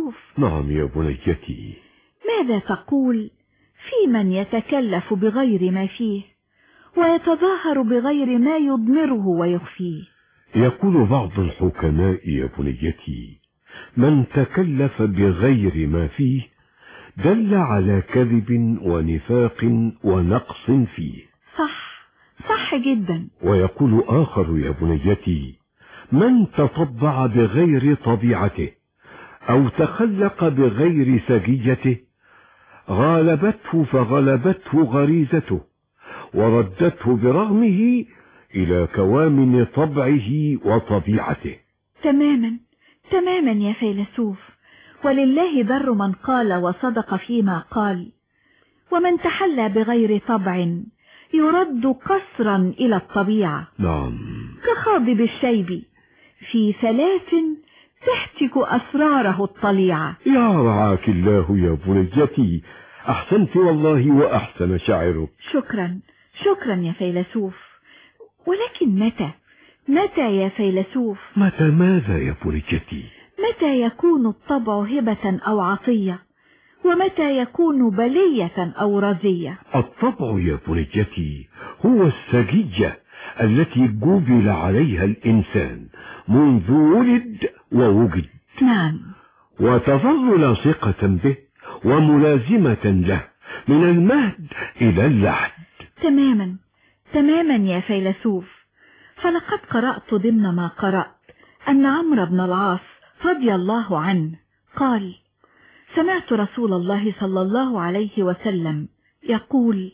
فيلسوف نعم يا بنيتي ماذا تقول في من يتكلف بغير ما فيه ويتظاهر بغير ما يضمره ويخفيه يقول بعض الحكماء يا بنيتي من تكلف بغير ما فيه دل على كذب ونفاق ونقص فيه صح صح جدا ويقول آخر يا بنيتي من تطبع بغير طبيعته أو تخلق بغير سجيته غالبته فغلبته غريزته وردته برغمه إلى كوامن طبعه وطبيعته تماما تماما يا فيلسوف ولله در من قال وصدق فيما قال ومن تحلى بغير طبع يرد قصرا إلى الطبيعة نعم كخاضب الشيب في ثلاث تحتك أسراره الطليعة يا رعاك الله يا بنيتي أحسنت والله وأحسن شعرك شكرا شكرا يا فيلسوف ولكن متى متى يا فيلسوف متى ماذا يا بنيتي متى يكون الطبع هبة أو عطية ومتى يكون بلية أو رزية الطبع يا بنيتي هو السجية التي جبل عليها الإنسان منذ ولد ووجد نعم وتظل لاصقة به وملازمة له من المهد إلى اللحد تماما تماما يا فيلسوف فلقد قرأت ضمن ما قرأت أن عمرو بن العاص رضي الله عنه قال سمعت رسول الله صلى الله عليه وسلم يقول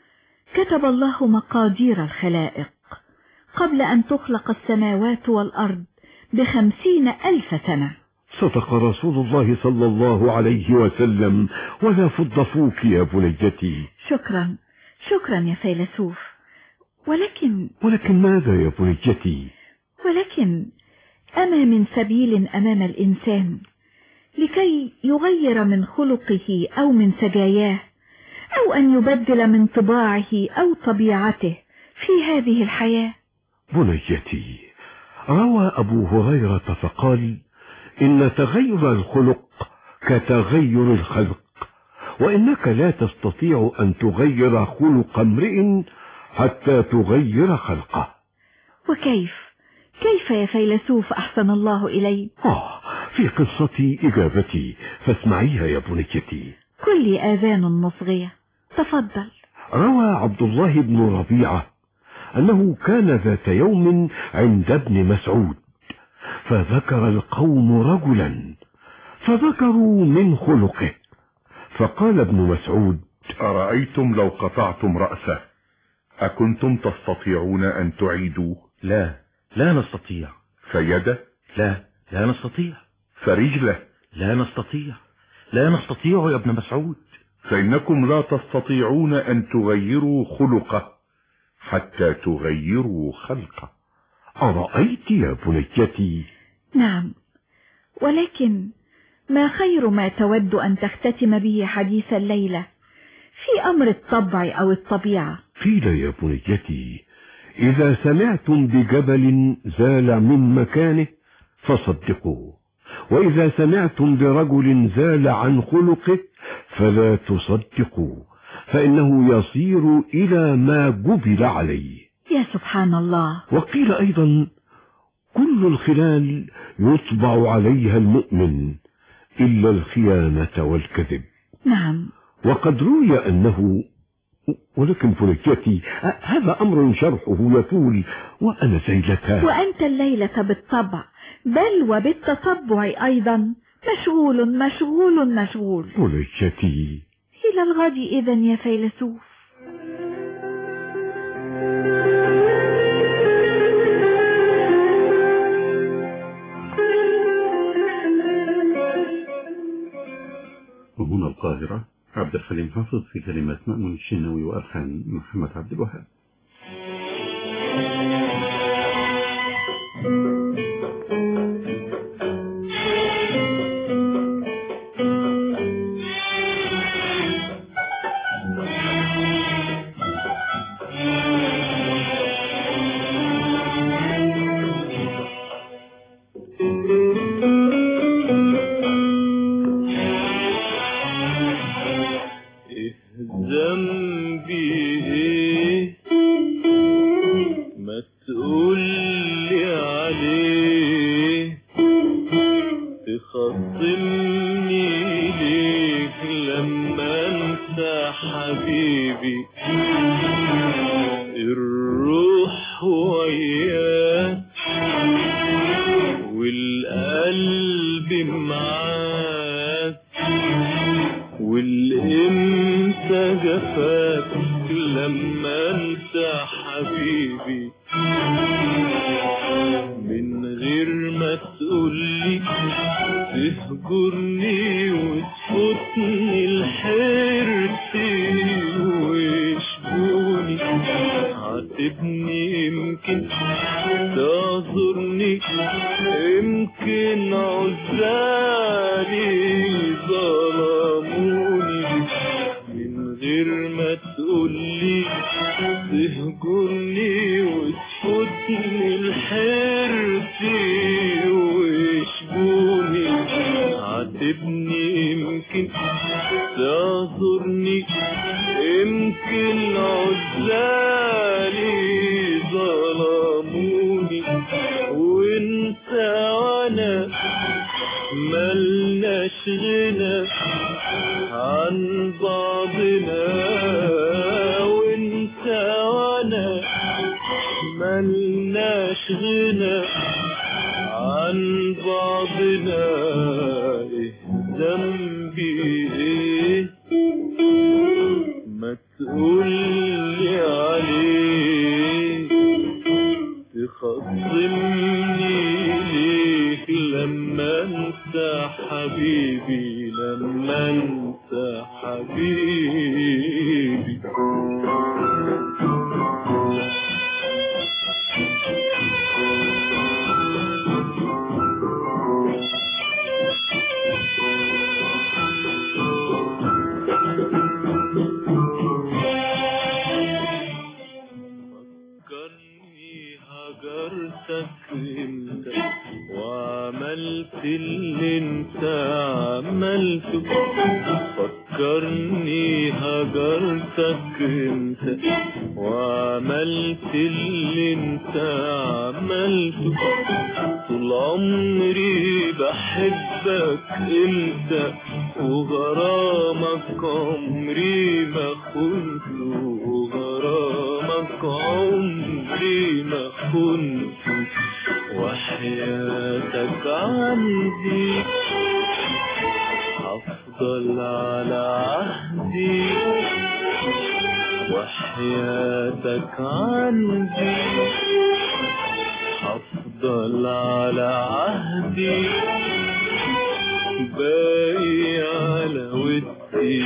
كتب الله مقادير الخلائق قبل أن تخلق السماوات والأرض بخمسين ألف سنة صدق رسول الله صلى الله عليه وسلم ولا فض فوك يا بنيتي شكرا شكرا يا فيلسوف ولكن ولكن ماذا يا بنيتي ولكن أما من سبيل أمام الإنسان لكي يغير من خلقه أو من سجاياه أو أن يبدل من طباعه أو طبيعته في هذه الحياة بنيتي روى أبو هريرة فقال إن تغير الخلق كتغير الخلق وإنك لا تستطيع أن تغير خلق امرئ حتى تغير خلقه وكيف كيف يا فيلسوف أحسن الله إلي آه في قصتي إجابتي فاسمعيها يا بنيتي كل آذان مصغية تفضل روى عبد الله بن ربيعة أنه كان ذات يوم عند ابن مسعود فذكر القوم رجلا فذكروا من خلقه فقال ابن مسعود أرأيتم لو قطعتم رأسه أكنتم تستطيعون أن تعيدوه لا لا نستطيع فيده لا لا نستطيع فرجله لا نستطيع لا نستطيع يا ابن مسعود فإنكم لا تستطيعون أن تغيروا خلقه حتى تغيروا خلقه أرأيت يا بنيتي نعم ولكن ما خير ما تود أن تختتم به حديث الليلة في أمر الطبع أو الطبيعة قيل يا بنيتي إذا سمعتم بجبل زال من مكانه فصدقوه وإذا سمعتم برجل زال عن خلقه فلا تصدقوه فإنه يصير إلى ما جبل عليه يا سبحان الله وقيل أيضا كل الخلال يطبع عليها المؤمن إلا الخيانة والكذب نعم وقد روي أنه ولكن بنيتي هذا أمر شرحه يطول وأنا زيلتها وأنت الليلة بالطبع بل وبالتطبع أيضا مشغول مشغول مشغول بنيتي إلى الغد إذا يا فيلسوف وهنا القاهرة عبد الحليم حافظ في كلمات مأمون الشناوي وألحان محمد عبد الوهاب تخصمني ليك لما انسى حبيبي الروح وياك والقلب معاك والامتى جفاك لما انسى حبيبي من غير ما تقولي تهجرني وتفوتني الحيرتي ويشبوني عاتبني يمكن تعذرني يمكن عزالي ظلموني من غير ما تقولي تهجرني وتفوتني الحيرتي ويشبوني عاتبني يمكن تعذرني يمكن عزالي ظلموني وانت وانا ملناش غنى عن بعضنا وانت وانا ملناش غنى عن بعضنا ايه ذنبي ايه ما تقولي عليه تخصمني ليك لما انسى حبيبي لما انسى حبيبي فكرني هجرتك انت وعملت اللي انت عملته فكرني هجرتك انت وعملت اللي انت عملته طول عمري بحبك انت وغرامك عمري ما خنته وغرامك عمري ما خنته وحياتك عندي هفضل على عهدي وحياتك عندي هفضل على عهدي باقي على ودي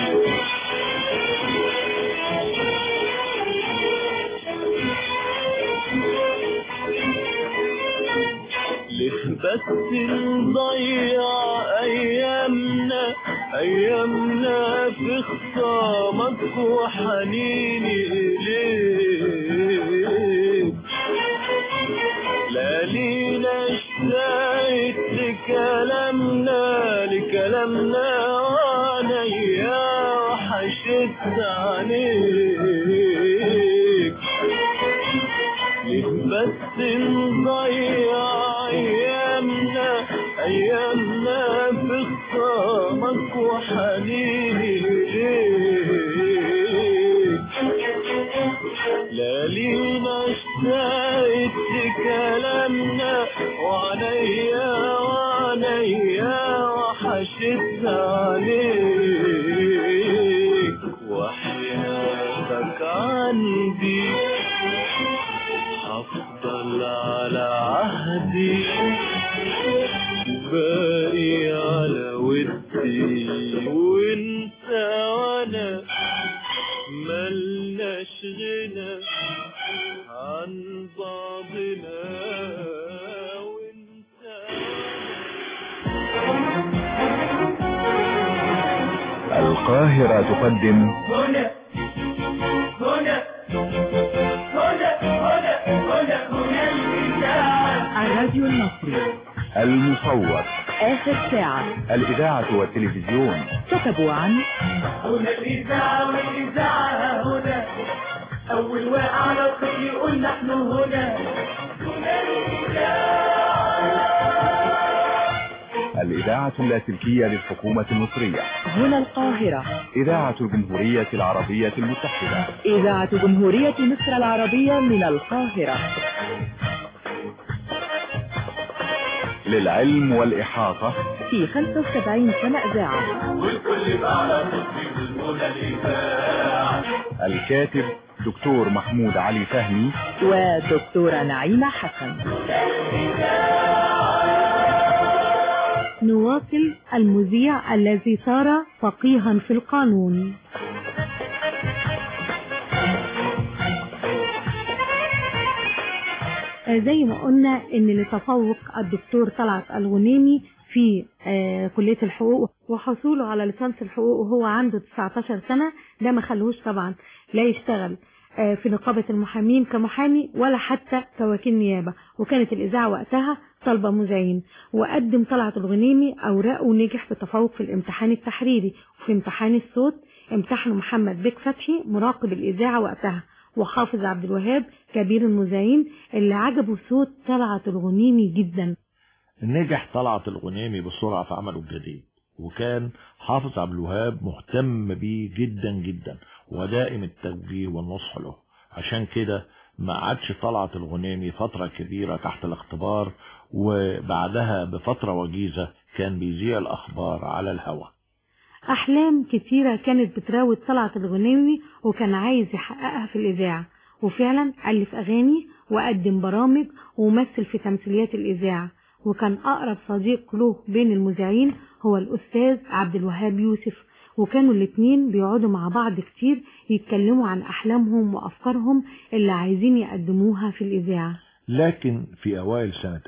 ليه بس نضيع ايامنا ايامنا في خصامك وحنيني اليك لا لينا اشتقت لكلامنا لكلامنا وعليا وحشت عليك ليه بس نضيع ايامنا ايامنا في خصامك وحنيني ليك لا لينا اشتقت لكلامنا وعليا وعليا وحشت عليك وحياتك عندي هفضل على عهدي باقي على ودي وانت وانا ملناش غنى عن بعضنا وانت القاهرة تقدم هنا هنا هنا هنا هنا هنا الإذاعة الراديو المصري المصور آخر ساعة الإذاعة والتلفزيون كتبوا عن هنا الإذاعة والإذاعة هنا أول واقع على الخط يقول نحن هنا هنا الإذاعة الإذاعة اللاسلكية للحكومة المصرية هنا القاهرة إذاعة الجمهورية العربية المتحدة إذاعة جمهورية مصر العربية من القاهرة للعلم والإحاطة في 75 سنة إذاعة والكل على تصوير المنى الإذاعة الكاتب دكتور محمود علي فهمي ودكتورة نعيمة حسن نواصل المذيع الذي صار فقيها في القانون آه، زي ما قلنا ان لتفوق الدكتور طلعت الغنيمي في آه، كلية الحقوق وحصوله على ليسانس الحقوق وهو عنده 19 سنة ده ما خلوش طبعا لا يشتغل آه، في نقابة المحامين كمحامي ولا حتى كوكيل نيابة وكانت الإذاعة وقتها طالبة مذيعين وقدم طلعت الغنيمي أوراقه ونجح بتفوق في الامتحان التحريري وفي امتحان الصوت امتحنه محمد بيك فتحي مراقب الإذاعة وقتها وحافظ عبد الوهاب كبير المذيعين اللي عجبه صوت طلعت الغنيمي جدا نجح طلعت الغنيمي بسرعة في عمله الجديد وكان حافظ عبد الوهاب مهتم بيه جدا جدا ودائم التوجيه والنصح له عشان كده ما عادش طلعت الغنيمي فترة كبيرة تحت الاختبار وبعدها بفترة وجيزة كان بيذيع الأخبار على الهواء أحلام كتيرة كانت بتراود طلعت الغنيمي وكان عايز يحققها في الإذاعة وفعلا ألف أغاني وقدم برامج ومثل في تمثيليات الإذاعة وكان أقرب صديق له بين المذيعين هو الأستاذ عبد الوهاب يوسف وكانوا الاتنين بيقعدوا مع بعض كتير يتكلموا عن أحلامهم وأفكارهم اللي عايزين يقدموها في الإذاعة لكن في أوائل سنة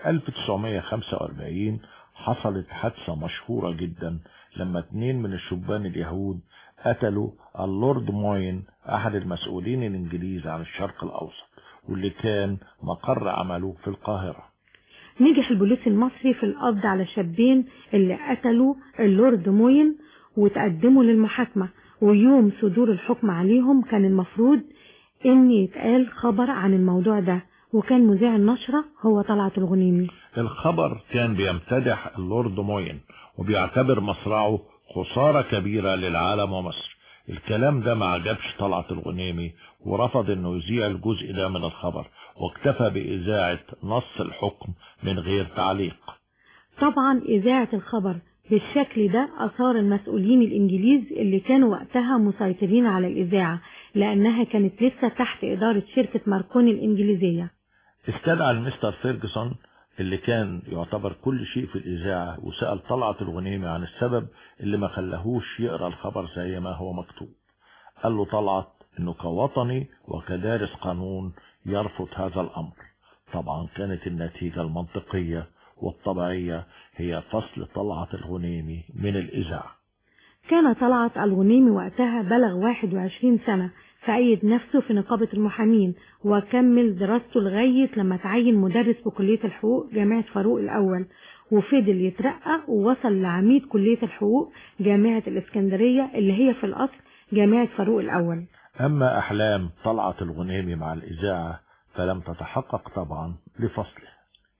1945 حصلت حادثة مشهورة جدا لما اتنين من الشبان اليهود قتلوا اللورد موين أحد المسؤولين الإنجليز عن الشرق الأوسط واللي كان مقر عمله في القاهرة نجح البوليس المصري في القبض على شابين اللي قتلوا اللورد موين وتقدموا للمحاكمة ويوم صدور الحكم عليهم كان المفروض ان يتقال خبر عن الموضوع ده وكان مذيع النشرة هو طلعت الغنيمي الخبر كان بيمتدح اللورد موين وبيعتبر مصرعه خسارة كبيرة للعالم ومصر الكلام ده ما عجبش طلعت الغنيمي ورفض انه يذيع الجزء ده من الخبر واكتفى بإذاعة نص الحكم من غير تعليق طبعا إذاعة الخبر بالشكل ده أثار المسؤولين الإنجليز اللي كانوا وقتها مسيطرين على الإذاعة لأنها كانت لسه تحت إدارة شركة ماركوني الإنجليزية استدعى المستر فيرجسون اللي كان يعتبر كل شيء في الإذاعة وسأل طلعت الغنيمي عن السبب اللي ما خلاهوش يقرأ الخبر زي ما هو مكتوب قال له طلعت انه كوطني وكدارس قانون يرفض هذا الأمر طبعا كانت النتيجة المنطقية والطبيعية هي فصل طلعت الغنيمي من الإذاعة كان طلعت الغنيمي وقتها بلغ 21 سنة فأيد نفسه في نقابة المحامين وكمل دراسته لغاية لما تعين مدرس بكلية الحقوق جامعة فاروق الأول وفضل يترقى ووصل لعميد كلية الحقوق جامعة الإسكندرية اللي هي في الأصل جامعة فاروق الأول أما أحلام طلعت الغنيمي مع الإذاعة فلم تتحقق طبعا لفصله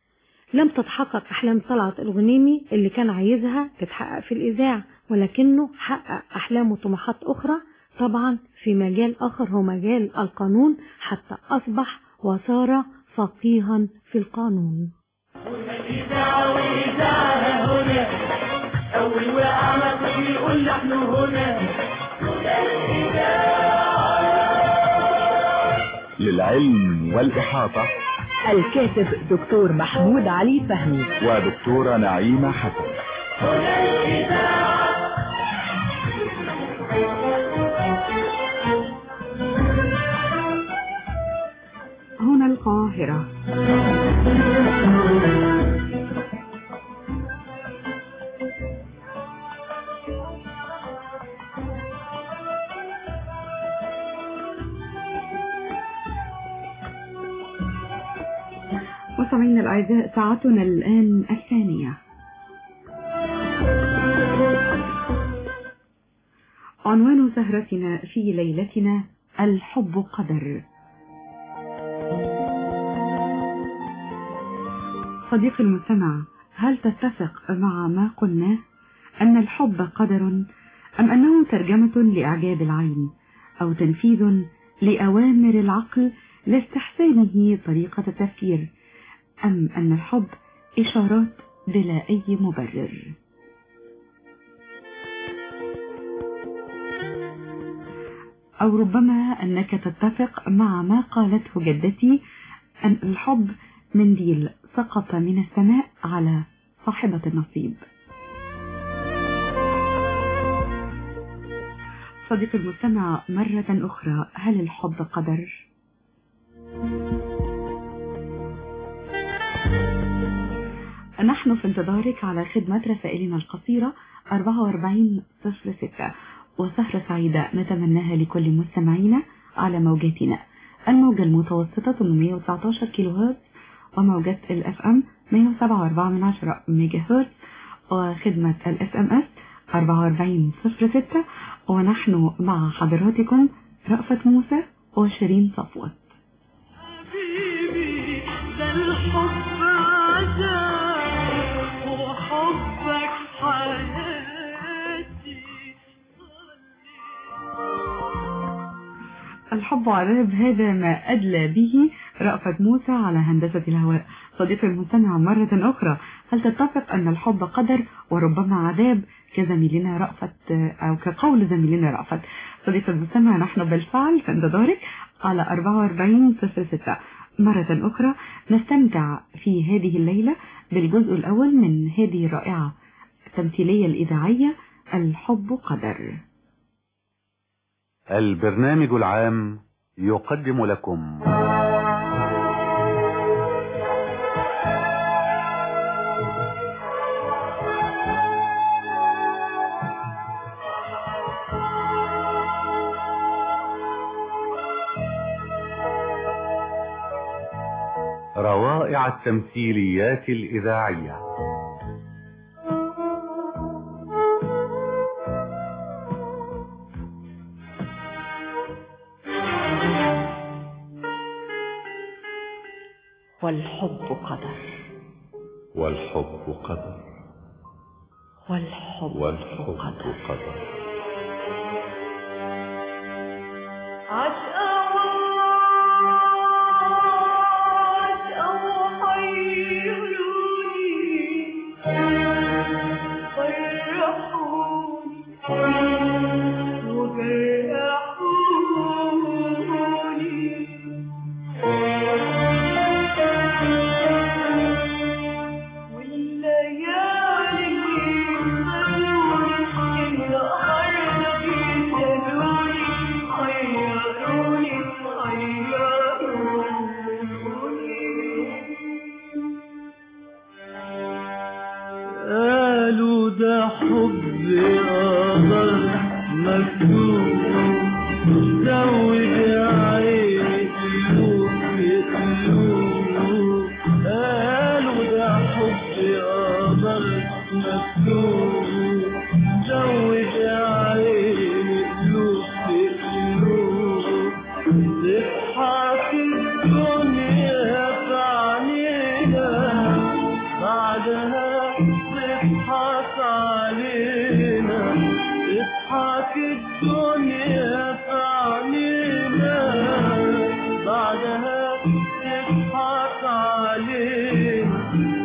لم تتحقق أحلام طلعت الغنيمي اللي كان عايزها تتحقق في الإذاعة ولكنه حقق أحلام وطموحات أخرى طبعا في مجال آخر هو مجال القانون حتى أصبح وصار فقيها في القانون الإذاعة والإذاعة هنا أول وقعنا طفل يقول نحن هنا للعلم والإحاطة الكاتب دكتور محمود علي فهمي ودكتورة نعيمة حسن هنا الإذاعة هنا القاهرة مستمعينا الأعزاء ساعتنا الآن الثانية عنوان سهرتنا في ليلتنا الحب قدر صديقي المستمع هل تتفق مع ما قلناه أن الحب قدر أم أنه ترجمة لإعجاب العين أو تنفيذ لأوامر العقل لاستحسانه طريقة التفكير أم أن الحب إشارات بلا أي مبرر أو ربما أنك تتفق مع ما قالته جدتي أن الحب منديل سقط من السماء على صاحبة النصيب صديقي المستمع مرة أخرى هل الحب قدر؟ نحن في انتظارك على خدمة رسائلنا القصيرة 4406 وسهرة سعيدة نتمناها لكل مستمعينا على موجاتنا الموجة المتوسطة 819 كيلو هرتز وموجات الاف ام 107.4 من عشرة ميجا هرتز وخدمة الاس ام اس 4406 ونحن مع حضراتكم رأفت موسى وشيرين صفوت حبيبي ده الحب عذاب وحبك حياتي الحب عذاب هذا ما أدلى به رأفت موسى على هندسة الهواء صديقي المستمع مرة أخرى هل تتفق أن الحب قدر وربما عذاب كزميلنا رأفت أو كقول زميلنا رأفت صديقي المستمع نحن بالفعل في انتظارك على 4406 مرة أخرى نستمتع في هذه الليلة بالجزء الأول من هذه الرائعة التمثيلية الإذاعية الحب قدر البرنامج العام يقدم لكم روائع التمثيليات الإذاعية والحب قدر والحب قدر والحب, والحب قدر قدر قالوا ده حب قمر مكتوب زود عيني قلوب قلوب قالوا ده حب قمر مكتوب زود عيني قلوب قلوب تضحك الدنيا في عينينا بعدها تضحك علينا تضحك الدنيا في عينينا بعدها تضحك علينا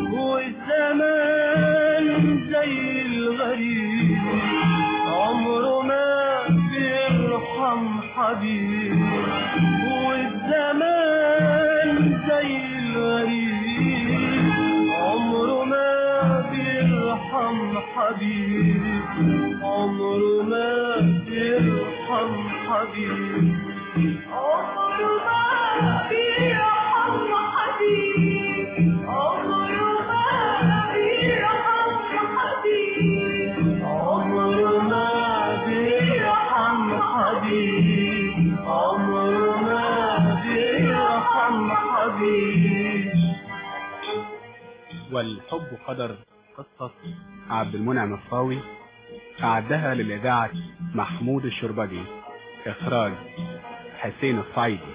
والزمان زي الغريب عمره ما بيرحم حبيب والزمان زي الغريب عمره ما بيرحم حبيب عمره ما بيرحم حبيب عمره ما بيرحم حبيب عمره ما بيرحم حبيب عمره ما بيرحم حبيب عمره ما بيرحم حبيب والحب قدر قصة عبد المنعم الصاوي أعدها للإذاعة محمود الشربجي إخراج حسين الصعيدي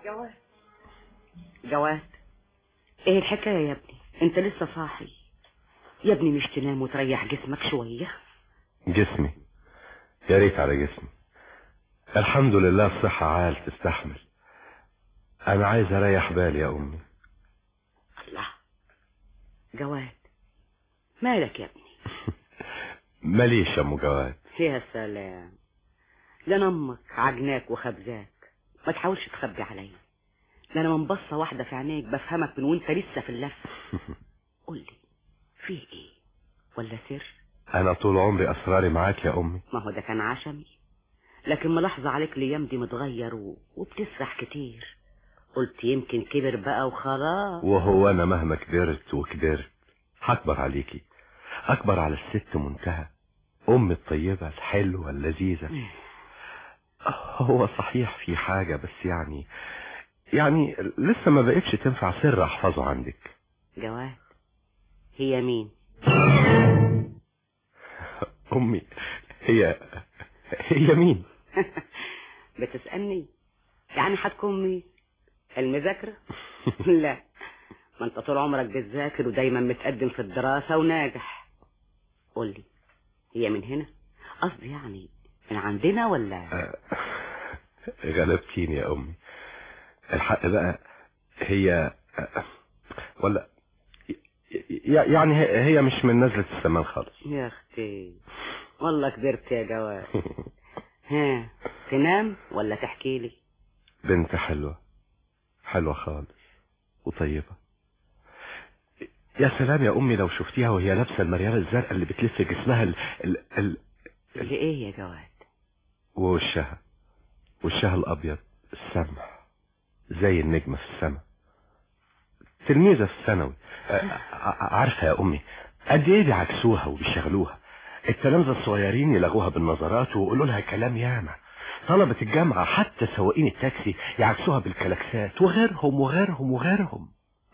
جواد جواد ايه الحكاية يا ابني انت لسه صاحي يا ابني مش تنام وتريح جسمك شوية جسمي يا ريت على جسمي الحمد لله الصحة عال تستحمل انا عايز اريح بالي يا امي الله جواد مالك يا ابني ماليش يا ام جواد يا سلام ده انا امك عجناك وخبزاك ما تحاولش تخبي عليا ده انا من بصه واحده في عينيك بفهمك من وانت لسه في اللف قول لي فيه ايه ولا سر انا طول عمري اسراري معاك يا امي ما هو ده كان عشمي لكن ملاحظه عليك الايام دي متغير و... وبتسرح كتير قلت يمكن كبر بقى وخلاص وهو انا مهما كبرت وكبرت هكبر عليكي اكبر على الست منتهى ام الطيبة الحلوة اللذيذة هو صحيح في حاجة بس يعني يعني لسه ما بقتش تنفع سر احفظه عندك جواد هي مين امي هي هي مين بتسألني يعني هتكون مين المذاكرة لا ما انت طول عمرك بتذاكر ودايما متقدم في الدراسة وناجح قول لي هي من هنا قصدي يعني من عندنا ولا غلبتيني يا امي الحق بقى هي ولا يعني هي مش من نزلة السمان خالص يا اختي والله كبرت يا جواد ها تنام ولا تحكي لي بنت حلوة حلوة خالص وطيبة يا سلام يا امي لو شفتيها وهي لابسه المريالة الزرقاء اللي بتلف جسمها ال... ال... ال... اللي ايه يا جواد ووشها وشها الابيض السمح زي النجمة في السماء تلميذة في الثانوي عارفة يا امي قد ايه بيعكسوها وبيشغلوها التلامذة الصغيرين يلغوها بالنظرات ويقولوا لها كلام ياما طلبة الجامعة حتى سواقين التاكسي يعكسوها بالكلاكسات وغيرهم وغيرهم وغيرهم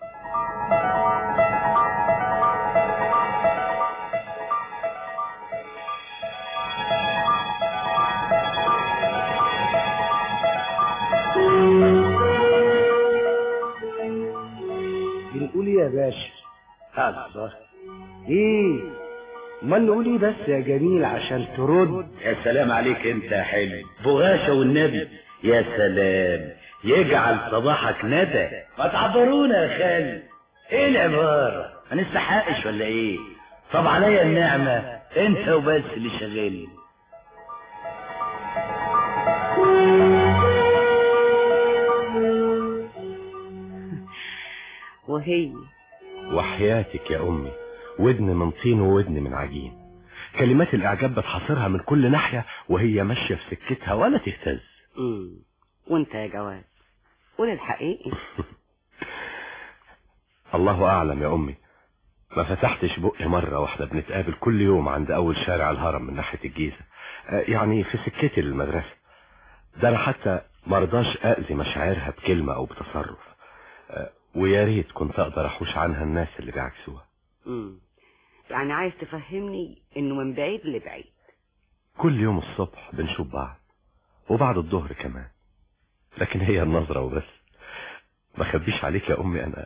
بنقول يا باشا الله ايه ما نقول ايه بس يا جميل عشان ترد يا سلام عليك انت يا حلو بغاشة والنبي يا سلام يجعل صباحك ندى ما تعبرونا يا خالي ايه العبارة ما نستحقش ولا ايه طب عليا النعمة انت وبس اللي شغال وهي وحياتك يا امي ودن من طين وودن من عجين كلمات الاعجاب بتحاصرها من كل ناحية وهي ماشية في سكتها ولا تهتز امم وانت يا جواد قول الحقيقي الله اعلم يا امي ما فتحتش بقي مرة واحنا بنتقابل كل يوم عند اول شارع الهرم من ناحية الجيزة يعني في سكتي للمدرسة ده انا حتى مرضاش اذي مشاعرها بكلمة او بتصرف ويا ريت كنت اقدر احوش عنها الناس اللي بيعكسوها امم يعني عايز تفهمني انه من بعيد لبعيد كل يوم الصبح بنشوف بعض وبعد الظهر كمان لكن هي النظرة وبس ما خبيش عليك يا امي انا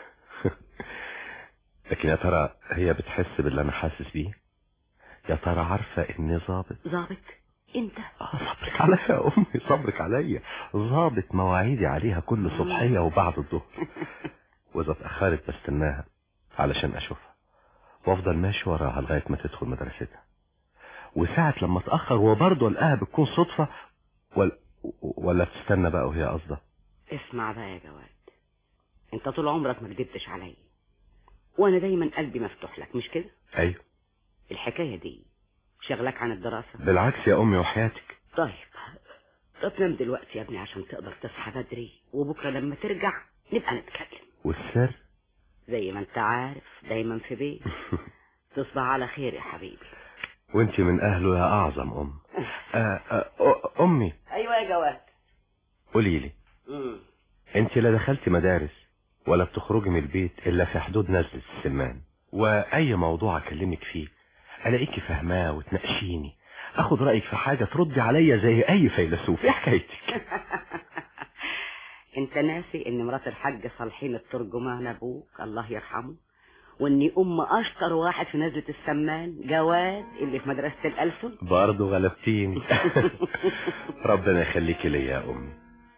لكن يا ترى هي بتحس باللي انا حاسس بيه يا ترى عارفة اني ظابط ظابط انت صبرك عليا يا امي صبرك عليا ظابط مواعيدي عليها كل صبحية وبعد الظهر واذا اتأخرت بستناها علشان اشوفها وافضل ماشي وراها لغاية ما تدخل مدرستها وساعة لما اتأخر وبرضه القاها بتكون صدفة ولا, ولا تستنى بقى وهي قصده اسمع بقى يا جواد انت طول عمرك ما كدبتش عليا وانا دايما قلبي مفتوح لك مش كده ايوه الحكاية دي شغلك عن الدراسة بالعكس يا امي وحياتك طيب طب نام دلوقتي يا ابني عشان تقدر تصحى بدري وبكرة لما ترجع نبقى نتكلم والسر زي ما انت عارف دايما في بيت تصبح على خير يا حبيبي وانت من اهله يا اعظم ام آه آه امي ايوه يا جواد قولي لي انت لا دخلتي مدارس ولا بتخرجي من البيت الا في حدود نزلة السمان واي موضوع اكلمك فيه الاقيكي فاهماه وتناقشيني اخد رايك في حاجه تردي عليا زي اي فيلسوف ايه حكايتك انت ناسي ان مرات الحاج صالحين الترجمان ابوك الله يرحمه واني ام اشطر واحد في نزلة السمان جواد اللي في مدرسة الألسن برضه غلبتيني ربنا يخليكي ليا يا امي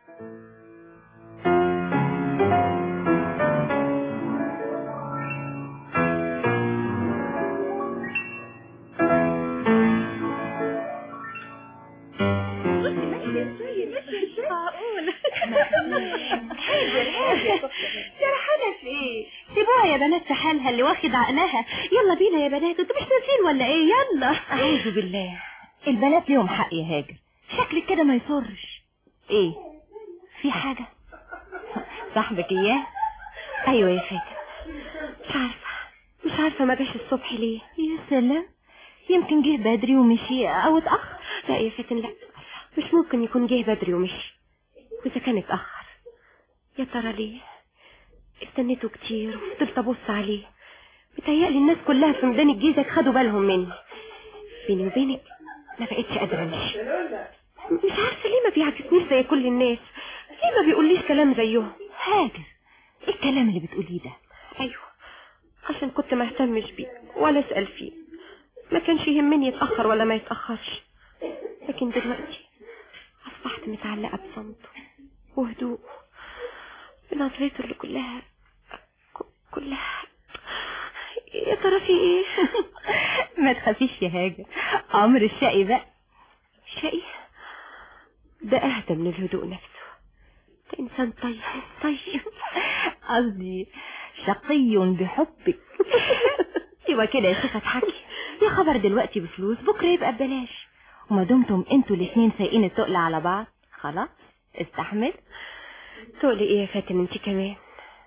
هاجر هاجر سرحانة في ايه سيبوها يا بنات في حالها اللي واخد عقلها يلا بينا يا بنات انتوا مش ناسين ولا ايه يلا أعوذ بالله البنات ليهم حق يا هاجر شكلك كده ما يصرش ايه في حاجة صاحبك اياه ايوه يا فاتن مش عارفة مش عارفة ما جاش الصبح ليه يا سلام يمكن جه بدري ومشي او اتأخر لا يا فاتن لا مش ممكن يكون جه بدري ومشي واذا كان اتأخر يا ترى ليه استنيته كتير وفضلت ابص عليه متهيألي الناس كلها في ميدان الجيزة خدوا بالهم مني بيني وبينك ما بقتش قادرة امشي مش عارفة ليه ما بيعكسنيش زي كل الناس ليه ما بيقوليش كلام زيهم هاجر ايه الكلام اللي بتقوليه ده ايوه عشان كنت ما اهتمش بيه ولا اسأل فيه ما كانش يهمني يتأخر ولا ما يتأخرش لكن دلوقتي أصبحت متعلقة بصمته وهدوءه بنظرته اللي كلها ك- كلها يا ترى في ايه ما تخافيش يا هاجر عمر الشقي بقى شقي ده اهدى من الهدوء نفسه ده انسان طيب طيب قصدي شقي بحبك ايوه كده يا شيخة اضحكي يا خبر دلوقتي بفلوس بكره يبقى ببلاش وما دمتم انتوا الاتنين سايقين التقل على بعض خلاص استحمل تقولي ايه يا فاتن انت كمان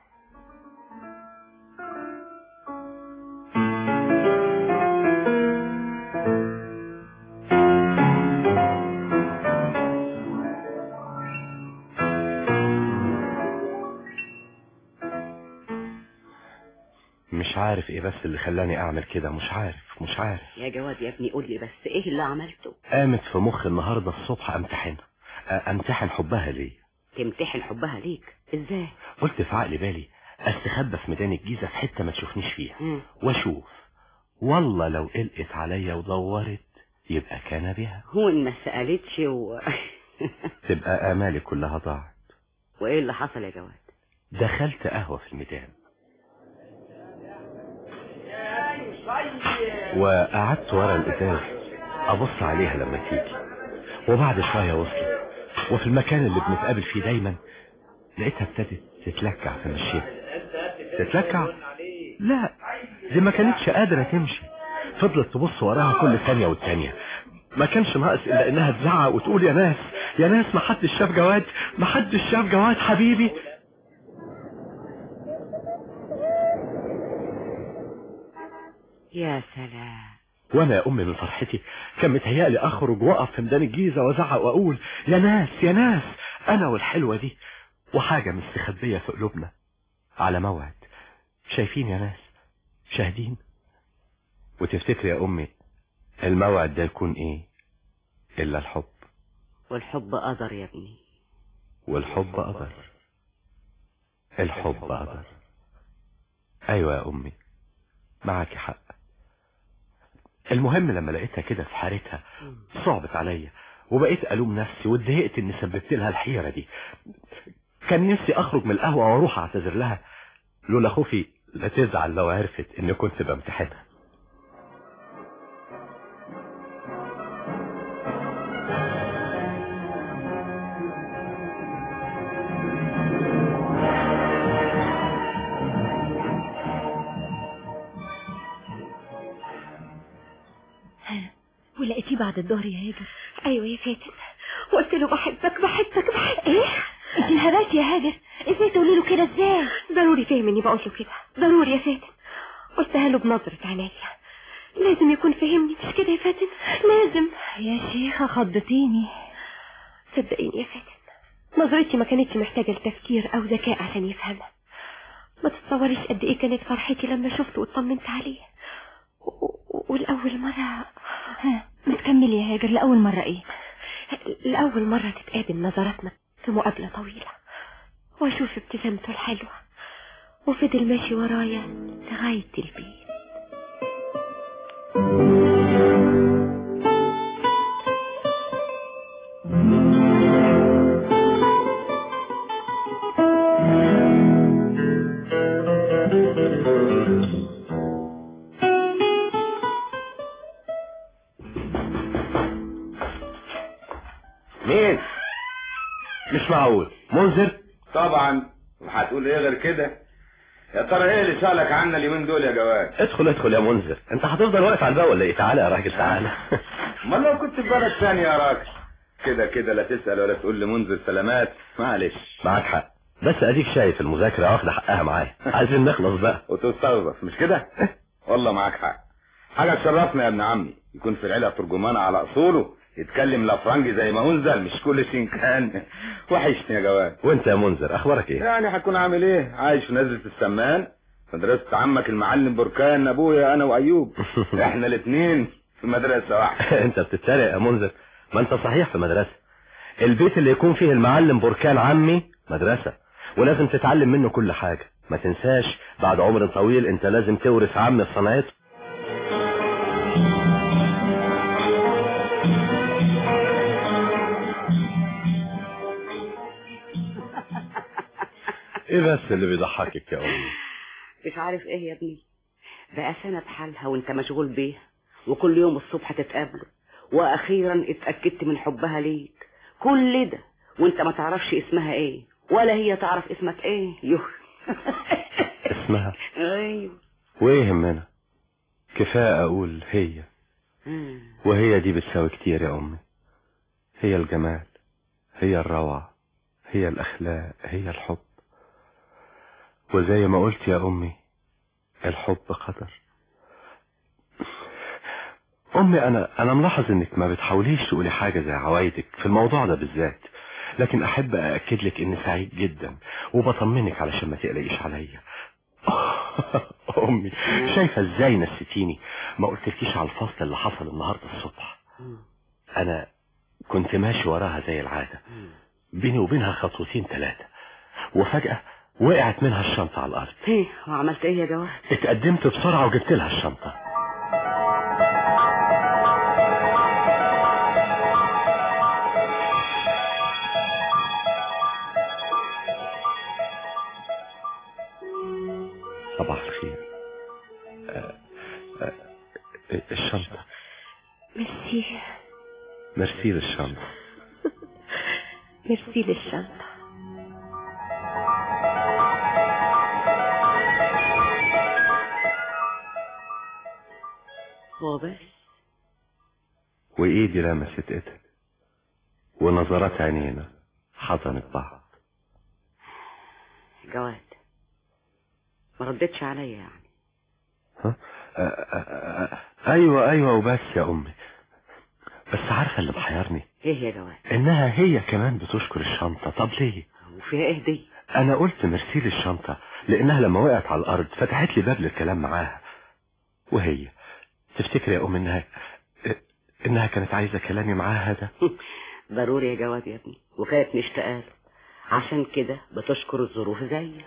مش عارف ايه بس اللي خلاني اعمل كده مش عارف مش عارف يا جواد يا ابني قول لي بس ايه اللي عملته قامت في مخي النهارده الصبح امتحنها أ- امتحن حبها ليه تمتحن حبها ليك ازاي قلت في عقل بالي استخبى في ميدان الجيزه في حته ما تشوفنيش فيها مم. واشوف والله لو قلقت عليا ودورت يبقى كان بها هو ان ما سألتش و... تبقى امالي كلها ضاعت وايه اللي حصل يا جواد دخلت قهوه في الميدان وقعدت ورا الازاز ابص عليها لما تيجي وبعد شويه وصلت وفي المكان اللي بنتقابل فيه دايما لقيتها ابتدت تتلكع في مشيتها تتلكع لا دي ما كانتش قادره تمشي فضلت تبص وراها كل ثانيه والتانيه ما كانش ناقص الا انها تزعق وتقول يا ناس يا ناس ما حدش شاف جواد ما حدش شاف جواد حبيبي يا سلام وانا يا امي من فرحتي كان متهيألي اخرج واقف في ميدان الجيزه وازعق واقول يا ناس يا ناس انا والحلوه دي وحاجه مستخبيه في قلوبنا على موعد شايفين يا ناس شاهدين وتفتكري يا امي الموعد ده يكون ايه الا الحب والحب قدر يا ابني والحب قدر الحب قدر ايوه يا امي معاكي حق المهم لما لقيتها كده في حالتها صعبت عليا وبقيت الوم نفسي واتضايقت اني سببت لها الحيره دي كان نفسي اخرج من القهوه واروح اعتذر لها لولا خوفي لا تزعل لو عرفت اني كنت بمتحنها ولقيتيه بعد الظهر يا هاجر ايوه يا فاتن وقلت له بحبك بحبك بحبك ايه انت انهبلتي يا هاجر ازاي تقولي له كده ازاي ضروري فاهم اني بقول له كده ضروري يا فاتن قلتها له بنظرة عينيا لازم يكون فهمني مش كده يا فاتن لازم يا شيخة خضتيني صدقيني يا فاتن نظرتي ما كانتش محتاجة لتفكير او ذكاء عشان يفهمها ما تتصوريش قد ايه كانت فرحتي لما شفته واطمنت عليه و- و- والأول مرة ها ما تكملي يا هاجر لأول مرة ايه لأول مرة تتقابل نظراتنا في مقابلة طويلة واشوف ابتسامته الحلوة وفضل ماشي ورايا لغاية البيت مين مش معقول منذر طبعا وهتقول ايه غير كده يا ترى ايه اللي سألك عنا اليومين دول يا جواد ادخل ادخل يا منذر انت هتفضل واقف على الباب ولا ايه تعالى يا راجل تعالى امال لو كنت في بلد ثانية يا راجل كده كده لا تسأل ولا تقول لمنذر سلامات معلش معاك حق بس اديك شايف المذاكرة واخدة حقها معايا عايزين نخلص بقى وتستوظف مش كده والله معاك حق حاجة تشرفنا يا ابن عمي يكون في العيلة ترجمان على اصوله يتكلم لافرنجي زي ما انزل مش كل شيء كان وحشني يا جواد وانت يا منذر اخبارك ايه يعني هكون عامل ايه عايش في نزلة السمان مدرسة عمك المعلم بركان ابويا انا وايوب احنا الاثنين في مدرسة واحدة انت بتتريق يا منذر ما انت صحيح في مدرسة البيت اللي يكون فيه المعلم بركان عمي مدرسة ولازم تتعلم منه كل حاجة ما تنساش بعد عمر طويل انت لازم تورث عمي في صنعته ايه بس اللي بيضحكك يا امي مش عارف ايه يا ابني بقى سنة بحالها وانت مشغول بيها وكل يوم الصبح تتقابلوا واخيرا اتأكدت من حبها ليك كل ده وانت ما تعرفش اسمها ايه ولا هي تعرف اسمك ايه يوه اسمها ايوه وايه يهمنا كفاية اقول هي مم. وهي دي بتساوي كتير يا امي هي الجمال هي الروعة هي الاخلاق هي الحب وزي ما قلت يا امي الحب قدر امي انا انا ملاحظ انك ما بتحاوليش تقولي حاجة زي عوايدك في الموضوع ده بالذات لكن احب ااكد لك اني سعيد جدا وبطمنك علشان ما تقلقيش عليا امي شايفه ازاي نسيتيني ما قلتلكيش على الفصل اللي حصل النهارده الصبح انا كنت ماشي وراها زي العاده بيني وبينها خطوتين ثلاثه وفجاه وقعت منها الشنطه على الارض ايه وعملت ايه يا جواد اتقدمت بسرعه وجبت لها الشنطه صباح الخير آه، آه، الشنطة ميرسي ميرسي للشنطة ميرسي للشنطة هو بس وإيدي لمست إيدها ونظرات عينينا حضنت بعض جواد ما ردتش عليا يعني ها؟ آه، آه، آه، أيوة أيوة وبس يا أمي بس عارفة اللي محيرني ايه يا جواد إنها هي كمان بتشكر الشنطة طب ليه؟ وفيها ايه دي أنا قلت ميرسي للشنطة لأنها لما وقعت على الأرض فتحت لي باب للكلام معاها وهي تفتكر يا أم إنها إنها كانت عايزة كلامي معاها ده ضروري يا جواد يا ابني وكانت مشتاقه له عشان كده بتشكر الظروف زيك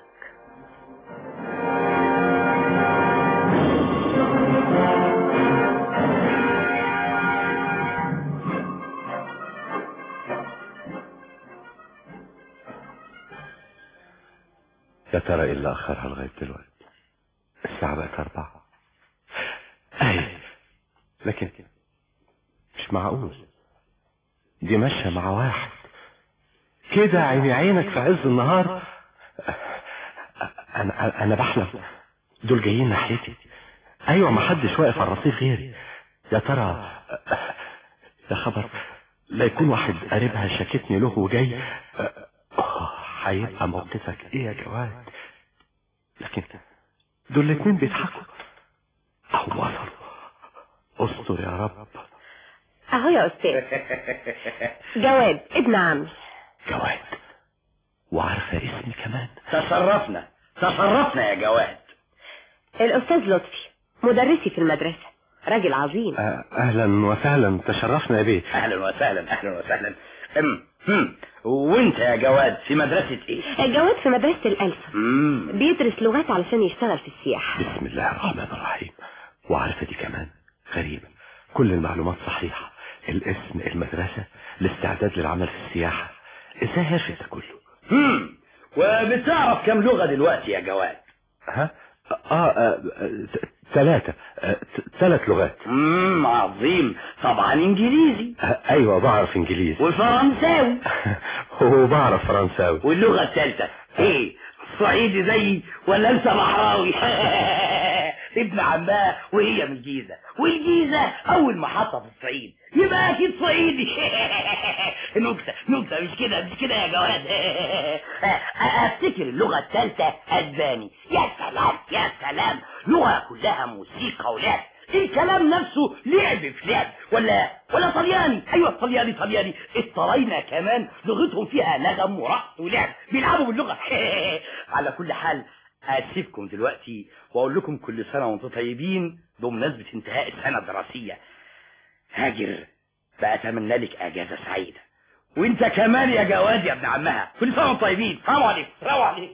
يا ترى إيه اللي أخرها لغاية دلوقتي الساعة بقت أربعة أي لكن مش معقول دي ماشية مع واحد كده عيني عينك في عز النهار أنا أنا بحلم دول جايين ناحيتي أيوة ما حدش واقف على الرصيف غيري يا ترى يا خبر لا يكون واحد قريبها شاكتني له وجاي آه، هيبقى موقفك ايه يا جواد لكن دول الاتنين بيضحكوا اهو وصلوا استر يا رب اهو يا استاذ جواد ابن عمي جواد وعارفه اسمي كمان تصرفنا تصرفنا يا جواد الاستاذ لطفي مدرسي في المدرسة راجل عظيم آه، اهلا وسهلا تشرفنا يا بيه اهلا وسهلا اهلا وسهلا أم. هم. وانت وانت يا جواد في مدرسة ايه جواد في مدرسة الألفا مم. بيدرس لغات علشان يشتغل في السياحة بسم الله الرحمن الرحيم وعارفة دي كمان غريبة كل المعلومات صحيحة الاسم المدرسة الاستعداد للعمل في السياحة ازاي عرفت ده كله مم. وبتعرف كم لغة دلوقتي يا جواد ها اه, آه ثلاثة ثلاث لغات امم عظيم طبعا انجليزي آه ايوه بعرف انجليزي وفرنساوي وبعرف فرنساوي واللغة الثالثة ايه صعيدي زيي ولا انت بحراوي ابن عمها وهي من الجيزة والجيزة اول محطة في الصعيد يبقى اكيد صعيدي نكتة نكتة مش كده مش كده يا جواد افتكر اللغة الثالثة اسباني يا سلام يا سلام لغة كلها موسيقى ولعب الكلام نفسه لعب في لعب ولا ولا طلياني ايوه طلياني طلياني الطلاينة كمان لغتهم فيها نغم ورقص ولعب بيلعبوا باللغة على كل حال اسيبكم دلوقتي واقول لكم كل سنة وانتم طيبين بمناسبة انتهاء السنة الدراسية هاجر بأتمنى لك اجازة سعيدة وانت كمان يا جواد يا ابن عمها كل سنة وانتم طيبين سلام عليكم سلام عليكم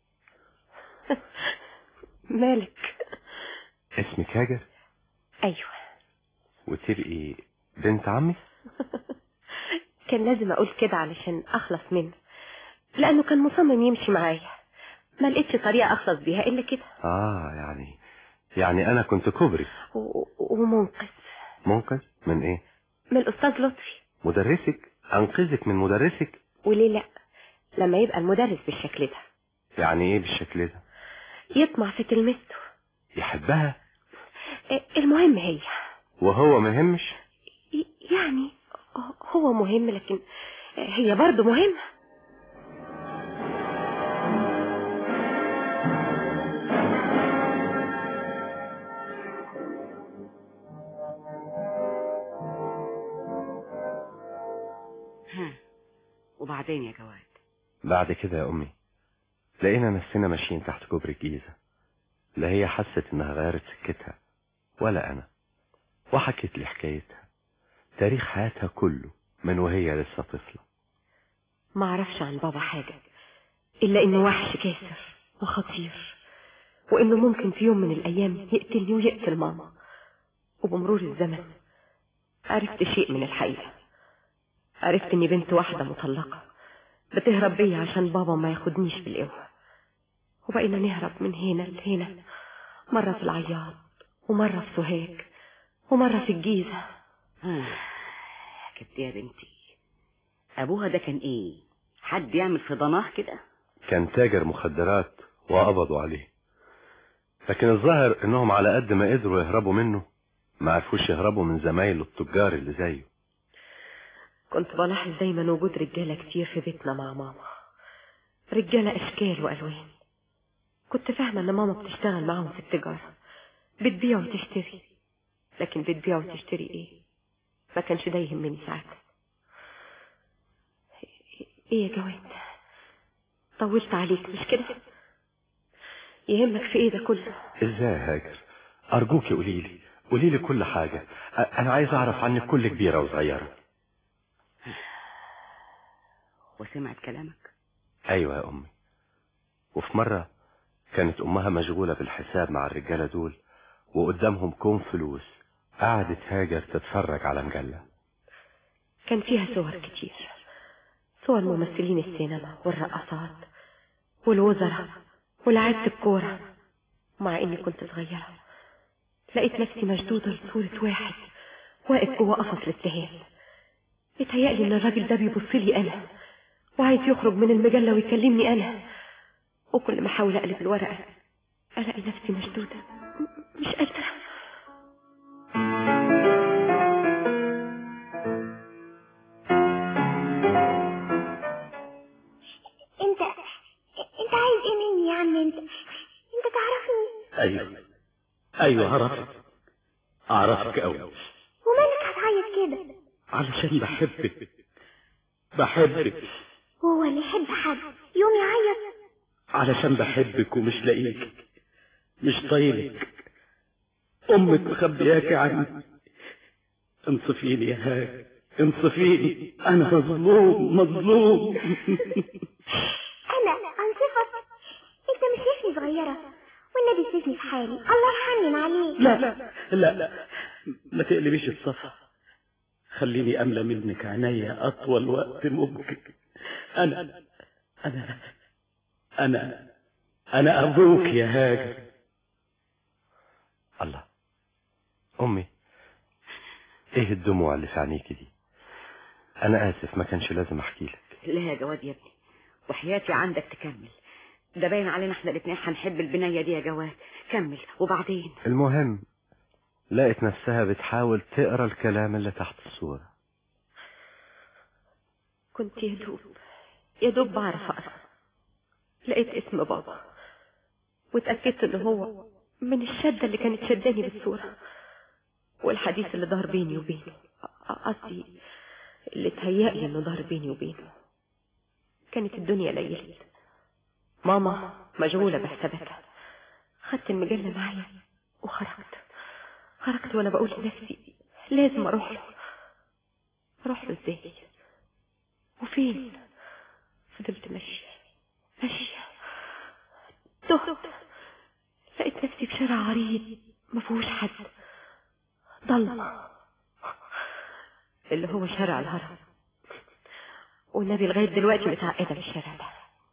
مالك اسمك هاجر ايوه وتبقي بنت عمي كان لازم اقول كده علشان اخلص منه لانه كان مصمم يمشي معايا ما لقيتش طريقة اخلص بيها الا كده اه يعني يعني انا كنت كوبري و... ومنقذ منقذ من ايه من الاستاذ لطفي مدرسك انقذك من مدرسك وليه لا لما يبقى المدرس بالشكل ده يعني ايه بالشكل ده يطمع في تلميذته يحبها المهم هي وهو ما يهمش يعني هو مهم لكن هي برضه مهمة ها وبعدين يا جواد بعد كده يا امي لقينا نفسنا ماشيين تحت كوبري الجيزة لا هي حست انها غيرت سكتها ولا انا وحكت لي حكايتها تاريخ حياتها كله من وهي لسه طفلة ما اعرفش عن بابا حاجة الا انه وحش كاسر وخطير وانه ممكن في يوم من الايام يقتلني ويقتل ماما وبمرور الزمن عرفت شيء من الحقيقة عرفت اني بنت واحدة مطلقة بتهرب بيا عشان بابا ما ياخدنيش بالقوة وبقينا نهرب من هنا لهنا مرة في العياط ومرة في سوهاج ومرة في الجيزة كنت يا بنتي ابوها ده كان ايه حد يعمل في ضناه كده كان تاجر مخدرات وقبضوا عليه لكن الظاهر انهم على قد ما قدروا يهربوا منه ما عرفوش يهربوا من زمايله التجار اللي زيه كنت بلاحظ دايما وجود رجالة كتير في بيتنا مع ماما رجالة أشكال وألوان كنت فاهمة إن ماما بتشتغل معاهم في التجارة بتبيع وتشتري لكن بتبيع وتشتري إيه ما كانش ده يهمني ساعتها إيه يا جواد طولت عليك مش كده يهمك في إيه ده كله ازاي يا هاجر ارجوكي قولي لي قولي لي كل حاجة أ- انا عايز اعرف عنك كل كبيرة وصغيرة وسمعت كلامك ايوه يا امي وفي مرة كانت امها مشغولة بالحساب مع الرجالة دول وقدامهم كوم فلوس قعدت هاجر تتفرج على مجلة كان فيها صور كتير صور ممثلين السينما والرقصات والوزراء ولعيبة الكورة مع اني كنت صغيرة لقيت نفسي مشدودة لصورة واحد واقف جوه قفص الاتهام اتهيألي ان الراجل ده بيبص لي انا وعايز يخرج من المجلة ويكلمني انا وكل ما احاول اقلب الورقة الاقي نفسي مشدودة م- مش قادرة انت انت عايز ايه مني يا عم انت انت تعرفني ايوه ايوه عرفت اعرفك قوي ومالك هتعيط كده علشان بحبك بحبك هو اللي يحب حد يوم يعيط علشان بحبك ومش لاقيك مش طايلك امك مخبياك عني انصفيني يا هاج انصفيني انا مظلوم مظلوم انا انصفك انت مش شايفني صغيرة والنبي سيبني في حالي الله يحنن عليك لا لا لا ما تقلبيش الصفا خليني املى منك عينيا اطول وقت ممكن انا انا انا انا ابوك يا هاجر الله امي ايه الدموع اللي في عينيكي دي انا اسف ما كانش لازم احكي لك لا يا جواد يا ابني وحياتي عندك تكمل ده باين علينا احنا الاثنين هنحب البنية دي يا جواد كمل وبعدين المهم لقت نفسها بتحاول تقرا الكلام اللي تحت الصورة كنت يا دوب يا دوب بعرف اقرا لقيت اسم بابا واتأكدت ان هو من الشدة اللي كانت شداني بالصورة والحديث اللي ظهر بيني وبينه قصدي اللي تهيألي انه ظهر بيني وبينه كانت الدنيا ليلت ماما مشغولة بحساباتها خدت المجلة معايا وخرجت خرجت وانا بقول لنفسي لازم اروح له اروح له ازاي وفين فضلت ماشية ماشية تهت لقيت نفسي في شارع عريض ما فيهوش حد ضلمة اللي هو شارع الهرم والنبي لغاية دلوقتي متعقدة في الشارع ده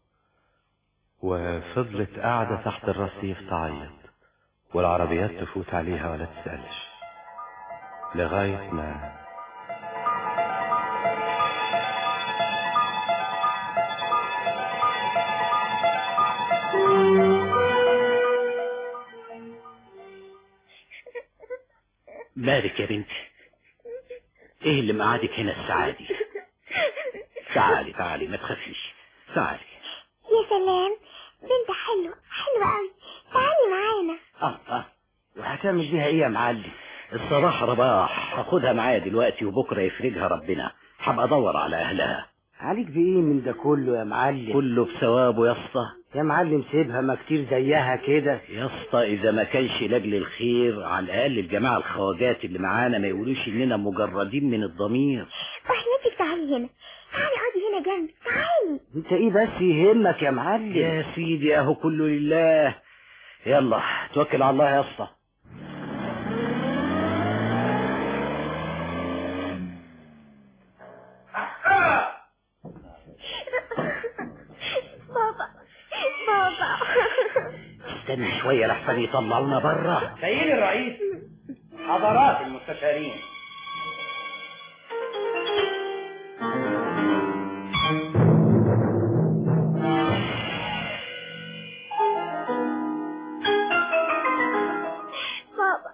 وفضلت قاعدة تحت الرصيف تعيط والعربيات تفوت عليها ولا تسألش لغاية ما مالك يا بنتي ايه اللي مقعدك هنا الساعة دي تعالي تعالي ما تخافيش تعالي يا سلام بنت حلوة حلوة قوي تعالي معانا اه اه وهتعمل بيها ايه يا معلم الصراحة رباح هاخدها معايا دلوقتي وبكرة يفرجها ربنا هبقى ادور على اهلها عليك بايه من ده كله يا معلم كله بثوابه يا اسطى يا معلم سيبها ما كتير زيها كده يا اسطى اذا ما كانش لاجل الخير على الاقل الجماعه الخواجات اللي معانا ما يقولوش اننا مجردين من الضمير وحياتك تعالي هنا تعالي اقعدي هنا جنبي تعالي انت ايه بس يهمك يا معلم يا سيدي اهو كله لله يلا توكل على الله يا اسطى بابا بابا استني شويه لحسن يطلعونا بره سيد الرئيس حضرات المستشارين بابا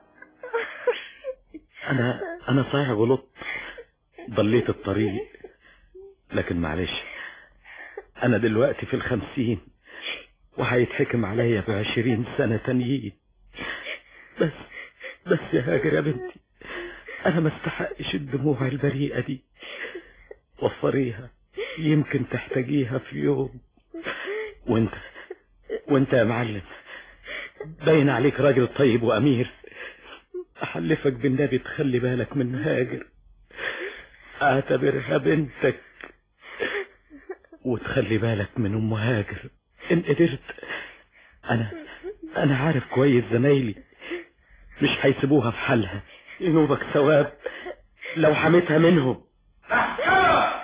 انا انا صحيح غلطت ضليت الطريق لكن معلش انا دلوقتي في الخمسين وهيتحكم عليا بعشرين سنة تانيين بس بس يا هاجر يا بنتي انا ما استحقش الدموع البريئة دي وفريها يمكن تحتاجيها في يوم وانت وانت يا معلم باين عليك راجل طيب وامير احلفك بالنبي تخلي بالك من هاجر اعتبرها بنتك وتخلي بالك من ام هاجر ان قدرت انا انا عارف كويس زمايلي مش هيسيبوها في حالها ينوبك ثواب لو حميتها منهم ها.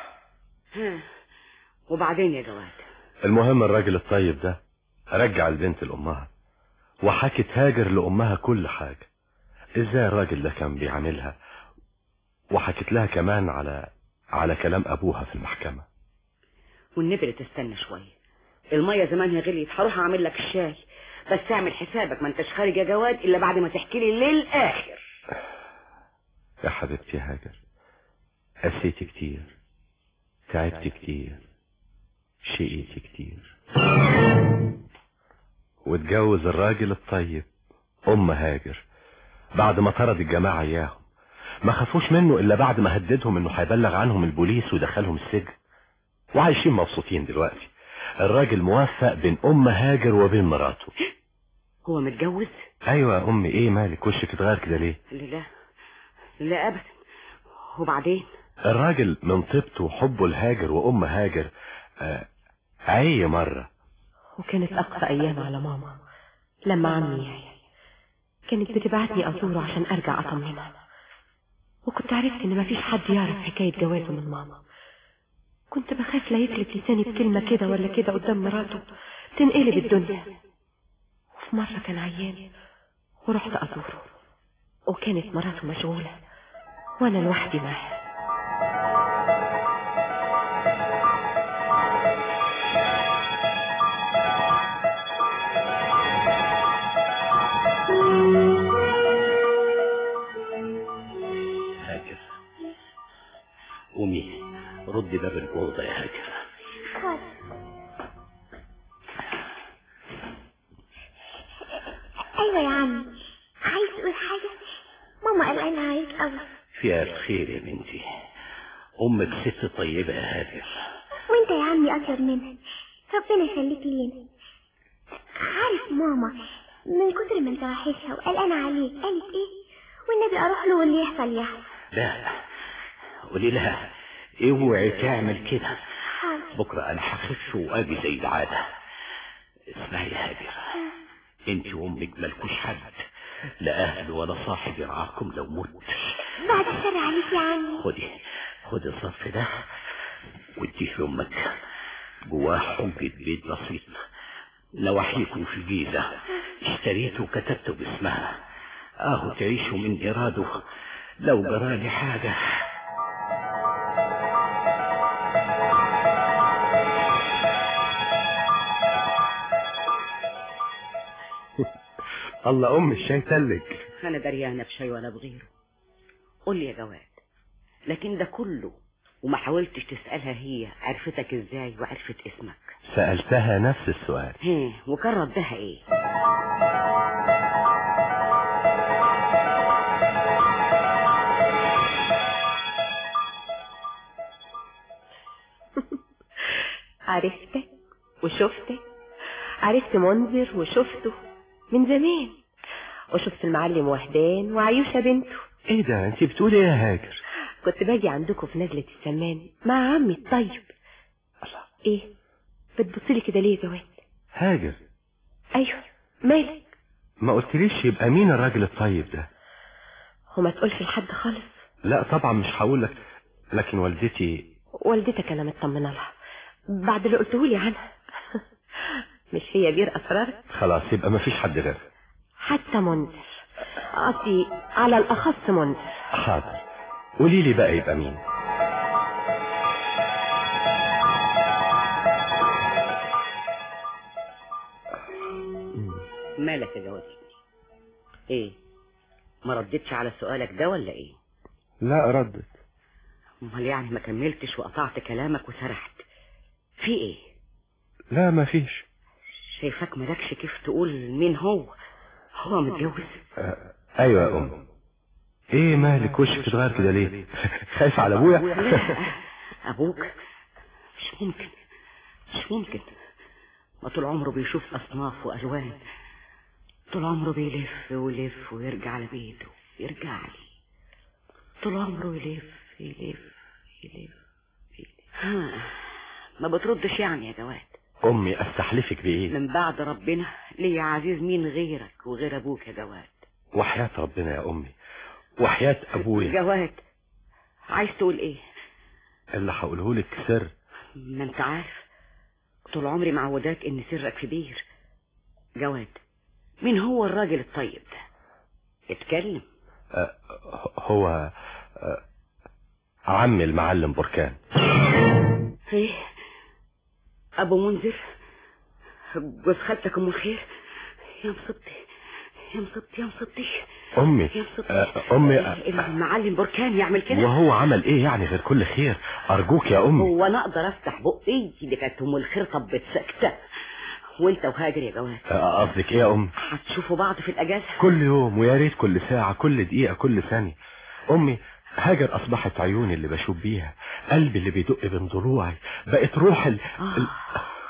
وبعدين يا جواد المهم الراجل الطيب ده رجع البنت لأمها وحكت هاجر لأمها كل حاجة ازاي الراجل ده كان بيعاملها وحكت لها كمان على على كلام أبوها في المحكمة والنبي تستنى شوية المية زمانها غليت هروح اعمل لك الشاي بس اعمل حسابك ما انتش خارج يا جواد الا بعد ما تحكي لي للاخر يا حبيبتي هاجر قسيت كتير تعبت كتير شقيت كتير واتجوز الراجل الطيب ام هاجر بعد ما طرد الجماعة اياهم ما خافوش منه الا بعد ما هددهم انه هيبلغ عنهم البوليس ودخلهم السجن وعايشين مبسوطين دلوقتي الراجل موفق بين ام هاجر وبين مراته هو متجوز ايوه يا امي ايه مالك وشك اتغير كده ليه لا لا ابدا وبعدين الراجل من طيبته وحبه لهاجر وام هاجر آه، عي مرة وكانت أقصى أيام على ماما لما عمي يحيى كانت بتبعتني أزوره عشان أرجع أطمنها وكنت عرفت إن مفيش حد يعرف حكاية جوازه من ماما كنت بخاف لا يفلت لساني بكلمة كده ولا كده قدام مراته تنقلب الدنيا وفي مرة كان عيان ورحت أزوره وكانت مراته مشغولة وأنا لوحدي معاه هاجر قومي ردي باب الأوضة يا هاجر خلاص ايوه يا عمي عايز تقول حاجة ماما قلقانة عليك قوي فيها الخير يا بنتي أمك ست طيبة يا هاجر وانت يا عمي اطيب منها ربنا يخليك لينا عارف ماما من كتر ما انت وحشها وقلقانة عليك قالت ايه والنبي اروح له واللي يحصل يحصل لا قولي لها اوعي تعمل كده حاضر بكرة أنا هخف وأجي زي العادة اسمعي يا هاجر انت وامك مالكوش حد لا اهل ولا صاحب يرعاكم لو مت بعد الشر عليك يا عمي خدي خدي الظرف ده واديه لامك جواه حجة بيت بسيط نواحيكم في الجيزة اشتريته وكتبته باسمها اهو تعيشوا من اراده لو جرالي حاجة الله ام الشاي تلج انا دريانه بشي ولا بغيره قول لي يا جواد لكن ده كله وما حاولتش تسالها هي عرفتك ازاي وعرفت اسمك سألتها نفس السؤال هي وكان ردها ايه عرفتك وشفتك عرفت منذر وشفته من زمان وشفت المعلم وهدان وعيوشة بنته ايه ده انت بتقولي ايه يا هاجر كنت باجي عندكم في نزلة السمان مع عمي الطيب ايه بتبصلي كده ليه يا جواد هاجر ايوه مالك ما قلتليش يبقى مين الراجل الطيب ده وما تقولش لحد خالص لا طبعا مش هقول لك لكن والدتي والدتك انا مطمنه لها بعد اللي قلته لي عنها مش هي بير اسرارك خلاص يبقى ما فيش حد غيرها حتى منذر قصدي على الاخص منذر حاضر قولي لي بقى يبقى مين مالك يا جواد ايه ما ردتش على سؤالك ده ولا ايه لا ردت امال يعني ما كملتش وقطعت كلامك وسرحت في ايه لا ما فيش شايفاك مالكش كيف تقول مين هو هو متجوز آه. ايوه يا ام ايه مالك وشك اتغير كده ليه خايف على ابويا لا ابوك مش ممكن مش ممكن ما طول عمره بيشوف اصناف والوان طول عمره بيلف ويلف ويرجع لبيته يرجع لي طول عمره يلف يلف يلف يلف ها ما بتردش يعني يا جواد امي استحلفك بايه من بعد ربنا ليه يا عزيز مين غيرك وغير ابوك يا جواد وحياة ربنا يا امي وحياة ابويا جواد عايز تقول ايه اللي هقوله لك سر ما انت عارف طول عمري معوداك ان سرك في بير جواد مين هو الراجل الطيب ده اتكلم أه هو أه عمي المعلم بركان ايه ابو منذر جوز خالتك ام الخير يا مصبتي يا مصبتي يا مصبتي امي يا مصبتي أه امي أه المعلم بركان يعمل كده وهو عمل ايه يعني غير كل خير ارجوك يا امي هو انا اقدر افتح بقي دي كانت ام الخير طبت سكته وانت وهاجر يا جواد قصدك ايه يا ام هتشوفوا بعض في الاجازه كل يوم ويا ريت كل ساعه كل دقيقه كل ثانيه امي هاجر اصبحت عيوني اللي بشوف بيها قلبي اللي بيدق بين ضلوعي بقت روح ال... آه. ال...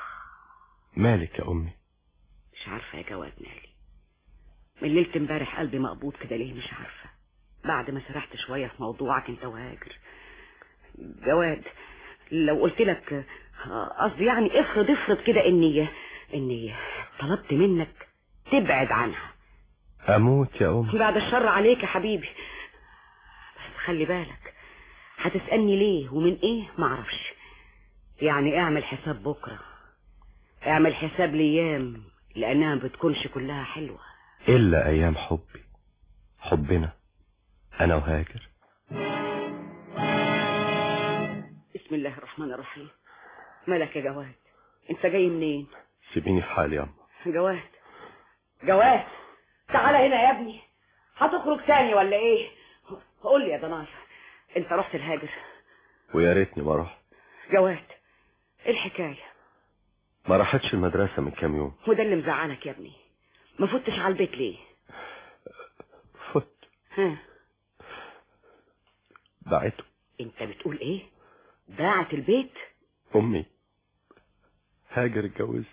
مالك يا امي مش عارفه يا جواد مالي من ليله امبارح قلبي مقبوض كده ليه مش عارفه بعد ما سرحت شويه في موضوعك انت وهاجر جواد لو قلت لك آه، قصدي يعني افرض افرض كده اني اني طلبت منك تبعد عنها اموت يا ام بعد الشر عليك يا حبيبي بس خلي بالك هتسألني ليه ومن ايه معرفش يعني اعمل حساب بكرة اعمل حساب الايام لانها ما بتكونش كلها حلوة الا ايام حبي حبنا انا وهاجر بسم الله الرحمن الرحيم مالك يا جواد انت جاي منين سيبيني في حالي يا ام جواد جواد تعالى هنا يا ابني هتخرج تاني ولا ايه قول لي يا ضنايا انت رحت الهاجر ويا ريتني ما رحت جواد ايه الحكايه ما راحتش المدرسة من كام يوم وده اللي مزعلك يا ابني ما فتش على البيت ليه فت ها بعته انت بتقول ايه باعت البيت امي هاجر اتجوزت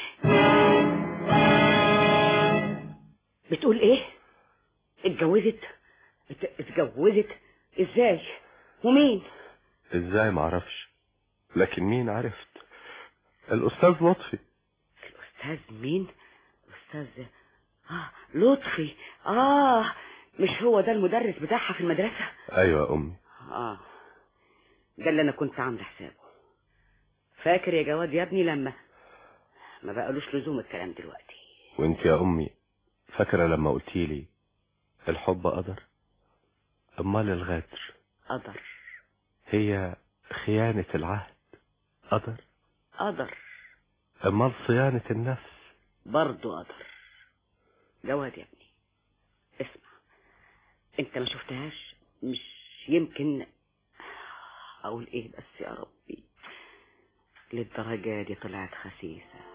بتقول ايه اتجوزت ات- اتجوزت ازاي ومين ازاي ما اعرفش لكن مين عرفت الاستاذ لطفي استاذ مين استاذ اه لطفي اه مش هو ده المدرس بتاعها في المدرسة ايوه يا امي اه ده اللي انا كنت عامله حسابه فاكر يا جواد يا ابني لما ما بقالوش لزوم الكلام دلوقتي وانت يا امي فاكرة لما قلتي لي الحب قدر امال الغدر قدر هي خيانة العهد قدر قدر امال صيانة النفس برضه قدر جواد يا ابني اسمع انت ما شفتهاش مش يمكن اقول ايه بس يا ربي للدرجة دي طلعت خسيسة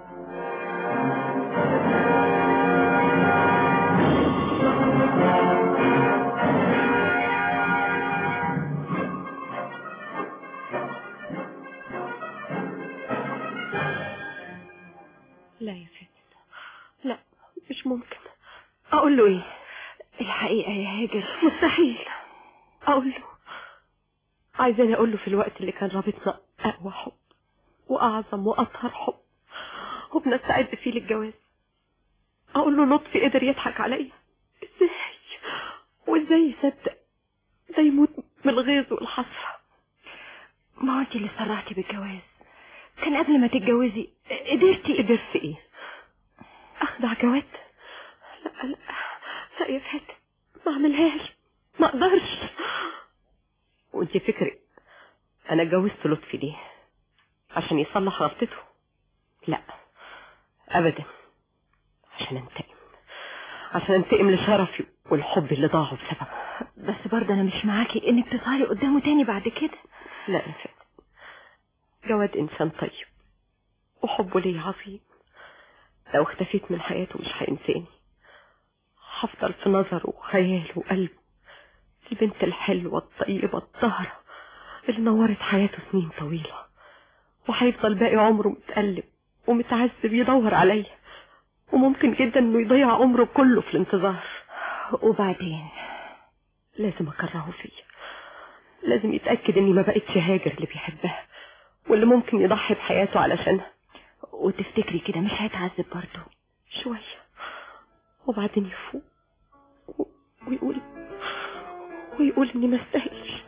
لا يا فاتن لا مش ممكن اقول له ايه الحقيقة يا هاجر مستحيل اقول له عايزاني اقول له في الوقت اللي كان رابطنا اقوى حب واعظم واطهر حب وبنستعد فيه للجواز اقول له لطفي قدر يضحك عليا ازاي وازاي يصدق ده يموت من الغيظ والحسرة ما هو انت اللي سرعتي بالجواز كان قبل ما تتجوزي قدرتي قدرت ايه اخدع جواد لا لا لا يا فاتن ما اعملهاش ما اقدرش وانت فكري انا اتجوزت لطفي ليه عشان يصلح غلطته لا ابدا عشان انتقم عشان انتقم لشرفي والحب اللي ضاعوا بسببه بس برضه انا مش معاكي انك تظهري قدامه تاني بعد كده لا يا فاتن جواد انسان طيب وحبه لي عظيم لو اختفيت من حياته مش هينساني هفضل في نظره وخياله وقلبه البنت الحلوة الطيبة الطاهرة اللي نورت حياته سنين طويلة وهيفضل باقي عمره متقلب ومتعذب يدور عليا وممكن جدا انه يضيع عمره كله في الانتظار وبعدين لازم اكرهه فيا لازم يتأكد اني ما بقتش هاجر اللي بيحبها واللي ممكن يضحي بحياته علشانها وتفتكري كده مش هيتعذب برضه شوية وبعدين يفوق و- ويقول ويقول اني ما استاهلش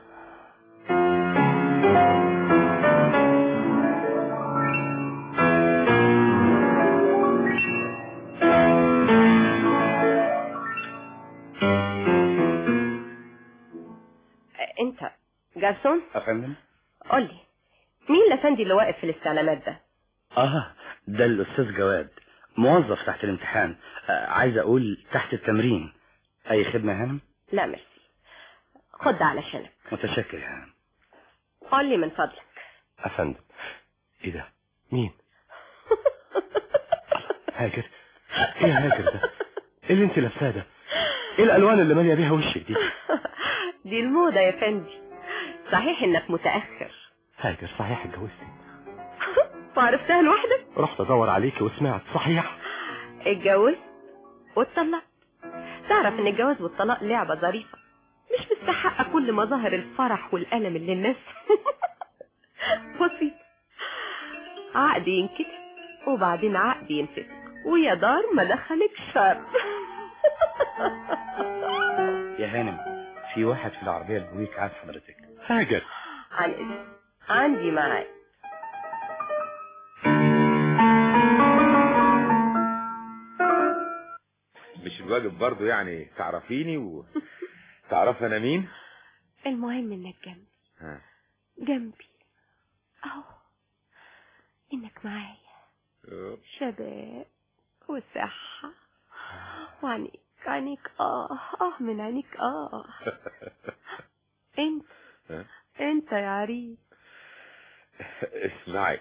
انت جارسون افندم قول لي مين الافندي اللي واقف في الاستعلامات ده اه ده الاستاذ جواد موظف تحت الامتحان آه عايز اقول تحت التمرين اي خدمة يا هانم لا ميرسي خد ده علشانك متشكر يا هانم قول لي من فضلك افندم ايه ده مين هاجر ايه يا هاجر ده ايه اللي انت لابساه ده ايه الالوان اللي ماليه بيها وشك دي دي الموضة يا فندي صحيح انك متأخر هاجر صحيح اتجوزتي وعرفتها لوحدك رحت ادور عليكي وسمعت صحيح اتجوز واتطلق تعرف ان الجواز والطلاق لعبة ظريفة مش تحقق كل مظاهر الفرح والألم اللي الناس بسيط عقد ينكتب وبعدين عقد ينفك ويا دار ما دخلك شر يا هانم في واحد في العربية البويك عايز حضرتك هاجر عن إذن. عندي معاك مش الواجب برضو يعني تعرفيني وتعرف انا مين المهم انك جنبي ها. جنبي اهو انك معايا شباب وصحة وعينيك عينيك اه اه من عينيك اه انت ها. انت يا عريس اسمعي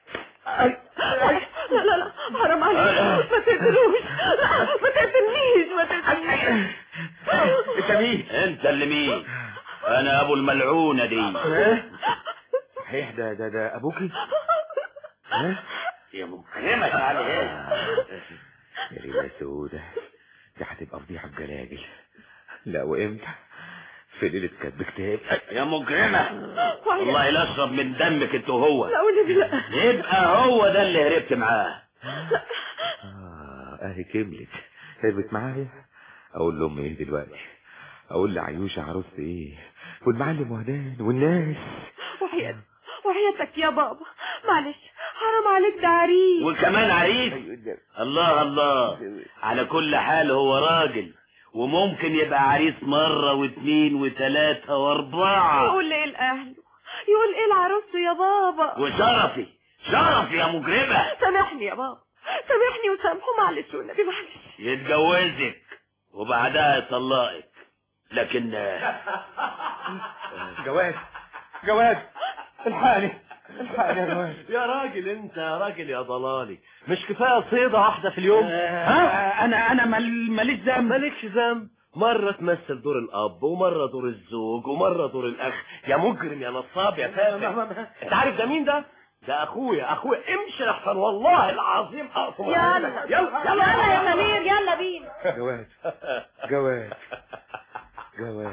لا لا لا حرام عليك ما تقتلوش لا، ما تقتلنيش ما تقتلنيش انت مين انت اللي مين انا ابو الملعونة دي صحيح ده ده ده ابوكي يا مكرمة تعالى ايه يا ليلة سودة دي هتبقى فضيحة بجلاجل لا وامتى في ليلة كاتب كتاب يا مجرمة والله لا اشرب من دمك انت وهو لا والنبي لا يبقى هو ده اللي هربت معاه اه اهي كملت هربت معايا اقول لامي ايه دلوقتي اقول لعيوشة عروستي ايه والمعلم وهدان والناس وحياتك وحياتك يا بابا معلش حرام عليك ده عريس وكمان عريس الله الله على كل حال هو راجل وممكن يبقى عريس مرة واثنين وثلاثة واربعة يقول ايه لاهله يقول ايه لعروسته يا بابا وشرفي شرفي يا مجرمة سامحني يا بابا سامحني وسامحه معلش والنبي معلش يتجوزك وبعدها يطلقك لكن جواز جواز الحقني الحقني يا جواز يا راجل انت يا راجل يا ضلالي مش كفايه صيدة واحدة في اليوم ها انا انا مال- ماليش ذنب مالكش ذنب مرة تمثل دور الأب ومرة دور الزوج ومرة دور الأخ يا مجرم يا نصاب يا تافه أنت عارف ده مين ده؟ ده أخويا أخويا امشي أحسن والله العظيم أقسم يلا يلا يلا يلا يا سمير يلا بينا جواز جواز جواز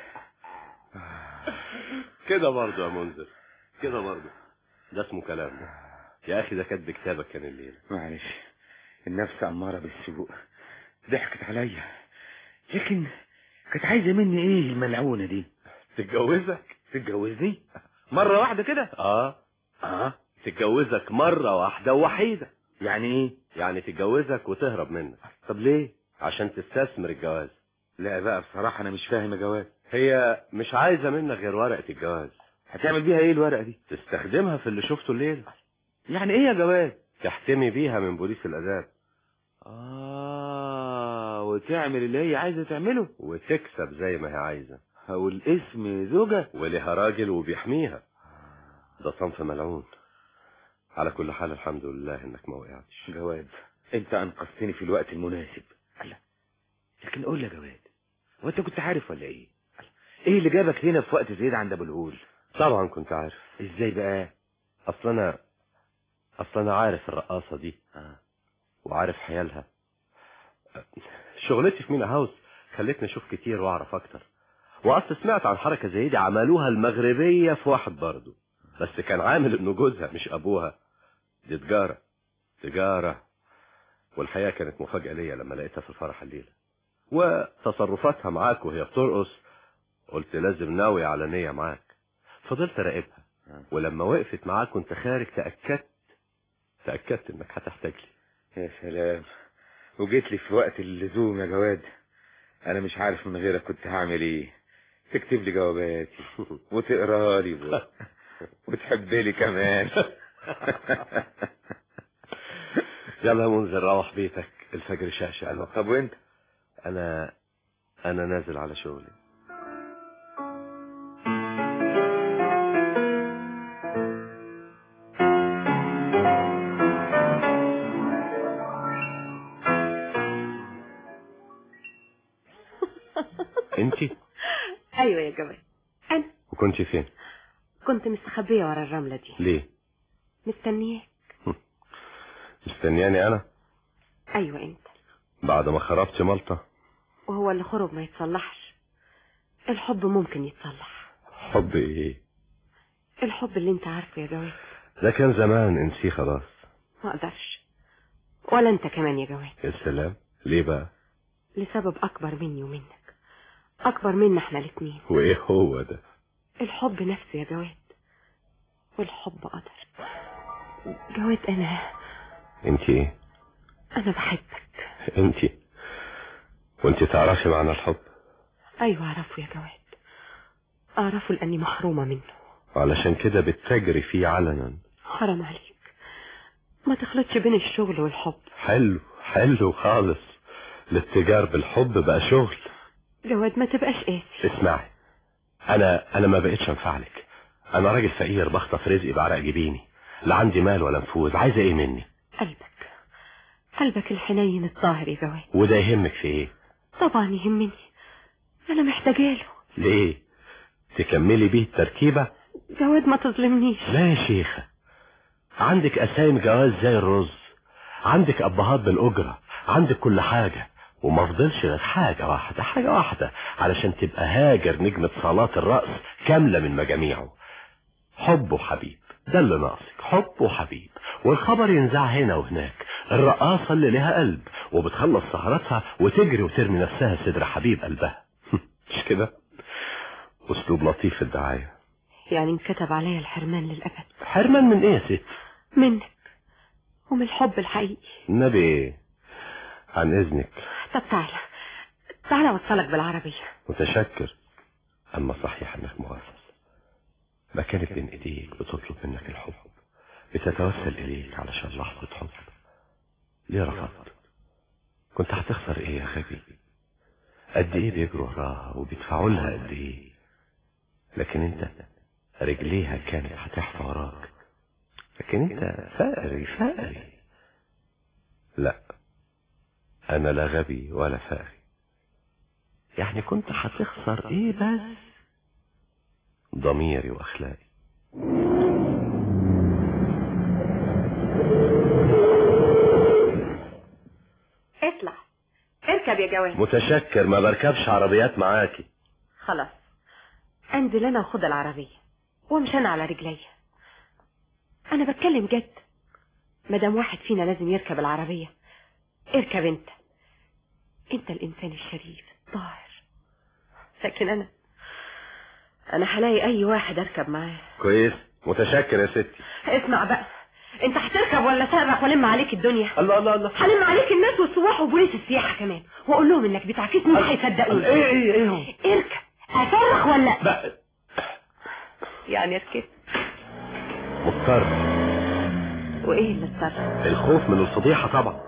كده برضه يا منذر كده برضه ده اسمه كلام ده يا أخي ده كاتب كتابك كان الليلة معلش النفس أمارة بالسوء ضحكت عليا لكن كانت عايزة مني ايه الملعونة دي تتجوزك تتجوزني مرة واحدة كده اه اه تتجوزك مرة واحدة وحيدة يعني ايه يعني تتجوزك وتهرب منك طب ليه عشان تستثمر الجواز لا بقى بصراحة انا مش فاهم يا جواز هي مش عايزة منك غير ورقة الجواز هتعمل بيها ايه الورقة دي تستخدمها في اللي شفته الليل يعني ايه يا جواز تحتمي بيها من بوليس العذاب اه وتعمل اللي هي عايزة تعمله وتكسب زي ما هي عايزة والاسم زوجة وليها راجل وبيحميها ده صنف ملعون على كل حال الحمد لله انك ما وقعتش جواد انت انقذتني في الوقت المناسب الله لكن قول لي يا جواد هو انت كنت عارف ولا ايه الله. ايه اللي جابك هنا في وقت زي ده عند ابو الهول طبعا كنت عارف ازاي بقى اصل انا اصل انا عارف الرقاصة دي آه. وعارف حيالها شغلتي في مينا هاوس خلتني اشوف كتير واعرف اكتر واصل سمعت عن حركة زي دي عملوها المغربية في واحد برضه بس كان عامل انه جوزها مش ابوها دي تجارة تجارة والحقيقة كانت مفاجأة ليا لما لقيتها في الفرح الليلة وتصرفاتها معاك وهي بترقص قلت لازم ناوي على نية معاك فضلت اراقبها ولما وقفت معاك وانت خارج تأكدت تأكدت انك هتحتاج لي يا سلام وجيت لي في وقت اللزوم يا جواد انا مش عارف من غيرك كنت هعمل ايه تكتب لي جواباتي وتقرا لي و... وتحب لي كمان يلا يا منذر روح بيتك الفجر شاشة طب وانت انا انا نازل على شغلي انتي ايوه يا جمال انا وكنتي فين كنت مستخبية ورا الرملة دي ليه مستنياه مستنياني انا ايوه انت بعد ما خربت ملطة وهو اللي خرب ما يتصلحش الحب ممكن يتصلح حب ايه الحب اللي انت عارفه يا جواد ده كان زمان انسيه خلاص ما اقدرش ولا انت كمان يا جواد يا سلام ليه بقى لسبب اكبر مني ومنك اكبر منا احنا الاتنين وايه هو ده الحب نفسه يا جواد والحب قدر جواد انا انت ايه انا بحبك انت وانت تعرفي معنى الحب ايوه اعرفه يا جواد اعرفه لاني محرومه منه علشان كده بتجري فيه علنا حرام عليك ما تخلطش بين الشغل والحب حلو حلو خالص الاتجار بالحب بقى شغل جواد ما تبقاش قاسي اسمعي انا انا ما بقتش انفعلك انا راجل فقير بخطف رزقي بعرق جبيني لا عندي مال ولا نفوذ عايزه ايه مني قلبك قلبك الحنين الطاهر يا جواد وده يهمك في ايه طبعا يهمني انا محتاجه له ليه تكملي بيه التركيبه جواد ما تظلمنيش لا يا شيخه عندك اسايم جواز زي الرز عندك ابهات بالاجره عندك كل حاجه وما فضلش غير حاجه واحده حاجه واحده علشان تبقى هاجر نجمه صلاه الراس كامله من مجاميعه حب وحبيب ده اللي ناقصك حب وحبيب والخبر ينزع هنا وهناك الرقاصة اللي لها قلب وبتخلص سهرتها وتجري وترمي نفسها صدر حبيب قلبها مش كده اسلوب لطيف في الدعاية يعني انكتب عليا الحرمان للابد حرمان من ايه يا ست منك ومن الحب الحقيقي النبي عن اذنك طب تعالى تعالى اوصلك بالعربيه متشكر اما صحيح انك مغفل ما كانت بين ايديك بتطلب منك الحب بتتوسل اليك علشان لحظة حب ليه رفضت كنت هتخسر ايه يا غبي قد ايه بيجروا وراها وبيدفعوا لها قد ايه لكن انت رجليها كانت هتحفى وراك لكن انت فقري فقري لا انا لا غبي ولا فقري يعني كنت هتخسر ايه بس ضميري واخلاقي اطلع اركب يا جواد متشكر ما بركبش عربيات معاكي خلاص انزل انا وخد العربيه وامشي انا على رجلي انا بتكلم جد مادام واحد فينا لازم يركب العربيه اركب انت انت الانسان الشريف الطاهر لكن انا انا هلاقي اي واحد اركب معاه كويس متشكر يا ستي اسمع بقى انت هتركب ولا صرخ والم عليك الدنيا الله الله الله هلم عليك الناس والسواح وبوليس السياحه كمان واقول لهم انك بتعكسني مش هيصدقوني ايه ايه ايه هو اركب اصرخ ولا بقى. يعني ركبت مضطر وايه اللي اتصرف الخوف من الفضيحة طبعا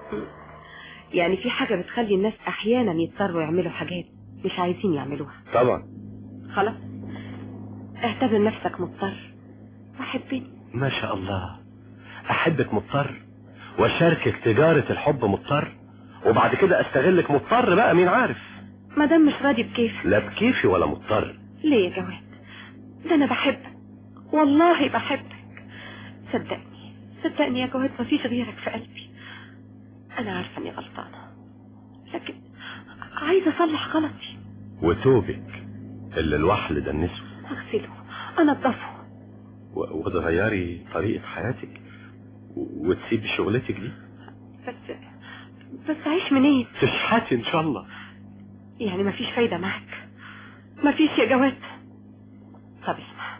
يعني في حاجه بتخلي الناس احيانا يضطروا يعملوا حاجات مش عايزين يعملوها طبعا خلاص اعتبر نفسك مضطر وحبني ما شاء الله احبك مضطر واشاركك تجارة الحب مضطر وبعد كده استغلك مضطر بقى مين عارف ما دام مش راضي بكيفك لا بكيفي ولا مضطر ليه يا جواد ده انا بحبك والله بحبك صدقني صدقني يا جواد مفيش غيرك في قلبي انا عارفه اني غلطانه لكن عايزه اصلح غلطي وتوبك اللي الوحل دنسه اغسله انضفه و- وتغيري طريقة حياتك و- وتسيبي شغلتك دي بس بس عيش منين تشحتي ان شاء الله يعني مفيش فايدة معك مفيش يا جواد طب اسمع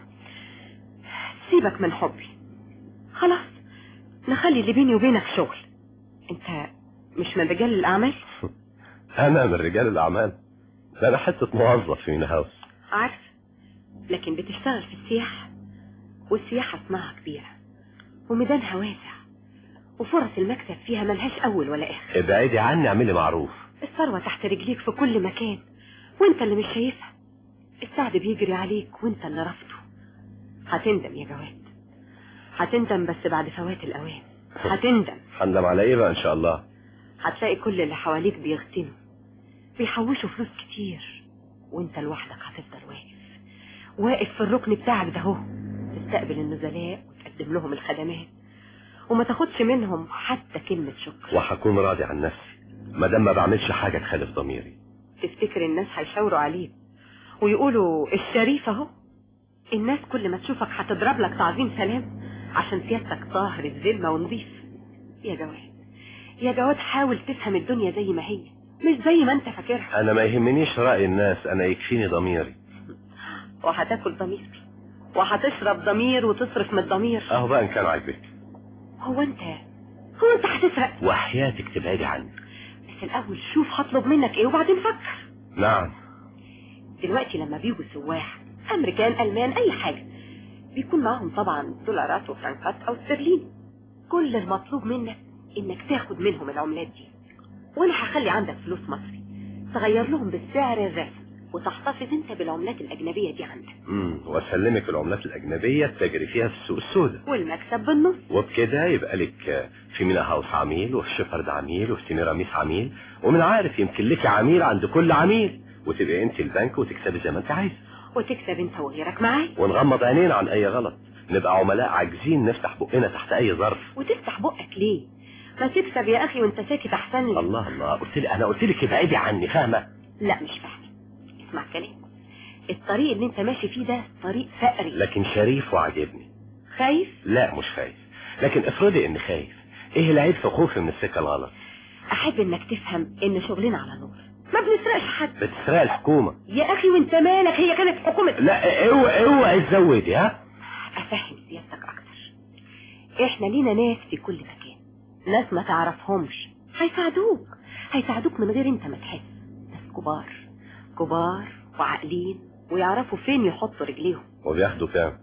سيبك من حبي خلاص نخلي اللي بيني وبينك شغل انت مش من رجال الاعمال انا من رجال الاعمال ده انا حتة موظف في مينا هاوس عارف لكن بتشتغل في السياحة والسياحة صناعة كبيرة وميدانها واسع وفرص المكسب فيها ملهاش أول ولا آخر ابعدي عني اعملي معروف الثروة تحت رجليك في كل مكان وانت اللي مش شايفها السعد بيجري عليك وانت اللي رفضه هتندم يا جواد هتندم بس بعد فوات الأوان هتندم هندم على ايه بقى ان شاء الله هتلاقي كل اللي حواليك بيغتنوا بيحوشوا فلوس كتير وانت لوحدك هتفضل واقف واقف في الركن بتاعك ده اهو تستقبل النزلاء وتقدم لهم الخدمات وما تاخدش منهم حتى كلمة شكر وهكون راضي عن نفسي ما دام ما بعملش حاجة تخالف ضميري تفتكر الناس هيشاوروا عليك ويقولوا الشريف اهو الناس كل ما تشوفك هتضرب لك تعظيم سلام عشان سيادتك طاهر الذمه ونظيف يا جواد يا جواد حاول تفهم الدنيا زي ما هي مش زي ما انت فاكرها انا ما يهمنيش رأي الناس انا يكفيني ضميري وهتاكل ضمير وهتشرب ضمير وتصرف من الضمير اهو بقى ان كان عاجبك هو انت هو انت هتسرق وحياتك تبعدي عني بس الاول شوف هطلب منك ايه وبعدين فكر نعم دلوقتي لما بيجوا سواح امريكان المان اي حاجه بيكون معاهم طبعا دولارات وفرنكات او استرليني كل المطلوب منك انك تاخد منهم العملات دي وانا هخلي عندك فلوس مصري تغير لهم بالسعر الرسمي وتحتفظ انت بالعملات الاجنبيه دي عندك امم واسلمك العملات الاجنبيه تجري فيها في السوق السوداء والمكسب بالنص وبكده يبقى لك في مينا هاوس عميل وفي شيفرد عميل وفي سميراميس عميل ومن عارف يمكن لك عميل عند كل عميل وتبقى انت البنك وتكسبي زي ما انت عايز وتكسب انت وغيرك معايا ونغمض عينينا عن اي غلط نبقى عملاء عاجزين نفتح بقنا تحت اي ظرف وتفتح بقك ليه ما تكسب يا اخي وانت ساكت احسن لي الله الله قلت لي انا قلت لك ابعدي عني فاهمه لا مش فاهمه اسمع كلام الطريق اللي انت ماشي فيه ده طريق فقري لكن شريف وعجبني خايف لا مش خايف لكن افرضي اني خايف ايه العيب في خوفي من السكه الغلط احب انك تفهم ان شغلنا على نور ما بنسرقش حد بتسرق الحكومه يا اخي وانت مالك هي كانت حكومه لا اوعي اوعي تزودي ها افهم سيادتك اكتر احنا لينا ناس في كل مكان ناس ما تعرفهمش هيساعدوك هيساعدوك من غير انت ما تحس ناس كبار كبار وعاقلين ويعرفوا فين يحطوا رجليهم وبياخدوا كام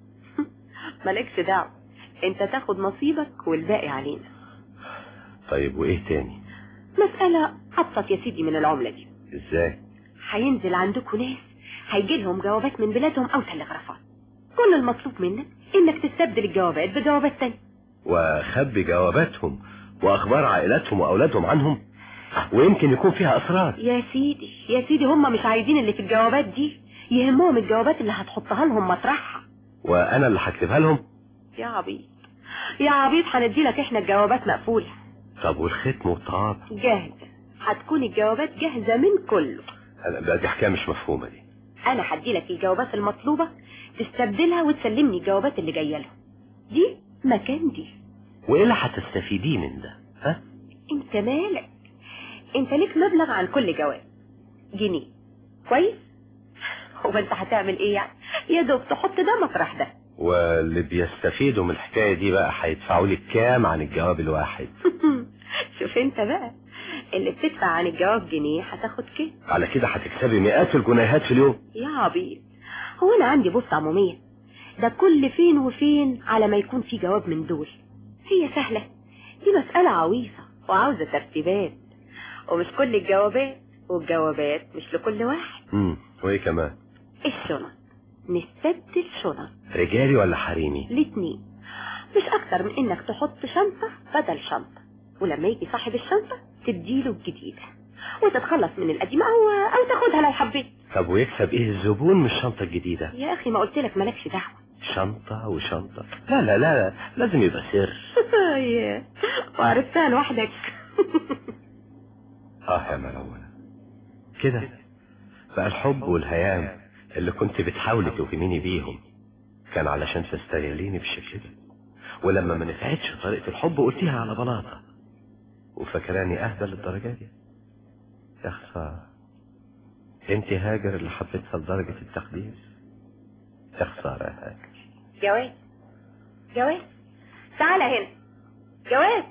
مالكش دعوه انت تاخد نصيبك والباقي علينا طيب وايه تاني مسألة أبسط يا سيدي من العملة دي ازاي هينزل عندكم ناس هيجي لهم جوابات من بلادهم أو تلغرافات كل المطلوب منك إنك تستبدل الجوابات بجوابات تانية واخبي جواباتهم واخبار عائلاتهم واولادهم عنهم ويمكن يكون فيها اسرار يا سيدي يا سيدي هم مش عايزين اللي في الجوابات دي يهمهم الجوابات اللي هتحطها لهم مطرحها وانا اللي هكتبها لهم يا عبيط يا عبيط هندي لك احنا الجوابات مقفولة طب والختم والطابع جاهزة هتكون الجوابات جاهزة من كله انا بقى دي حكايه مش مفهومه دي انا هدي لك الجوابات المطلوبة تستبدلها وتسلمني الجوابات اللي جايه لهم دي مكان دي وايه اللي هتستفيديه من ده ها انت مالك انت ليك مبلغ عن كل جواب جنيه كويس هو انت هتعمل ايه يعني يا دوب تحط ده مطرح ده واللي بيستفيدوا من الحكايه دي بقى هيدفعوا لي كام عن الجواب الواحد شوف انت بقى اللي بتدفع عن الجواب جنيه هتاخد كده على كده هتكسبي مئات الجنيهات في اليوم يا عبيط هو انا عندي بوسطة عمومية ده كل فين وفين على ما يكون في جواب من دول هي سهلة دي مسألة عويصة وعاوزة ترتيبات ومش كل الجوابات والجوابات مش لكل واحد امم وايه كمان الشنط نستبدل شنط رجالي ولا حريمي الاتنين مش اكتر من انك تحط شنطة بدل شنطة ولما يجي صاحب الشنطة تديله الجديدة وتتخلص من القديمة او او تاخدها لو حبيت طب ويكسب ايه الزبون من الشنطه الجديده يا اخي ما قلت لك مالكش دعوة شنطه وشنطه لا لا لا, لا. لازم يبقى سر ياه، وعرفتها لوحدك اه يا ملونة كده بقى الحب والهيام اللي كنت بتحاولي توهميني بيهم كان علشان تستغليني بالشكل ده ولما ما نفعتش طريقة الحب قلتيها على بلاطة وفاكراني اهدى للدرجة دي يا خسارة انت هاجر اللي حبيتها لدرجة التقديس يا خسارة يا هاجر جواز جواز تعالى هنا جواز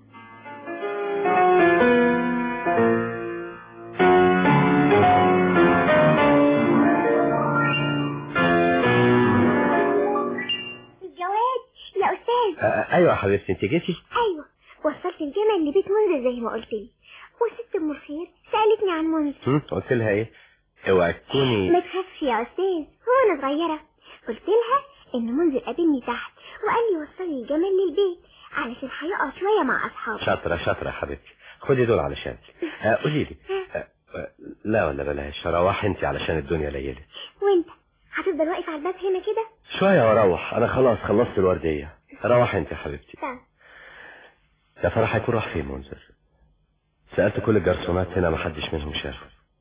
الجواد يا أستاذ آه ايوه يا حبيبتي انت جيتي أيوة وصلت الجمل لبيت منذر زي ما قلت لي وست أم الخير سألتني عن منذر هم؟ قلت لها ايه اوعي تكوني ما تخافش يا أستاذ هو أنا صغيرة قلت لها إن منذر قابلني تحت وقال لي وصلي الجمل للبيت علشان هيقع شوية مع أصحابه شاطرة شاطرة يا حبيبتي خدي دول علشان آه قولي لي آه آه، لا ولا بلاش روحي انت علشان الدنيا ليلت وأنت هتفضل واقف على الباب هنا كده شوية واروح انا خلاص خلصت الوردية روحي انت يا حبيبتي طب يا فرح هيكون راح فين منذر سألت كل الجرسونات هنا ما حدش منهم شافه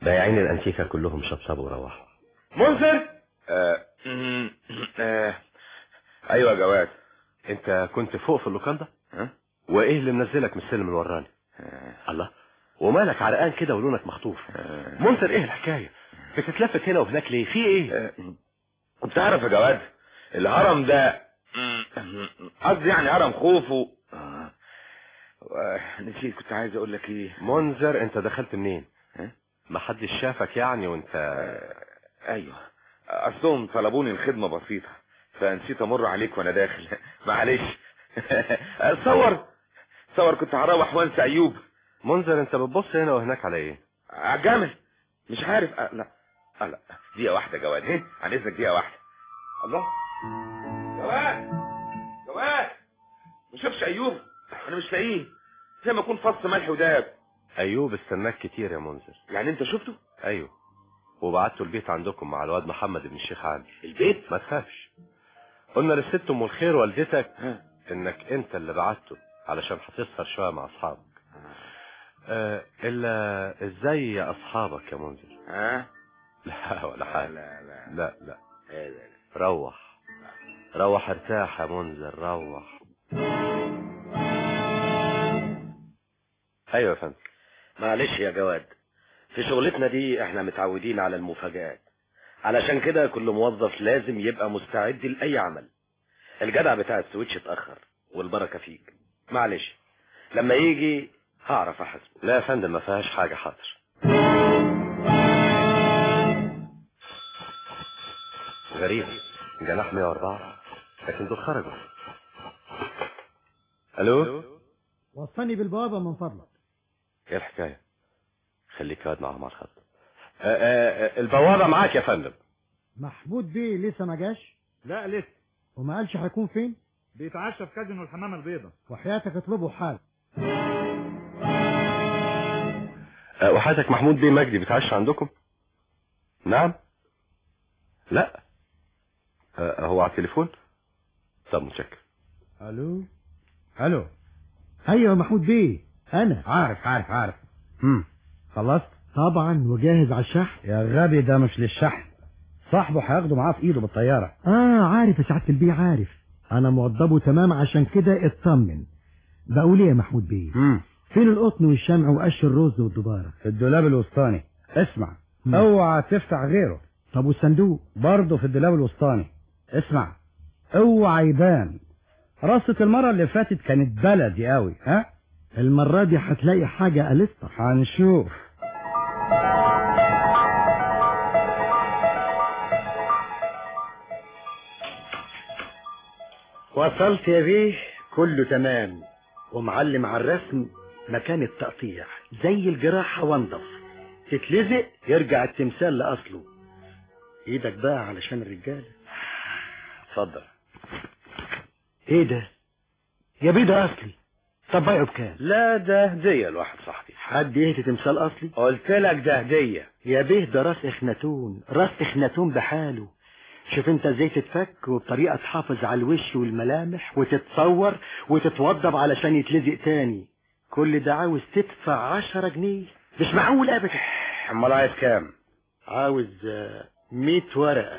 بايعين الانتيكة كلهم شطبوا وروحوا منذر آه. آه. ايوه يا جواد انت كنت فوق في اللوكاندا ها وايه اللي منزلك من السلم الوراني الله ومالك عرقان كده ولونك مخطوف منذر ايه الحكايه بتتلفت هنا وهناك ليه في ايه انت عارف يا جواد الهرم ده قصدي يعني هرم خوفو آه. نسيت كنت عايز اقول لك ايه منذر انت دخلت منين ها؟ ما حدش شافك يعني وانت ايوه اصلهم طلبوني الخدمه بسيطه فنسيت امر عليك وانا داخل معلش صور صور كنت هروح وانسى ايوب منذر انت بتبص هنا وهناك على ايه عجمل مش عارف أه لا أه لا دقيقه واحده جواد هي عن اذنك دقيقه واحده الله جواد جواد ما شافش ايوب انا مش لاقيه زي ما يكون فص ملح وداب ايوب استناك كتير يا منذر يعني انت شفته ايوه وبعته البيت عندكم مع الواد محمد بن الشيخ علي البيت ما تخافش قلنا للست ام الخير والدتك ها. انك انت اللي بعته علشان هتسهر شويه مع اصحابك آه الا ازاي يا اصحابك يا منذر ها لا ولا حاجه لا لا لا لا لا لا روح روح ارتاح يا منذر روح ايوه يا فندم معلش يا جواد في شغلتنا دي احنا متعودين على المفاجآت علشان كده كل موظف لازم يبقى مستعد لأي عمل الجدع بتاع السويتش اتأخر والبركة فيك معلش لما يجي هعرف احاسبه لا يا فندم ما فيهاش حاجه حاضر غريب جناح 104 لكن دول خرجوا الو وصلني بالبوابة من فضلك ايه الحكايه خليك قاعد معاهم على الخط آه، آه، آه، البوابه معاك يا فندم محمود بيه لسه ما جاش لا لسه وما قالش هيكون فين بيتعشى في كازينو الحمامة البيضاء وحياتك اطلبه حال آه، وحياتك محمود بيه مجدي بيتعشى عندكم نعم لا آه، هو على التليفون طب متشكر الو الو ايوه محمود بيه انا عارف عارف عارف امم خلصت طبعا وجاهز على الشحن يا غبي ده مش للشحن صاحبه هياخده معاه في ايده بالطيارة اه عارف يا سعاده البيه عارف انا موضبه تمام عشان كده اطمن بقول ايه يا محمود بيه مم. فين القطن والشمع وقش الرز والدبارة في الدولاب الوسطاني اسمع مم. اوعى تفتح غيره طب والصندوق برضه في الدولاب الوسطاني اسمع اوعى يبان رصة المرة اللي فاتت كانت بلدي قوي ها المرة دي هتلاقي حاجة قلصة هنشوف وصلت يا بيه كله تمام ومعلم على الرسم مكان التقطيع زي الجراحة وانضف تتلزق يرجع التمثال لأصله ايدك بقى علشان الرجالة اتفضل ايه ده يا بيه ده اصلي طب بايعه بكام لا ده هدية لواحد صاحبي حد يهدي تمثال اصلي قلت لك ده هدية يا بيه ده راس اخناتون راس اخناتون بحاله شوف انت ازاي تتفك وبطريقة تحافظ على الوش والملامح وتتصور وتتوضب علشان يتلزق تاني كل ده عاوز تدفع عشرة جنيه مش معقول ابدا امال عايز كام عاوز آه، مية ورقة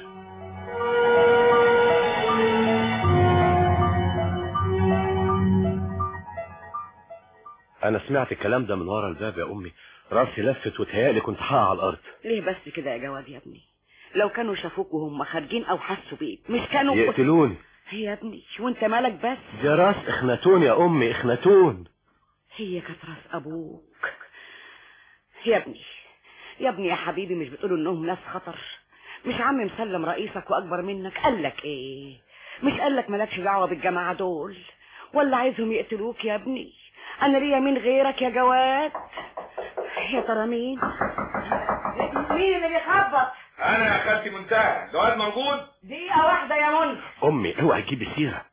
انا سمعت الكلام ده من ورا الباب يا امي راسي لفت وتهيألي كنت هقع على الارض ليه بس كده يا جواد يا ابني لو كانوا شافوك وهم خارجين او حسوا بيك مش كانوا يقتلوني يا ابني وانت مالك بس دي راس اخناتون يا امي اخناتون هي كانت راس ابوك يا ابني يا ابني يا حبيبي مش بتقولوا انهم ناس خطر مش عم مسلم رئيسك واكبر منك قال لك ايه مش قال لك مالكش دعوه بالجماعه دول ولا عايزهم يقتلوك يا ابني انا ليا مين غيرك يا جواد يا ترى مين مين اللي بيخبط انا يا خالتي منتهى جواد موجود دقيقه واحده يا منى امي اوعي تجيبي سيره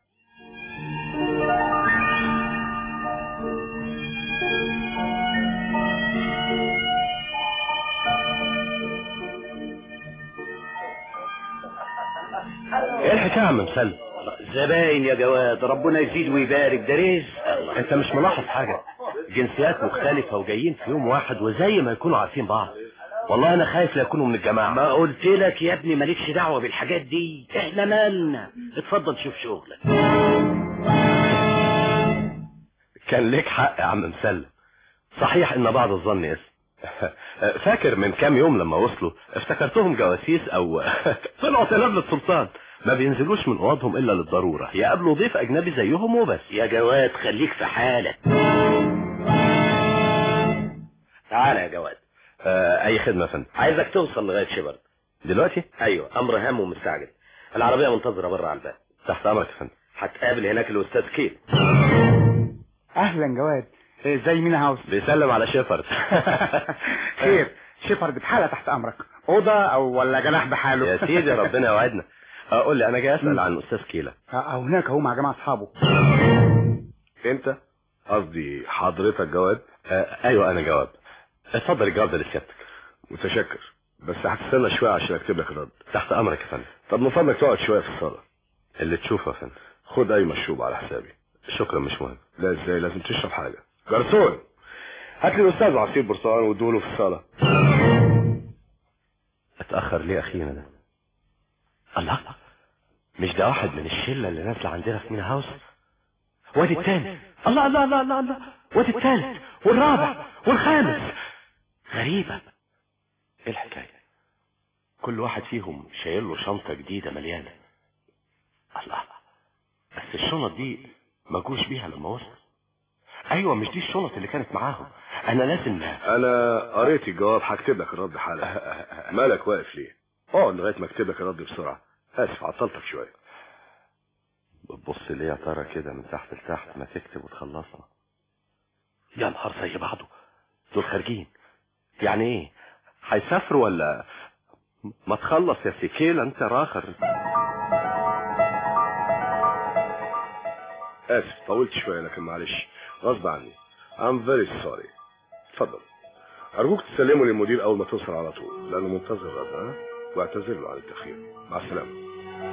ايه الحكايه يا عم مسلم زباين يا جواد ربنا يزيد ويبارك ده رزق انت مش ملاحظ حاجه جنسيات مختلفه وجايين في يوم واحد وزي ما يكونوا عارفين بعض والله انا خايف لا يكونوا من الجماعه ما قلت لك يا ابني مالكش دعوه بالحاجات دي احنا مالنا اتفضل شوف شغلك كان ليك حق يا عم مسلم صحيح ان بعض الظن اسم فاكر من كام يوم لما وصلوا افتكرتهم جواسيس او طلعوا تلامذة سلطان ما بينزلوش من اوضهم الا للضرورة يقابلوا ضيف اجنبي زيهم وبس يا جواد خليك في حالك تعالى يا جواد آه اي خدمة يا فندم عايزك توصل لغايه شبرد دلوقتي ايوه امر هام ومستعجل العربيه منتظره بره على الباب تحت امرك يا فندم هتقابل هناك الاستاذ كيل اهلا جواد إيه زي مينا هاوس بيسلم على شيفرد خير شيفرد بحالة تحت امرك اوضه او ولا جناح بحاله يا سيدي ربنا يوعدنا قول لي انا جاي اسال عن الاستاذ كيلا او هناك هو مع جماعه اصحابه انت قصدي حضرتك جواد آه ايوه انا جواد اتفضل الجواب ده لسيادتك متشكر بس هتستنى شويه عشان اكتب لك الرد تحت امرك يا فندم طب من فضلك تقعد شويه في الصاله اللي تشوفه يا فندم خد اي مشروب على حسابي شكرا مش مهم لا ازاي لازم تشرب حاجه جرسون هات لي الاستاذ عصير برتقال وادوله في الصاله اتاخر ليه اخينا ده الله مش ده واحد من الشله اللي نازله عندنا في مينا هاوس وادي التاني الله الله الله الله الله وادي التالت والرابع والخامس غريبه ايه الحكايه كل واحد فيهم شايل له شنطه جديده مليانه الله بس الشنط دي ما جوش بيها لما وصل ايوه مش دي الشنط اللي كانت معاهم انا لازم انا قريت الجواب هكتب لك الرد حالا مالك واقف ليه اقعد لغايه ما اكتب لك الرد بسرعه اسف عطلتك شويه بتبص ليه يا ترى كده من تحت لتحت ما تكتب وتخلصنا يا نهار زي بعضه دول خارجين يعني ايه هيسافروا ولا ما تخلص يا سيكيلا انت راخر اسف طولت شويه لكن معلش غصب عني I'm very sorry اتفضل ارجوك تسلمه للمدير اول ما توصل على طول لانه منتظر رد ها واعتذر له عن التاخير مع السلامه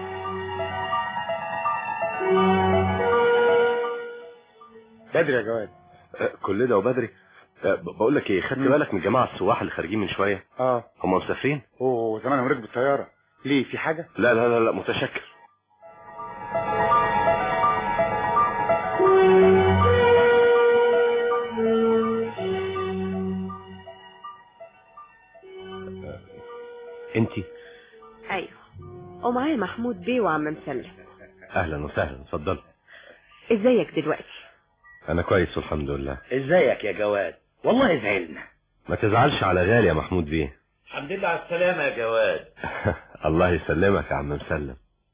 بدري يا جواد أه كل ده وبدري أه بقول لك ايه خدت بالك من جماعه السواح اللي خارجين من شويه اه هم مسافرين اوه زمانهم ركبوا الطياره ليه في حاجه لا لا لا لا متشكر انتي ايوه ومعايا محمود بيه وعم مسلم اهلا وسهلا اتفضل ازيك دلوقتي انا كويس والحمد لله ازيك يا جواد والله زعلنا ما تزعلش على غالي يا محمود بيه الحمد لله على السلامه يا جواد الله يسلمك يا عم مسلم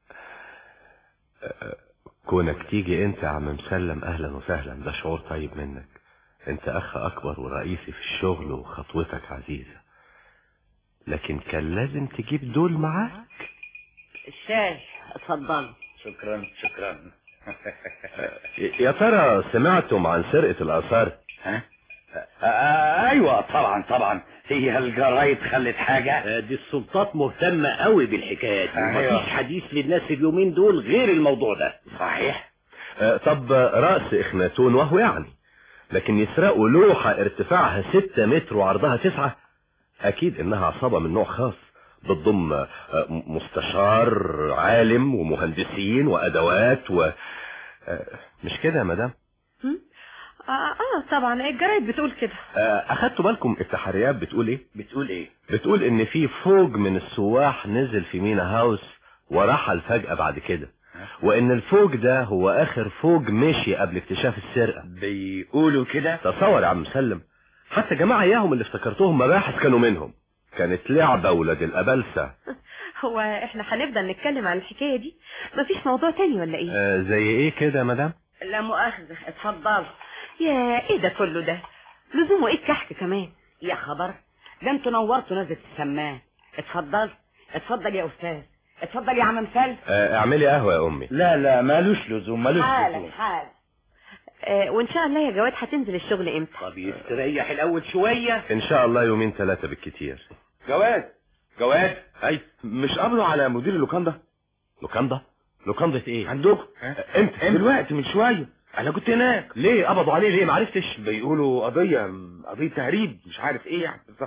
كونك تيجي انت يا عم مسلم اهلا وسهلا ده شعور طيب منك انت اخ اكبر ورئيسي في الشغل وخطوتك عزيزة لكن كان لازم تجيب دول معاك الشاي اتفضل شكرا شكرا يا ترى سمعتم عن سرقة الاثار ها آه ايوه طبعا طبعا هي الجرايد خلت حاجة دي السلطات مهتمة قوي بالحكايات دي أيوة. ومفيش حديث للناس اليومين دول غير الموضوع ده صحيح آه، طب رأس اخناتون وهو يعني لكن يسرقوا لوحة ارتفاعها ستة متر وعرضها تسعة اكيد انها عصابة من نوع خاص بتضم آه، مستشار عالم ومهندسين وادوات و آه، مش كده يا مدام آه, اه طبعا الجرايد بتقول كده آه، اخدتوا بالكم التحريات بتقول ايه بتقول ايه بتقول ان في فوج من السواح نزل في مينا هاوس ورحل فجأة بعد كده وان الفوج ده هو اخر فوج مشي قبل اكتشاف السرقة بيقولوا كده تصور يا عم مسلم حتى جماعة اياهم اللي افتكرتهم مباحث كانوا منهم كانت لعبة ولاد الابلسة هو احنا هنفضل نتكلم عن الحكاية دي مفيش موضوع تاني ولا ايه آه زي ايه كده يا مدام لا مؤاخذة اتفضل يا ايه ده كله ده لزومه ايه الكحك كمان يا خبر ده انتوا نورتوا نزلة السمان اتفضل اتفضل يا استاذ اتفضل يا عم مسل آه اعملي قهوة يا امي لا لا مالوش لزوم مالوش حالا لزوم حالا آه وان شاء الله يا جواد هتنزل الشغل امتى طب يستريح الاول شوية ان شاء الله يومين ثلاثة بالكتير جواد جواد اي مش قابلوا على مدير اللوكاندا لوكاندا لوكاندا ايه عندكم انت دلوقتي من شويه انا كنت هناك ليه قبضوا عليه ليه معرفتش بيقولوا قضيه قضيه تهريب مش عارف ايه يعني بالظبط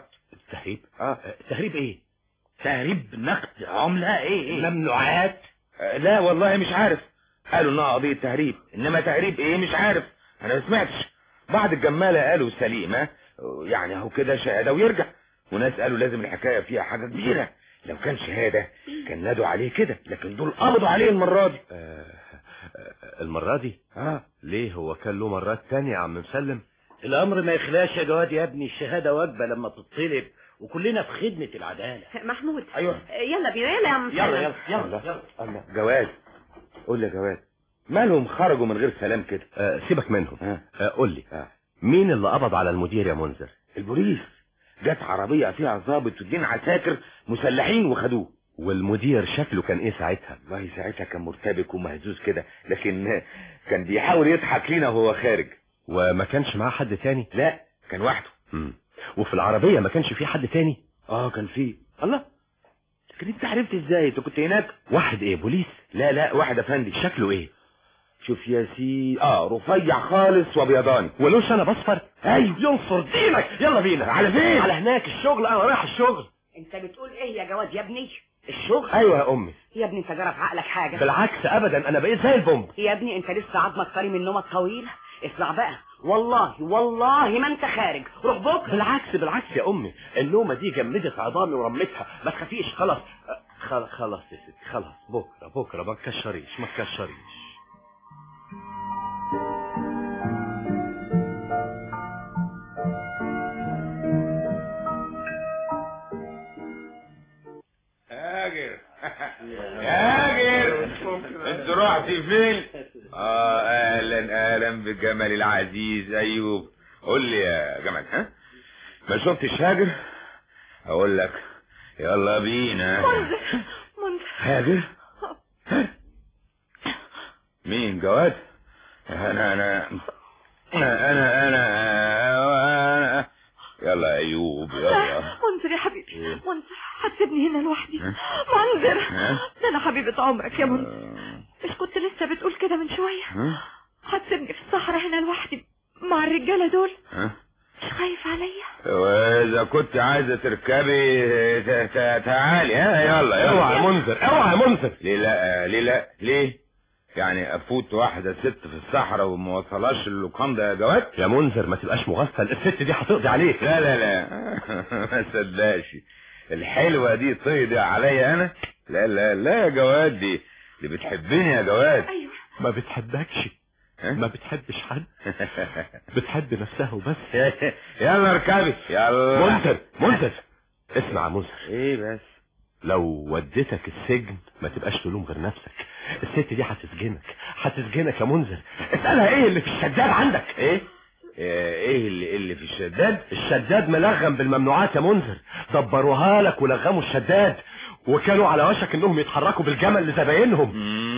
تهريب اه تهريب ايه تهريب نقد عملة ايه ايه ممنوعات آه، لا والله مش عارف قالوا انها قضية تهريب انما تهريب ايه مش عارف انا ما سمعتش بعض الجمالة قالوا سليمة يعني اهو كده شهادة ويرجع وناس قالوا لازم الحكاية فيها حاجة كبيرة لو كان شهادة كان نادوا عليه كده لكن دول قبضوا عليه المرة دي آه آه، المرة دي اه ليه هو كان له مرات تانية يا عم مسلم الامر ما يخلاش يا جواد يا ابني الشهادة واجبة لما تطلب وكلنا في خدمة العدالة محمود ايوه يلا بينا يلا يا عم يلا سلام. يلا يلا الله الله جواز قول لي يا جواز مالهم خرجوا من غير سلام كده آه سيبك منهم ها آه قول لي آه. مين اللي قبض على المدير يا منذر البوليس جت عربية فيها ضابط واتنين عساكر مسلحين وخدوه والمدير شكله كان ايه ساعتها والله ساعتها كان مرتبك ومهزوز كده لكن كان بيحاول يضحك لينا وهو خارج وما كانش معاه حد تاني لا كان وحده مم. وفي العربية ما كانش في حد تاني اه كان فيه الله لكن انت عرفت ازاي انت كنت هناك واحد ايه بوليس لا لا واحد افندي شكله ايه شوف يا سي اه رفيع خالص وابيضاني ولو شنب اصفر ايوه ينصر دينك يلا بينا على فين على هناك الشغل انا رايح الشغل انت بتقول ايه يا جواد يا ابني الشغل ايوه يا امي يا ابني انت جرى في عقلك حاجة بالعكس ابدا انا بقيت زي البومب يا ابني انت لسه عظمك طري من نومك طويل اسمع بقى والله والله ما انت خارج روح بكره بالعكس بالعكس يا امي النومه دي جمدت عظامي ورمتها ما تخافيش خلاص خلاص خلاص يا ستي خلاص بكره بكره ما تكشريش ما تكشريش هاجر هاجر انت رحتي فين اه اهلا اهلا بالجمال العزيز ايوب قول لي يا جمال ها ما شفتش هاجر اقول لك يلا بينا منذر هاجر مين جواد انا انا انا انا انا يلا يا ايوب يلا منذر يا حبيبي إيه؟ منذر هتسيبني هنا لوحدي منذر ها؟ ده انا حبيبة عمرك يا منذر مش كنت لسه بتقول كده من شوية ها؟ هتسيبني في الصحراء هنا لوحدي مع الرجالة دول ها؟ مش خايف عليا واذا كنت عايزه تركبي ت- ت- تعالي ها يلا يلا اوعى يا منذر اوعى يا منذر ليه لا ليه لا ليه يعني افوت واحده ست في الصحراء وما وصلهاش اللوكان ده يا جواد يا منذر ما تبقاش مغفل الست دي هتقضي عليك لا لا لا ما صدقش الحلوه دي تقضي عليا انا لا لا لا يا جواد دي اللي بتحبني يا جواد ايوه ما بتحبكش ها؟ ما بتحبش حد بتحب نفسها وبس يلا اركبي يلا منذر منذر اسمع يا منذر ايه بس لو وديتك السجن ما تبقاش تلوم غير نفسك الست دي هتسجنك هتسجنك يا منذر اسألها ايه اللي في الشداد عندك ايه ايه اللي, اللي في الشداد الشداد ملغم بالممنوعات يا منذر دبروها لك ولغموا الشداد وكانوا على وشك انهم يتحركوا بالجمل لزباينهم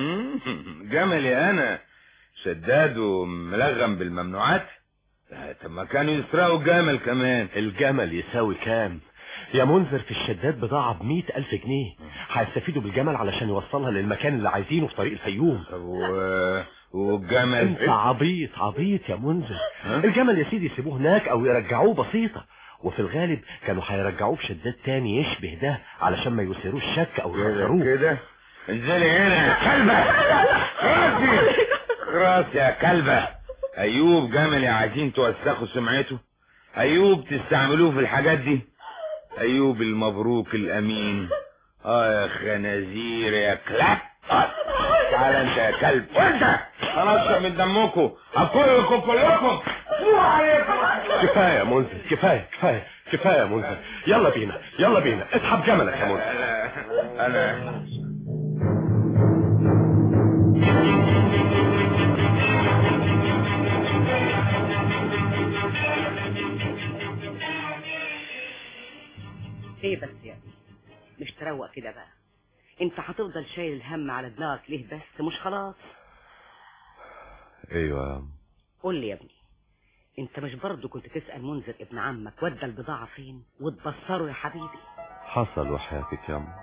مم، جملي انا شداد وملغم بالممنوعات آه، طب ما كانوا يسرقوا الجمل كمان الجمل يساوي كام يا منذر في الشداد بضاعة بمئة ألف جنيه هيستفيدوا بالجمل علشان يوصلها للمكان اللي عايزينه في طريق الفيوم طب و... والجمل انت عبيط عبيط يا منذر الجمل يا سيدي يسيبوه هناك او يرجعوه بسيطة وفي الغالب كانوا هيرجعوه بشداد تاني يشبه ده علشان ما يثيروش شك او كده يخسروه كده انزلي هنا يا كلبة راسي راسي يا كلبة ايوب جملي عايزين توسخوا سمعته ايوب تستعملوه في الحاجات دي ايوب المبروك الامين اه يا خنازير يا كلاب آه. تعال انت يا كلب وانت خلاص من دمكم اكلكم كلكم فوق عليكم كفاية يا منذر كفاية كفاية كفاية يا منذر يلا بينا يلا بينا اسحب جملك يا منذر انا ايه بس يا ابني مش تروق كده بقى انت هتفضل شايل الهم على دماغك ليه بس مش خلاص ايوه قول لي يا ابني انت مش برضه كنت تسأل منذر ابن عمك ودى البضاعة فين وتبصره يا حبيبي حصل وحياتك يا أم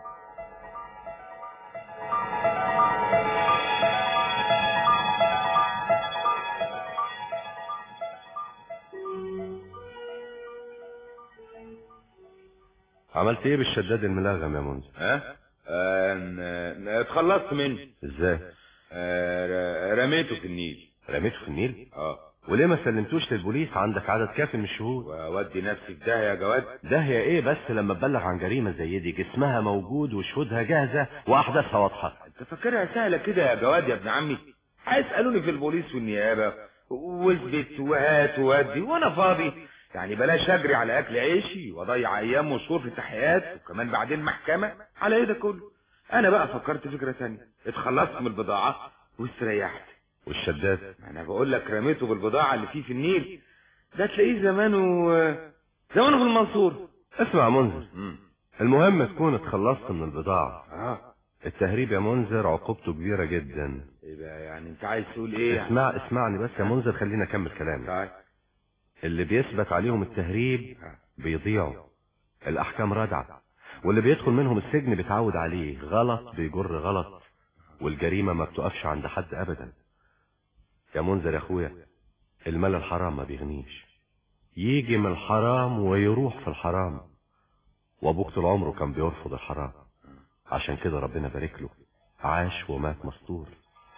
عملت ايه بالشداد الملغم يا منذر ها آه، ن- اتخلصت منه ازاي آه، ر- رميته في النيل رميته في النيل اه وليه ما سلمتوش للبوليس عندك عدد كافي من الشهود واودي نفسي في داهيه يا جواد داهية ايه بس لما تبلغ عن جريمة زي دي جسمها موجود وشهودها جاهزة واحداثها واضحة انت فاكرها سهله كده يا جواد يا ابن عمي هيسالوني في البوليس والنيابه واثبت وهات وودي وانا فاضي يعني بلاش اجري على اكل عيشي واضيع ايام وشهور في تحقيقات وكمان بعدين محكمه على ايه ده كله انا بقى فكرت فكره ثانيه اتخلصت من البضاعه واستريحت والشداد انا بقول لك رميته بالبضاعه اللي فيه في النيل ده تلاقيه زمانه زمانه في المنصور اسمع يا منذر المهم تكون اتخلصت من البضاعة اه التهريب يا منذر عقوبته كبيرة جدا ايه بقى يعني انت عايز تقول ايه يعني؟ اسمع اسمعني بس يا منذر خلينا اكمل كلامي طيب اللي بيثبت عليهم التهريب بيضيعوا الاحكام رادعة واللي بيدخل منهم السجن بيتعود عليه غلط بيجر غلط والجريمة ما بتقفش عند حد ابدا يا منذر يا اخويا المال الحرام ما بيغنيش يجي من الحرام ويروح في الحرام وابوك طول عمره كان بيرفض الحرام عشان كده ربنا بارك له عاش ومات مستور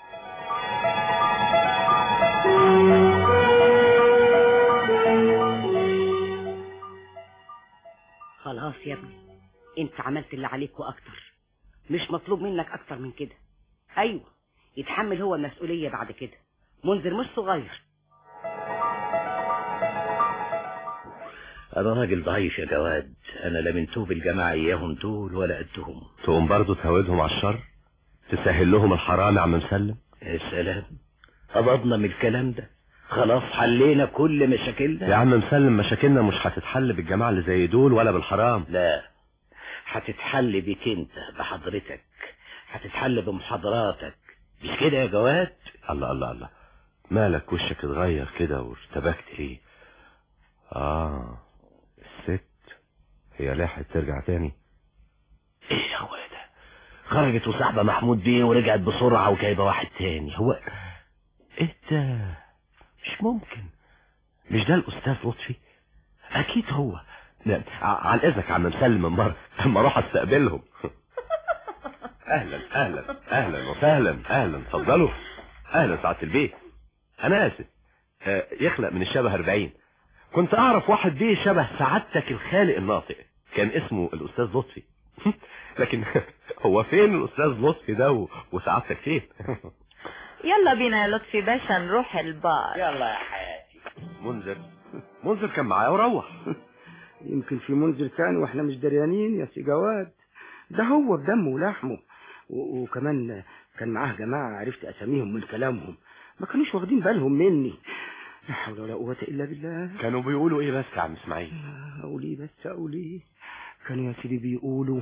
خلاص يا ابني انت عملت اللي عليك واكتر مش مطلوب منك اكتر من كده ايوه يتحمل هو المسؤولية بعد كده منذر مش صغير انا راجل ضعيف يا جواد انا لا من توب الجماعة اياهم دول ولا قدهم تقوم برضه تهودهم على الشر تسهل لهم الحرام يا عم مسلم يا سلام قبضنا من الكلام ده خلاص حلينا كل مشاكلنا يا عم مسلم مشاكلنا مش هتتحل بالجماعة اللي زي دول ولا بالحرام لا هتتحل بيك انت بحضرتك هتتحل بمحاضراتك مش كده يا جواد الله الله الله مالك وشك اتغير كده وارتبكت ليه اه الست هي لحقت ترجع تاني ايه يا اخويا ده خرجت وصاحبة محمود بيه ورجعت بسرعة وجايبة واحد تاني هو انت مش ممكن مش ده الاستاذ لطفي اكيد هو لا ع- عن اذنك يا عم مسلم من بره اما اروح استقبلهم اهلا اهلا اهلا وسهلا اهلا اتفضلوا اهلا سعاده البيت انا اسف آه، يخلق من الشبه 40 كنت اعرف واحد بيه شبه سعادتك الخالق الناطق كان اسمه الاستاذ لطفي لكن هو فين الاستاذ لطفي ده و- وسعادتك فين يلا بينا يا لطفي باشا نروح البار يلا يا حياتي منذر منذر كان معايا وروح يمكن في منذر تاني واحنا مش دريانين يا سي جواد ده هو بدمه ولحمه و- وكمان كان معاه جماعة عرفت أساميهم من كلامهم ما كانوش واخدين بالهم مني لا حول ولا قوة إلا بالله كانوا بيقولوا ايه بس يا عم اسماعيل أقول إيه بس أقول إيه كانوا يا سيدي بيقولوا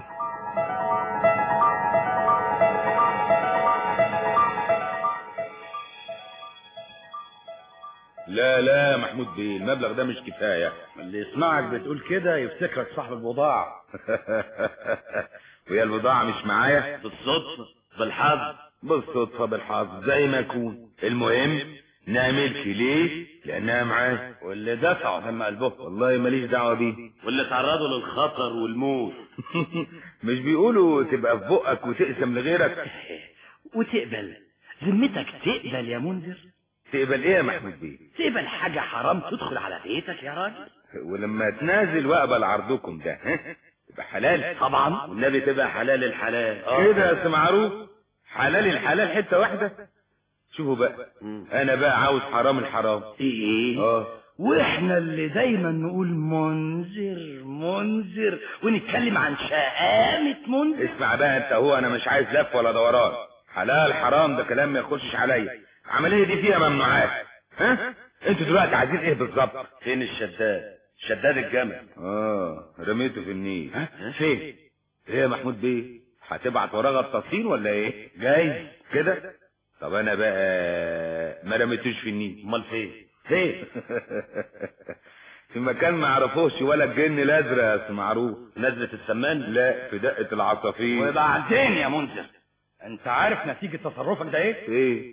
لا لا يا محمود بيه المبلغ ده مش كفايه اللي يسمعك بتقول كده يفتكرك صاحب البضاعة وهي البضاعه مش معايا بالصدفة بالحظ بالصدفه بالحظ زي ما يكون المهم نعملش ليه لانها معايا واللي دفعوا دم قلبه والله ماليش دعوه بيه واللي تعرضوا للخطر والموت مش بيقولوا تبقى في بقك وتقسم لغيرك وتقبل ذمتك تقبل يا منذر تقبل ايه يا محمود بيه تقبل حاجة حرام تدخل على بيتك يا راجل ولما تنازل واقبل عرضكم ده ها؟ تبقى حلال طبعا والنبي تبقى حلال الحلال كده يا سي معروف حلال الحلال حته واحده شوفوا بقى انا بقى عاوز حرام الحرام ايه اه واحنا اللي دايما نقول منذر منذر ونتكلم عن شهامة منذر اسمع بقى انت هو انا مش عايز لف ولا دوران حلال حرام ده كلام ما يخشش عليا العمليه دي فيها ممنوعات ها انتوا دلوقتي عايزين ايه بالظبط فين الشداد شداد الجمل اه رميته في النيل فين ايه يا محمود بيه هتبعت وراه غطاسين ولا ايه جايز كده طب انا بقى ما رميتوش في النيل امال فين فين في مكان ما يعرفوش ولا الجن الازرق يا سي معروف نزلة السمان لا في دقه العصافير وبعدين يا منذر انت عارف نتيجة تصرفك ده ايه ايه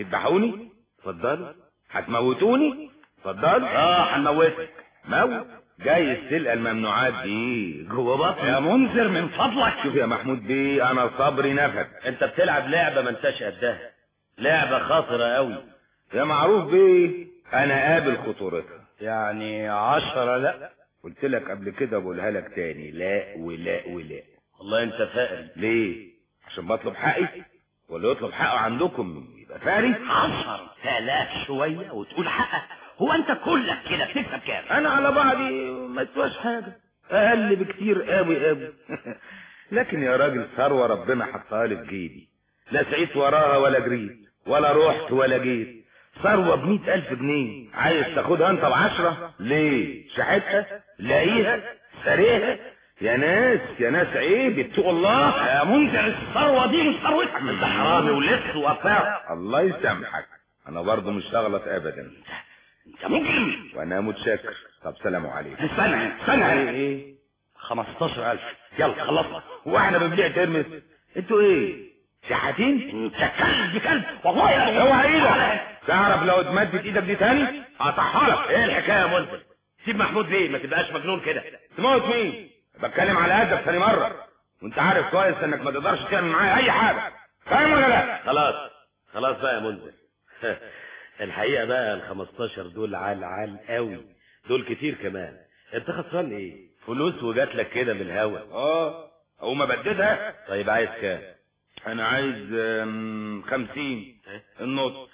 هتذبحوني اتفضلوا هتموتوني اتفضلوا اه هنموتك موت جاي تلقى الممنوعات دي جوه بطني يا منذر من فضلك شوف يا محمود بيه انا صبري نفد انت بتلعب لعبة ما انتش قدها لعبة خطرة قوي يا معروف بيه انا قابل خطورتها يعني عشرة لا قلت لك قبل كده بقولها لك تاني لا ولا ولا والله انت فقري ليه عشان بطلب حقي ولا يطلب حقه عندكم يبقى فاري عشر تلاف شوية وتقول حقك هو انت كلك كده بتكسب كام انا على بعضي ما تسواش حاجه اقل بكتير قوي قوي لكن يا راجل ثروه ربنا حطها لي في جيبي لا سعيت وراها ولا جريت ولا رحت ولا جيت ثروه بمئة ألف جنيه عايز تاخدها انت بعشرة ليه شحتها لاقيها سريها يا ناس يا ناس عيب اتقوا الله يا منذر الثروة دي مش ثروتك انت حرامي ولص وقفاء الله يسامحك انا برضه مش هغلط ابدا انت مجرم وانا متشكر طب سلام عليكم استنى استنى ايه ايه 15000 يلا خلصنا واحنا بنبيع ترمس انتوا ايه شحاتين انت كلب كلب والله يا اوعى ايدك تعرف لو اتمدت ايدك دي تاني هطحها لك ايه الحكايه يا منذر سيب محمود بيه ما تبقاش مجنون كده تموت مين بتكلم على قدك ثاني مره وانت عارف كويس انك ما تقدرش تعمل معايا اي حاجه فاهم ولا لا خلاص خلاص بقى يا منذر الحقيقه بقى ال 15 دول عال عال قوي دول كتير كمان انت خسران ايه فلوس وجات لك كده من الهوا اه او ما بددها طيب عايز كام انا عايز آم، خمسين النص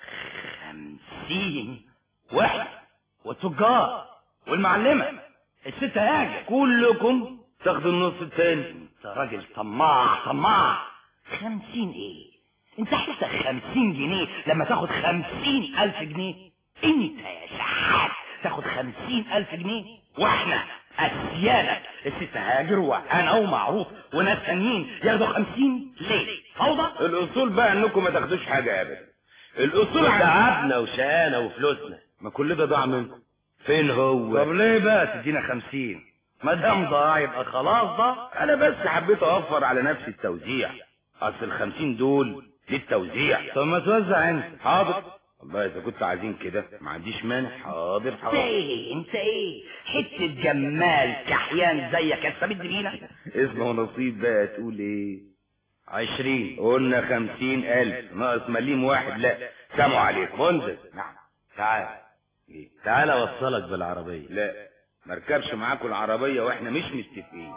خمسين واحد والتجار والمعلمة الست هاجر كلكم تاخدوا النص التاني انت راجل طماع طماع خمسين ايه انت حتى خمسين جنيه لما تاخد خمسين الف جنيه انت يا شحات تاخد خمسين الف جنيه واحنا اسيادك الست هاجر وانا ومعروف وناس تانيين ياخدوا خمسين ليه فوضى الاصول بقى انكم ما تاخدوش حاجه ابدا الاصول عن- تعبنا وشقانا وفلوسنا ما كل ده ضاع منكم فين هو طب ليه بقى تدينا خمسين ما دام ضاع يبقى خلاص ضاع انا بس حبيت اوفر على نفسي التوزيع اصل الخمسين دول للتوزيع طب ما توزع انت حاضر والله اذا كنت عايزين كده ما عنديش مانع حاضر انت حاضر ايه انت ايه حته جمال كحيان زيك استمد بينا اسمه نصيب بقى تقول ايه عشرين قلنا خمسين الف ناقص مليم واحد لا ساموا عليكم منذر نعم تعال تعال اوصلك بالعربيه لا مركبش معاكم العربية واحنا مش متفقين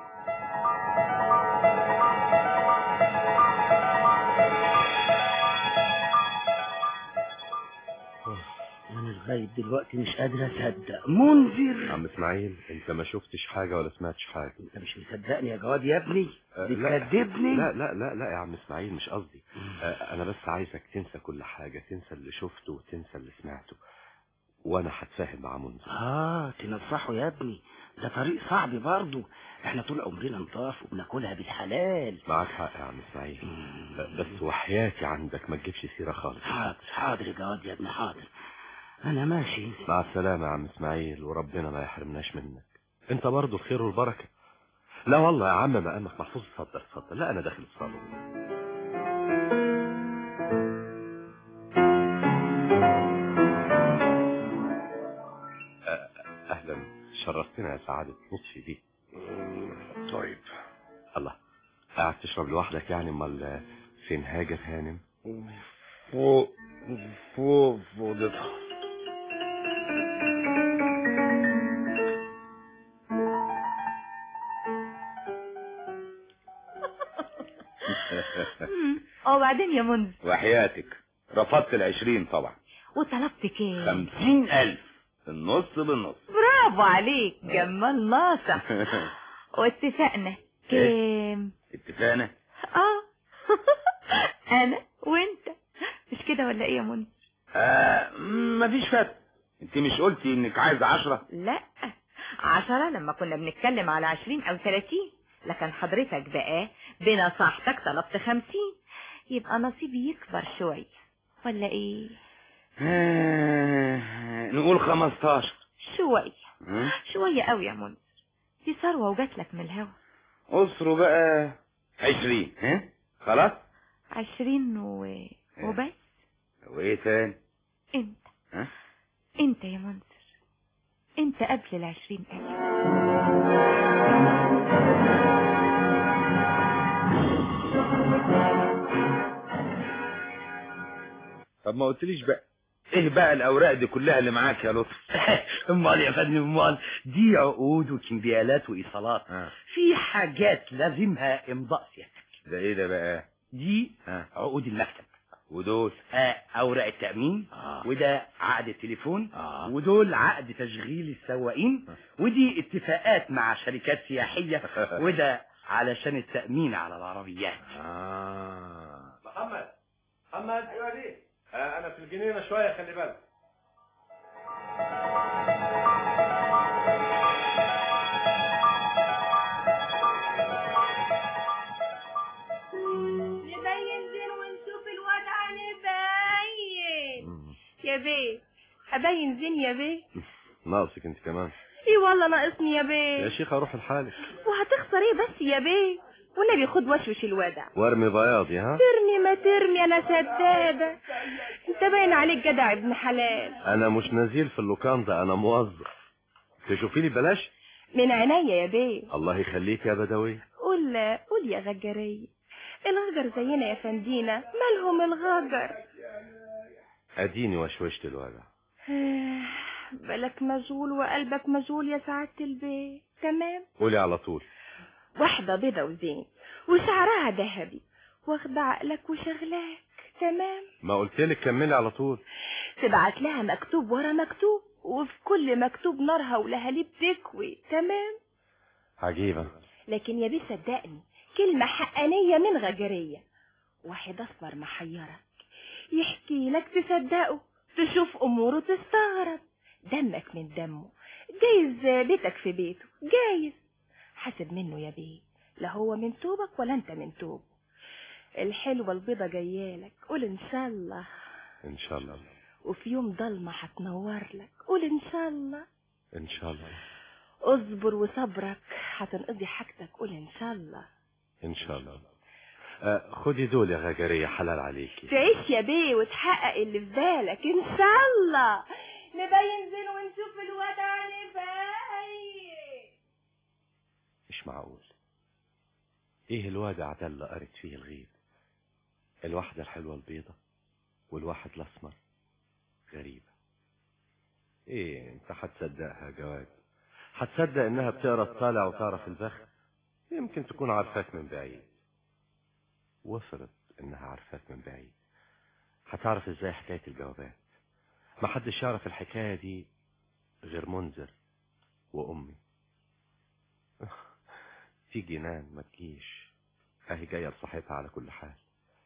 انا لغايه دلوقتي مش قادر اصدق منذر عم اسماعيل انت ما شفتش حاجة ولا سمعتش حاجة انت مش مصدقني يا جواد يا ابني أه، لا. بتكذبني لا لا لا لا يا عم اسماعيل مش قصدي أه، انا بس عايزك تنسى كل حاجة تنسى اللي شفته وتنسى اللي سمعته وانا هتفاهم مع منذر اه تنصحه يا ابني ده طريق صعب برضه احنا طول عمرنا نضاف وبناكلها بالحلال معاك حق يا عم اسماعيل أه، بس وحياتي عندك ما تجيبش سيرة خالص حاضر حاضر يا جواد يا ابني حاضر انا ماشي مع السلامة يا عم اسماعيل وربنا ما يحرمناش منك انت برضو الخير والبركة لا والله يا عم مقامك محفوظ اتفضل اتفضل لا انا داخل الصالون أه، اهلا شرفتنا يا سعادة لطفي بيه طيب الله قاعد تشرب لوحدك يعني امال فين هاجر هانم فوق فوق فوضتها وبعدين يا منذر وحياتك رفضت العشرين طبعا وطلبت كام خمسين الف النص بالنص برافو عليك جمال ناصح واتفقنا كام اتفقنا اه انا وانت مش كده ولا ايه يا منذر آه مفيش فرق انت مش قلتي انك عايز عشرة لا عشرة لما كنا بنتكلم على عشرين او ثلاثين لكن حضرتك بقى بنصيحتك طلبت خمسين يبقى نصيبي يكبر شوية ولا ايه آه نقول خمستاشر شوية ها؟ شوية قوي يا منذر دي ثروة وجات لك من الهوا اسروا بقى عشرين ها خلاص عشرين و... وبس وايه تاني انت ها انت يا منذر انت قبل العشرين ألف طب ما قلتليش بقى ايه بقى الاوراق دي كلها اللي معاك يا لطفي امال يا فندم امال دي عقود وكمبيالات وايصالات آه. في حاجات لازمها امضاء سيادتك ده ايه ده بقى دي ها عقود المكتب ودول آه اوراق التامين آه. وده عقد التليفون آه. ودول عقد تشغيل السواقين ودي اتفاقات مع شركات سياحيه وده علشان التامين على العربيات اه محمد محمد ايوه دي آه انا في الجنينه شويه خلي بالك نبين زين ونشوف الوضع نبين يا بيه ابين زين يا بيه ناقصك انت كمان ايه والله ناقصني يا يا بيه شيخ اروح لحالك وهتخسر ايه بس يا بيه والنبي خد وشوش الوضع وارمي بياضي ها ترمي ما ترمي انا سدادة انت باين عليك جدع ابن حلال انا مش نزيل في اللوكان ده انا موظف تشوفي لي بلاش من عينيا يا بيه الله يخليك يا بدوي قول قول يا غجرية الغجر زينا يا فندينا مالهم الغجر اديني وشوشت الوجع بالك مشغول وقلبك مشغول يا سعادة البيت تمام قولي على طول واحدة بيضة وزين وشعرها ذهبي واخدة عقلك وشغلاك تمام ما قلت لك كملي على طول تبعت لها مكتوب ورا مكتوب وفي كل مكتوب نارها ولهاليب تكوي تمام عجيبة لكن يا بيه صدقني كلمة حقانية من غجرية واحد أسمر محيرك يحكي لك تصدقه تشوف أموره تستغرب دمك من دمه جايز بيتك في بيته جايز حاسب منه يا بيه لا هو من توبك ولا انت من توبه الحلوة البيضة جايالك قول ان شاء الله ان شاء الله وفي يوم ضلمة هتنور لك قول ان شاء الله ان شاء الله اصبر وصبرك هتنقضي حاجتك قول ان شاء الله ان شاء الله آه خدي دول يا غجرية حلال عليكي تعيش يا بيه وتحقق اللي في بالك ان شاء الله نبين زين ونشوف الوضع نبين مش معقول ايه الوادع ده اللي قرت فيه الغيب الواحدة الحلوة البيضة والواحد الاسمر غريبة ايه انت هتصدقها يا جواد هتصدق انها بتقرا الطالع وتعرف البخت يمكن تكون عارفاك من بعيد وافرض انها عارفاك من بعيد هتعرف ازاي حكاية الجوابات محدش يعرف الحكاية دي غير منذر وامي في جنان ما تجيش اهي جايه لصاحبها على كل حال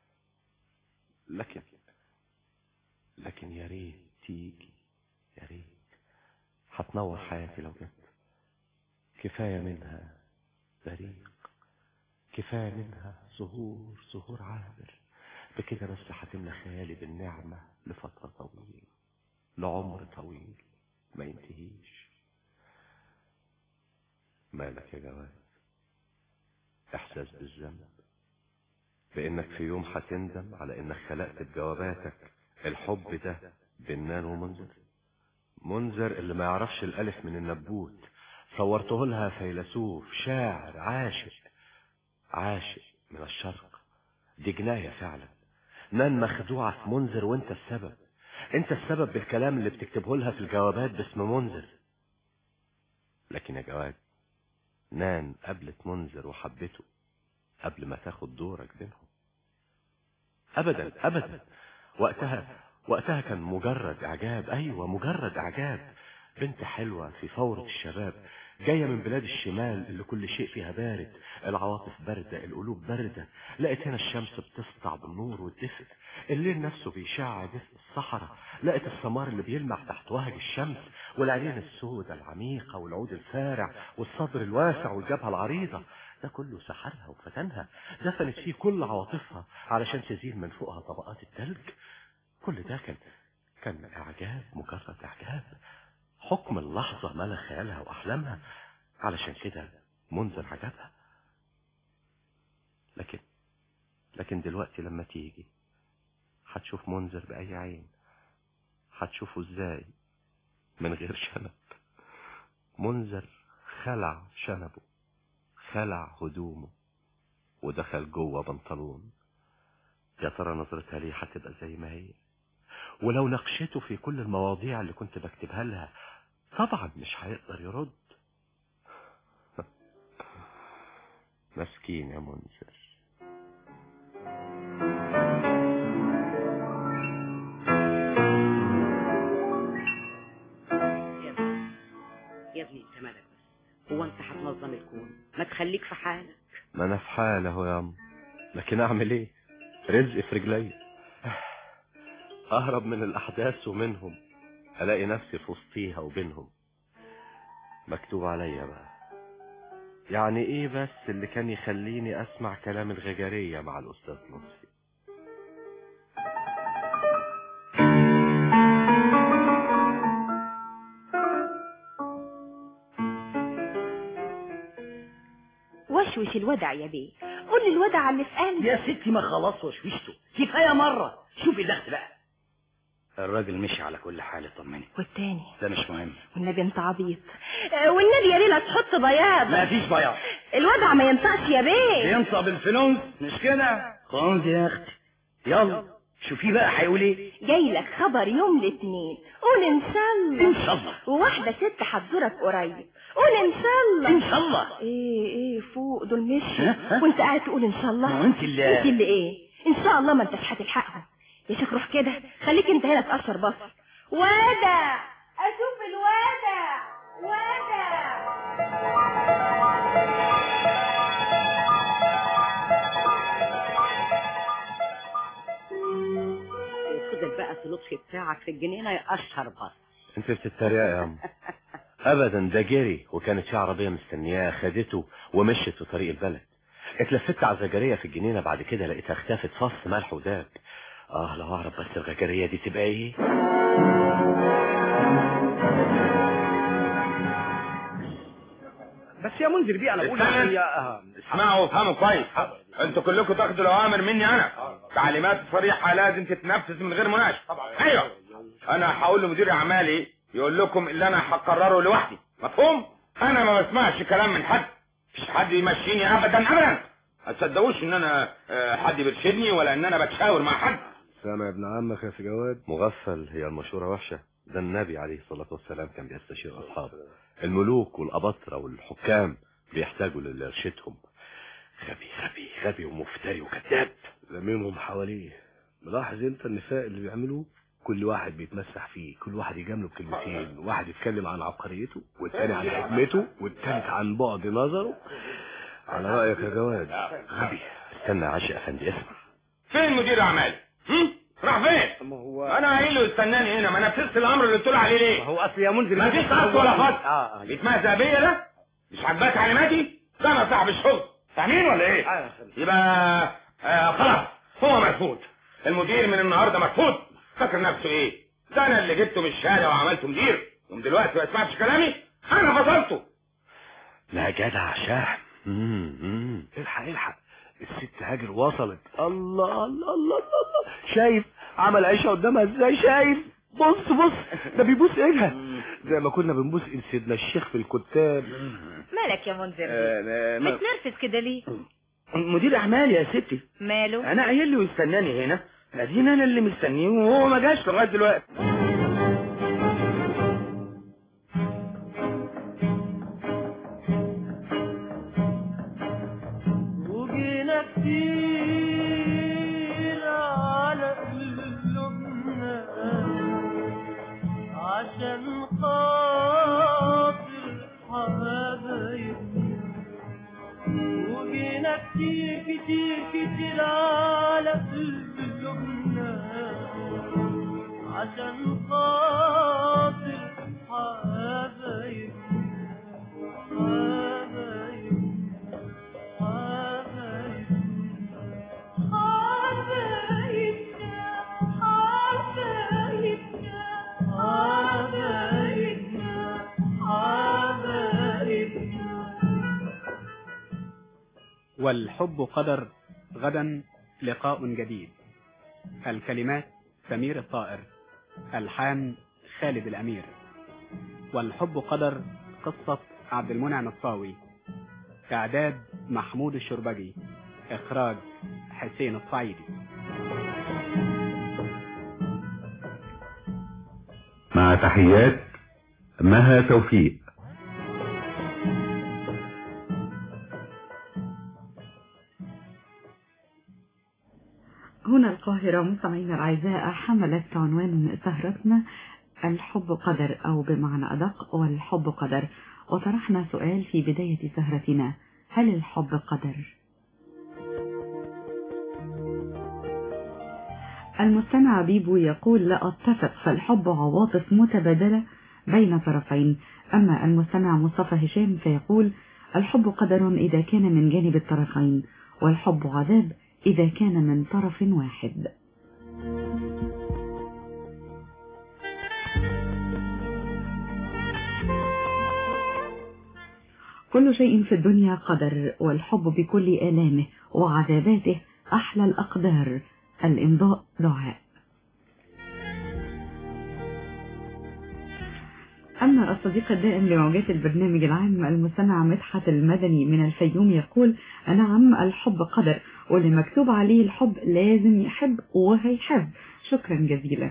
لكن لكن يا ريت تيجي يا ريت هتنور حياتي لو جت كفايه منها بريق كفايه منها زهور زهور عابر بكده بس هتملى خيالي بالنعمه لفتره طويله لعمر طويل ما ينتهيش مالك يا جواد احساس بالذنب بانك في يوم هتندم على انك خلقت بجواباتك الحب ده بنان ومنذر منذر اللي ما يعرفش الالف من النبوت صورته لها فيلسوف شاعر عاشق عاشق من الشرق دي جناية فعلا نان مخدوعة في منذر وانت السبب انت السبب بالكلام اللي بتكتبه لها في الجوابات باسم منذر لكن يا جواد نان قابلت منذر وحبته قبل ما تاخد دورك بينهم ابدا ابدا وقتها وقتها كان مجرد اعجاب ايوه مجرد اعجاب بنت حلوة في فورة الشباب جاية من بلاد الشمال اللي كل شيء فيها بارد العواطف باردة القلوب باردة لقيت هنا الشمس بتسطع بالنور والدفء الليل نفسه بيشع دفء الصحراء لقيت السمار اللي بيلمع تحت وهج الشمس والعينين السوداء العميقة والعود الفارع والصدر الواسع والجبهة العريضة ده كله سحرها وفتنها دفنت فيه كل عواطفها علشان تزيل من فوقها طبقات التلج كل ده كان كان اعجاب مجرد اعجاب حكم اللحظة ملا خيالها وأحلامها علشان كده منذر عجبها لكن لكن دلوقتي لما تيجي هتشوف منذر بأي عين هتشوفه ازاي من غير شنب منذر خلع شنبه خلع هدومه ودخل جوه بنطلون يا ترى نظرتها ليه هتبقى زي ما هي ولو ناقشته في كل المواضيع اللي كنت بكتبها لها طبعا مش هيقدر يرد مسكين يا منذر يا ابني انت مالك بس هو انت هتنظم الكون ما تخليك في حالك ما انا في حال اهو يا عم لكن اعمل ايه رزق في رجلي اهرب من الاحداث ومنهم الاقي نفسي في وسطيها وبينهم مكتوب عليا بقى يعني ايه بس اللي كان يخليني اسمع كلام الغجرية مع الاستاذ لطفي وشوش الودع يا بيه قول لي الودع اللي في قلبي يا ستي ما خلاص وشوشته كفايه مره شوفي الدخل بقى الراجل مشي على كل حال طمني والتاني ده مش مهم والنبي انت عبيط آه، والنبي يا ليلى تحط بياض ما فيش بياض الودع ما ينفعش يا بيه ينصب بالفلوس مش كده خلاص يا اختي يلا شوفي بقى هيقول ايه جاي لك خبر يوم الاثنين قول ان شاء الله إن شاء الله. وواحده ست هتزورك قريب قول ان شاء الله إن شاء الله. ايه ايه فوق دول مشوا ها؟ ها؟ وانت قاعد تقول ان شاء الله ما هو أنت اللي- انت اللي ايه ان شاء الله ما انتش هتلحقهم يا شيخ روح كده خليك انت هنا تقشر بصر ودع اشوف الودع ودع وفضل بقى في لطفي بتاعك في الجنينه يقشر بس انت بتتريق يا عم ابدا ده جري وكانت في عربية مستنياه خدته ومشيت في طريق البلد اتلفت على الزجرية في الجنينة بعد كده لقيتها اختفت فص ملح وداب اه لو اعرف بس الغجرية دي تبقى ايه بس يا منذر بيه انا بقول استنى. هي آه، اسمعوا وافهموا كويس انتوا كلكم تاخدوا الاوامر مني انا تعليمات صريحه لازم تتنفذ من غير مناقشه ايوه انا هقول لمدير اعمالي يقول لكم اللي انا هقرره لوحدي مفهوم انا ما بسمعش كلام من حد مفيش حد يمشيني ابدا ابدا ما تصدقوش ان انا آه، حد بيرشدني ولا ان انا بتشاور مع حد سامع يا ابن عمك يا سي جواد مغفل هي المشورة وحشة ده النبي عليه الصلاة والسلام كان بيستشير أصحابه الملوك والأباطرة والحكام بيحتاجوا للي يرشدهم غبي غبي غبي ومفتري وكذاب لميمهم حواليه ملاحظ انت النساء اللي بيعملوه كل واحد بيتمسح فيه كل واحد يجامله بكلمتين واحد يتكلم عن عبقريته والتاني عن حكمته والتالت عن بعد نظره على رأيك يا جواد غبي استنى يا عاشق افندي اسمع فين مدير اعمالي هم؟ راح فين ما هو انا قايل له يستناني هنا ما نفذت الامر اللي قلت له عليه ليه هو اصل يا منذر ما بيه- فيش قصد ولا فصل اه اه بيتمهزأ بيا ده مش عاجباك تعليماتي ده انا صاحب الشغل فاهمين ولا ايه يبقى آه خلاص هو مرفوض المدير من النهارده مرفوض فاكر نفسه ايه ده انا اللي جبته من الشهاده وعملته مدير ومن دلوقتي ما يسمعش كلامي انا فصلته لا جدع شهم مم، مم. الحق الحق الست هاجر وصلت الله الله الله الله الله شايف عمل عيشة قدامها ازاي شايف بص بص ده بيبوس ايدها زي ما كنا بنبوس ايد سيدنا الشيخ في الكتاب مالك يا منذر آه، ما- متنرفز كده ليه مدير اعمالي يا ستي ماله انا قايل له يستناني هنا ادينا انا اللي مستنيه وهو ما جاش لغايه دلوقتي وجينا كتير على قلوبنا عشان خاطر حبايبنا وجينا كتير كتير كتير على قلوبنا عشان خاطر حبايبنا حبايبنا والحب قدر غدا لقاء جديد الكلمات سمير الطائر الحان خالد الأمير والحب قدر قصة عبد المنعم الطاوي إعداد محمود الشربجي إخراج حسين الصعيدي مع تحيات مها توفيق هنا القاهرة مستمعينا الأعزاء حملت عنوان سهرتنا الحب قدر أو بمعنى أدق والحب قدر وطرحنا سؤال في بداية سهرتنا هل الحب قدر؟ المستمع بيبو يقول لا أتفق فالحب عواطف متبادلة بين طرفين أما المستمع مصطفى هشام فيقول الحب قدر إذا كان من جانب الطرفين والحب عذاب إذا كان من طرف واحد كل شيء في الدنيا قدر والحب بكل آلامه وعذاباته أحلى الأقدار الإمضاء دعاء أما الصديق الدائم لموجات البرنامج العام المستمع مدحت المدني من الفيوم يقول نعم الحب قدر واللي مكتوب عليه الحب لازم يحب وهيحب شكرا جزيلا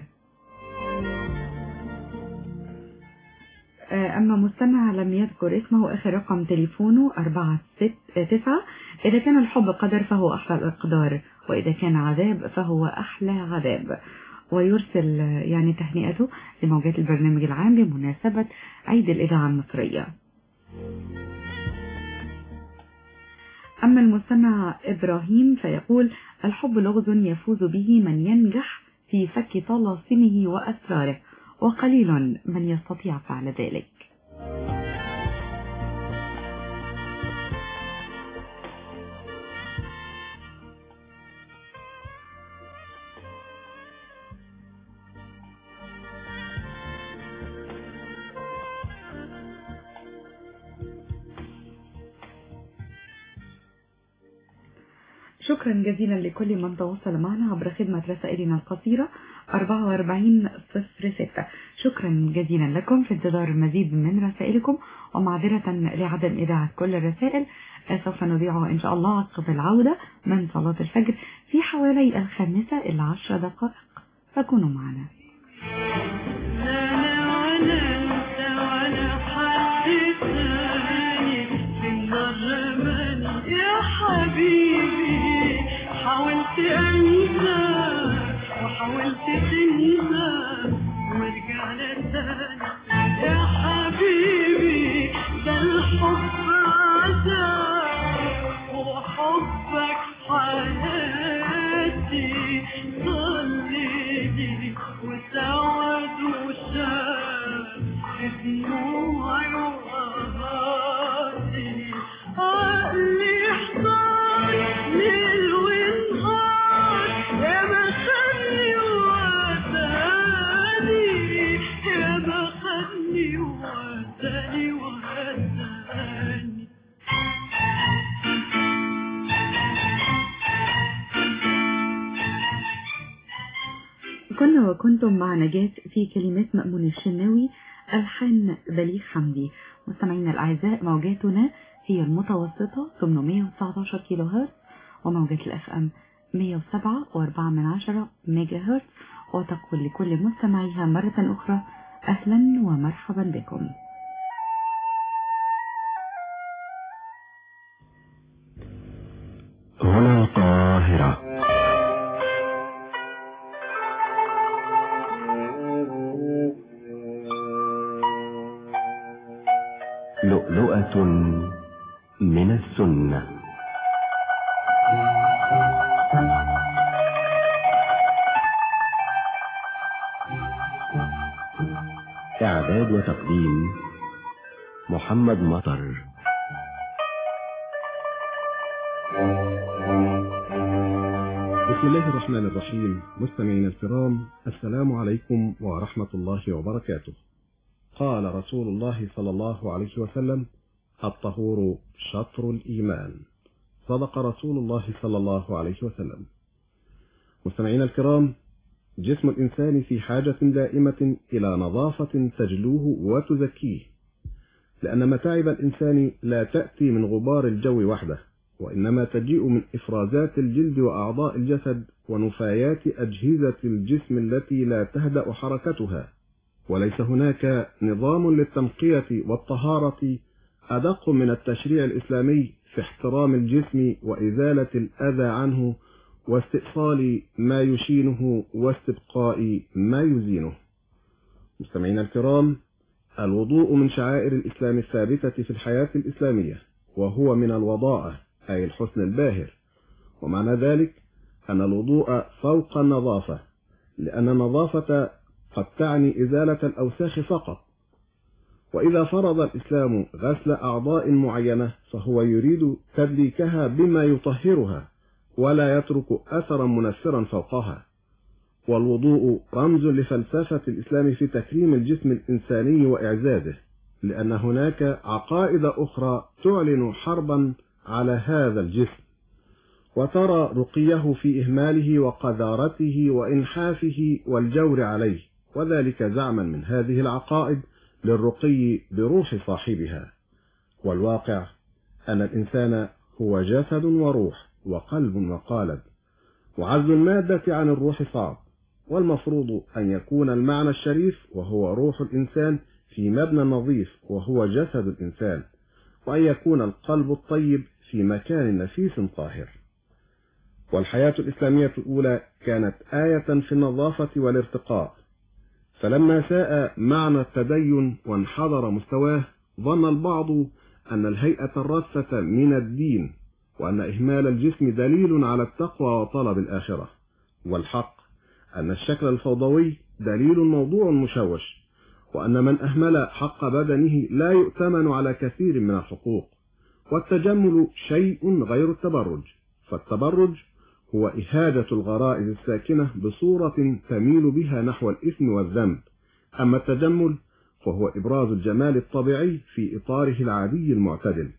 أما مستمع لم يذكر اسمه آخر رقم تليفونه أربعة ست تسعة إذا كان الحب قدر فهو أحلى الأقدار وإذا كان عذاب فهو أحلى عذاب ويرسل يعني تهنئته لموجات البرنامج العام بمناسبة عيد الإذاعة المصرية أما المستمع إبراهيم فيقول الحب لغز يفوز به من ينجح في فك طلاسمه وأسراره وقليل من يستطيع فعل ذلك شكرا جزيلا لكل من تواصل معنا عبر خدمة رسائلنا القصيرة 4406 شكرا جزيلا لكم في انتظار المزيد من رسائلكم ومعذرة لعدم إذاعة كل الرسائل سوف نذيعها إن شاء الله عقب العودة من صلاة الفجر في حوالي الخامسة إلى عشر دقائق فكونوا معنا يا حبيبي حاولت انسى وحاولت تنسى ورجعنا تاني يا حبيبي ده الحب عذاب وحبك حياتي ضلني وسود وشاف دموعي وقهاتي عقلي احضر ليل ونهار يا ما خدني ووداني يا ما خدني ووداني ووداني كنا وكنتم مع نجاة في كلمات مأمون الشناوي ألحان بليغ حمدي مستمعينا الأعزاء موجاتنا هي المتوسطة 819 كيلو هرتز وموجات الأف أم 107 و4 من عشرة ميجا هرتز وتقول لكل مستمعيها مرة أخرى أهلا ومرحبا بكم هنا القاهرة لؤلؤة من السنة إعداد وتقديم محمد مطر بسم الله الرحمن الرحيم مستمعينا الكرام السلام عليكم ورحمة الله وبركاته قال رسول الله صلى الله عليه وسلم الطهور شطر الإيمان صدق رسول الله صلى الله عليه وسلم مستمعينا الكرام جسم الإنسان في حاجة دائمة إلى نظافة تجلوه وتزكيه لأن متاعب الإنسان لا تأتي من غبار الجو وحده وإنما تجيء من إفرازات الجلد وأعضاء الجسد ونفايات أجهزة الجسم التي لا تهدأ حركتها وليس هناك نظام للتنقية والطهارة أدق من التشريع الإسلامي في احترام الجسم وإزالة الأذى عنه واستئصال ما يشينه واستبقاء ما يزينه مستمعينا الكرام الوضوء من شعائر الإسلام الثابتة في الحياة الإسلامية وهو من الوضاءة أي الحسن الباهر ومعنى ذلك أن الوضوء فوق النظافة لأن النظافة قد تعني إزالة الأوساخ فقط وإذا فرض الإسلام غسل أعضاء معينة فهو يريد تدليكها بما يطهرها ولا يترك أثرا منفرا فوقها والوضوء رمز لفلسفة الإسلام في تكريم الجسم الإنساني وإعزازه لأن هناك عقائد أخرى تعلن حربا على هذا الجسم وترى رقيه في إهماله وقذارته وإنحافه والجور عليه وذلك زعما من هذه العقائد للرقي بروح صاحبها والواقع أن الإنسان هو جسد وروح وقلب وقالب وعزل المادة عن الروح صعب والمفروض أن يكون المعنى الشريف وهو روح الإنسان في مبنى نظيف وهو جسد الإنسان وأن يكون القلب الطيب في مكان نفيس طاهر والحياة الإسلامية الأولى كانت آية في النظافة والارتقاء فلما ساء معنى التدين وانحدر مستواه ظن البعض أن الهيئة الرثة من الدين وأن إهمال الجسم دليل على التقوى وطلب الآخرة والحق أن الشكل الفوضوي دليل موضوع مشوش وأن من أهمل حق بدنه لا يؤتمن على كثير من الحقوق والتجمل شيء غير التبرج فالتبرج هو إهادة الغرائز الساكنة بصورة تميل بها نحو الإثم والذنب أما التجمل فهو إبراز الجمال الطبيعي في إطاره العادي المعتدل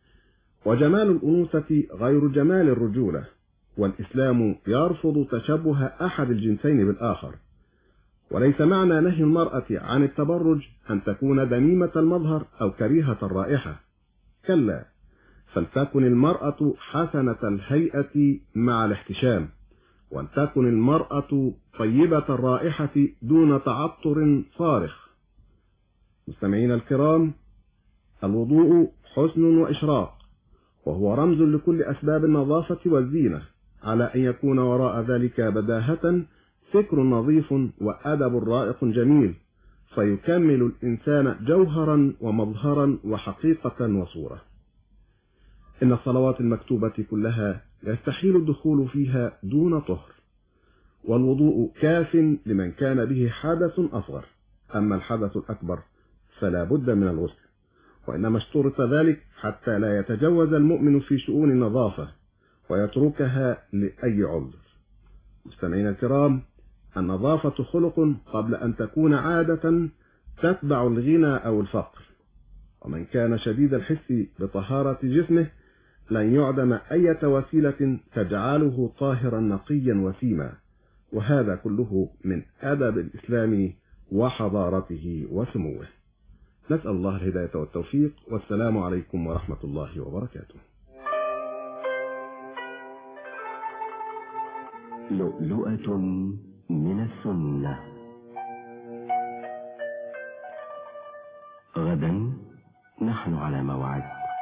وجمال الأنوثة غير جمال الرجولة والإسلام يرفض تشبه أحد الجنسين بالآخر وليس معنى نهي المرأة عن التبرج أن تكون دميمة المظهر أو كريهة الرائحة كلا فلتكن المرأة حسنة الهيئة مع الاحتشام ولتكن المرأة طيبة الرائحة دون تعطر صارخ مستمعين الكرام الوضوء حسن وإشراق وهو رمز لكل أسباب النظافة والزينة على أن يكون وراء ذلك بداهة فكر نظيف وأدب رائق جميل فيكمل الإنسان جوهرا ومظهرا وحقيقة وصورة إن الصلوات المكتوبة كلها يستحيل الدخول فيها دون طهر والوضوء كاف لمن كان به حدث أصغر أما الحدث الأكبر فلا بد من الغسل وإنما اشترط ذلك حتى لا يتجوز المؤمن في شؤون النظافة ويتركها لأي عذر مستمعين الكرام النظافة خلق قبل أن تكون عادة تتبع الغنى أو الفقر ومن كان شديد الحس بطهارة جسمه لن يعدم أي وسيلة تجعله طاهرا نقيا وسيما وهذا كله من أدب الإسلام وحضارته وسموه نسأل الله الهداية والتوفيق والسلام عليكم ورحمة الله وبركاته لؤلؤة من السنة غدا نحن على موعد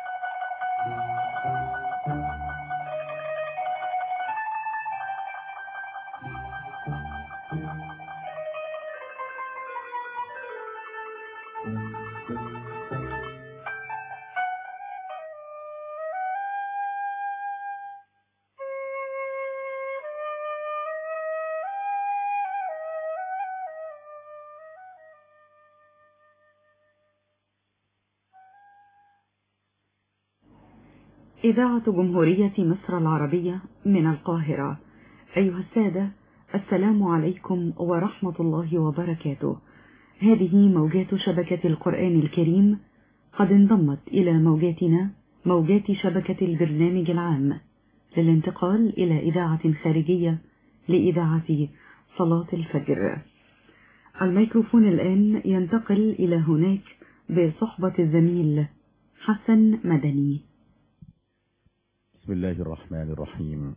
إذاعة جمهورية مصر العربية من القاهرة أيها السادة السلام عليكم ورحمة الله وبركاته هذه موجات شبكة القرآن الكريم قد انضمت إلى موجاتنا موجات شبكة البرنامج العام للانتقال إلى إذاعة خارجية لإذاعة صلاة الفجر الميكروفون الآن ينتقل إلى هناك بصحبة الزميل حسن مدني بسم الله الرحمن الرحيم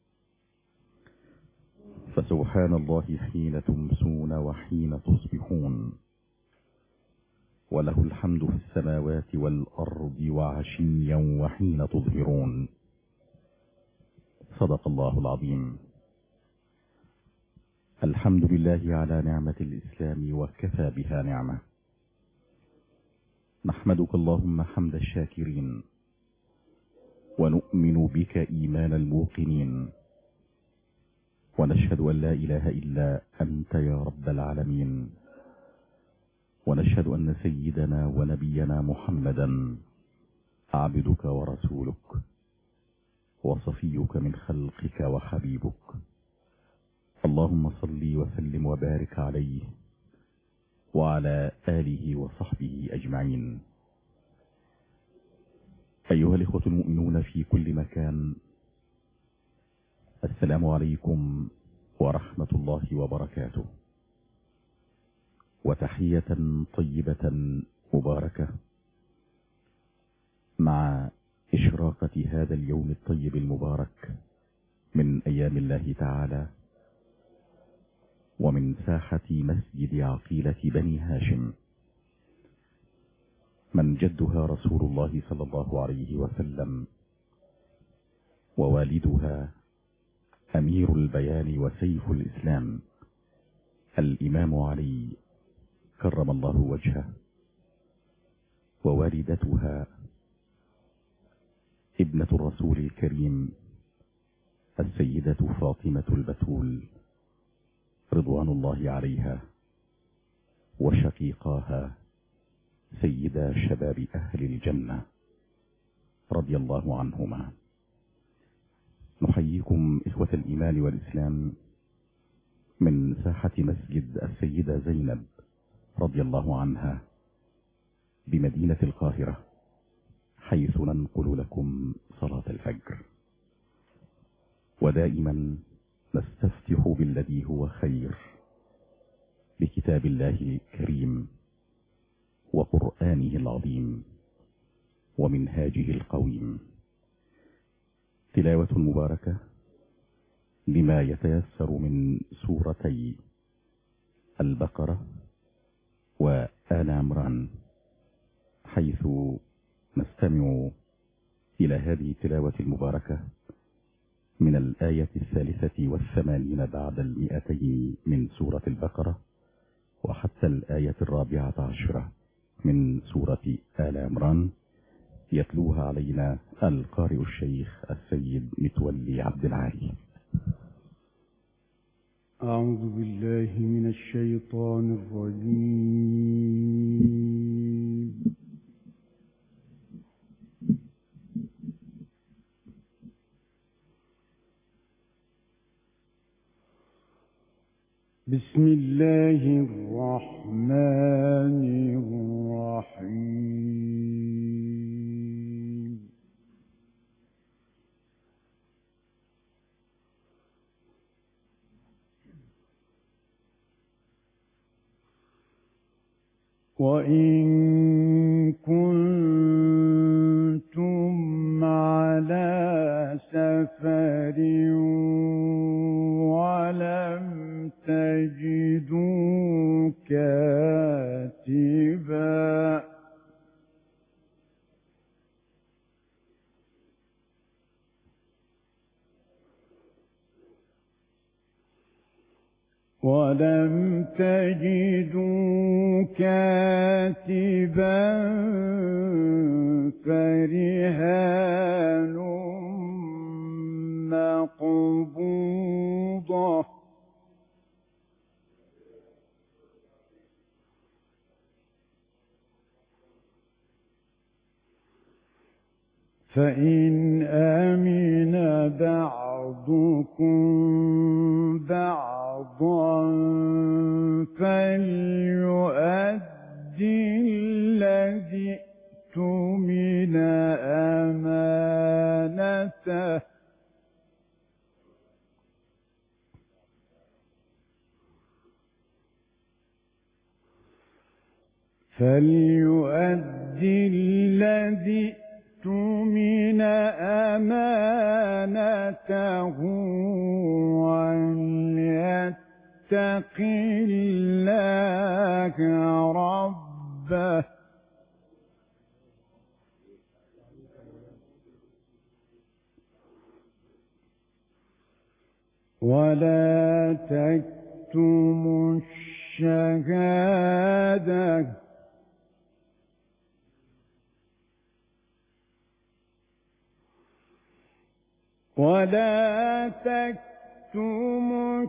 فسبحان الله حين تمسون وحين تصبحون وله الحمد في السماوات والأرض وعشيا وحين تظهرون صدق الله العظيم الحمد لله على نعمة الإسلام وكفى بها نعمة نحمدك اللهم حمد الشاكرين ونؤمن بك إيمان الموقنين ونشهد أن لا إله إلا أنت يا رب العالمين ونشهد أن سيدنا ونبينا محمدا عبدك ورسولك وصفيك من خلقك وحبيبك اللهم صل وسلم وبارك عليه وعلى آله وصحبه أجمعين أيها الإخوة المؤمنون في كل مكان السلام عليكم ورحمة الله وبركاته وتحية طيبة مباركة مع إشراقة هذا اليوم الطيب المبارك من أيام الله تعالى ومن ساحة مسجد عقيلة بني هاشم من جدها رسول الله صلى الله عليه وسلم ووالدها أمير البيان وسيف الإسلام الإمام علي كرم الله وجهه ووالدتها ابنة الرسول الكريم السيدة فاطمة البتول رضوان الله عليها وشقيقاها سيدا شباب أهل الجنة رضي الله عنهما نحييكم إخوة الإيمان والإسلام من ساحة مسجد السيدة زينب رضي الله عنها بمدينة القاهرة حيث ننقل لكم صلاة الفجر ودائما نستفتح بالذي هو خير بكتاب الله الكريم وقرآنه العظيم ومنهاجه القويم تلاوة مباركة بما يتيسر من سورتي البقرة وآل عمران حيث نستمع إلى هذه التلاوة المباركة من الآية الثالثة والثمانين بعد المئتين من سورة البقرة وحتى الآية الرابعة عشرة من سورة آل عمران يتلوها علينا القارئ الشيخ السيد متولي عبد العالي أعوذ بالله من الشيطان الرجيم بسم الله الرحمن الرحيم وإن كنتم على سفر ولم تجدوا كاتبا ولم تجدوا كاتبا فرهان مقبوضة فإن آمن بعضكم بعضا فليؤدي الذي اؤتمن أمانته فليؤدي الذي اؤتمن أمانته وليتق الله ربه ولا تكتموا الشهادة ولا تكتموا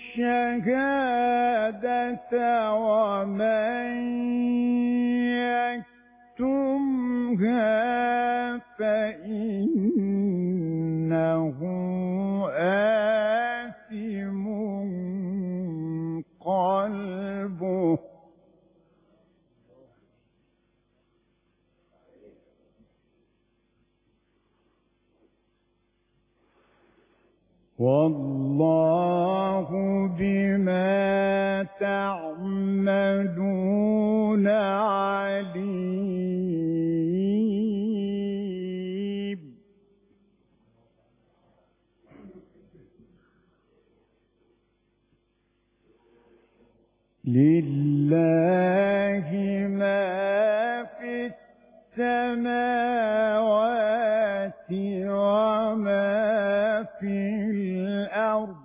الشهادة ومن يكتمها فإنه آثم قلبه والله بما تعملون عليم لله ما في السماوات وما في الأرض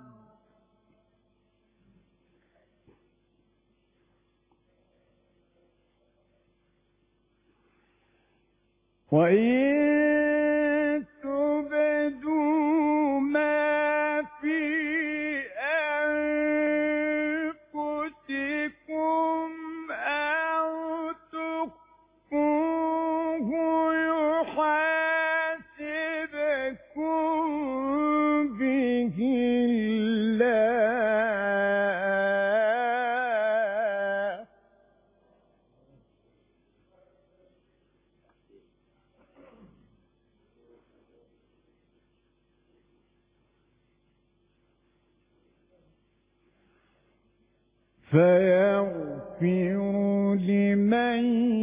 وإن تبدوا ما في أنفسكم أو تخفوه يحاسبكم به الله فيغفر لمن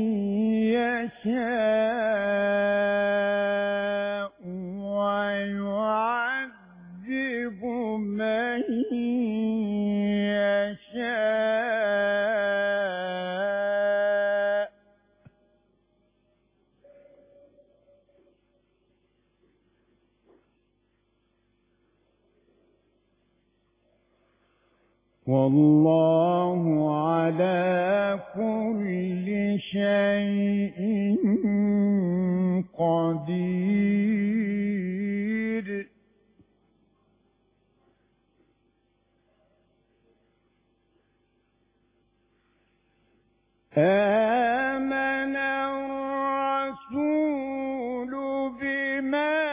يشاء ويعذب من يشاء والله على كل شيء قدير آمن الرسول بما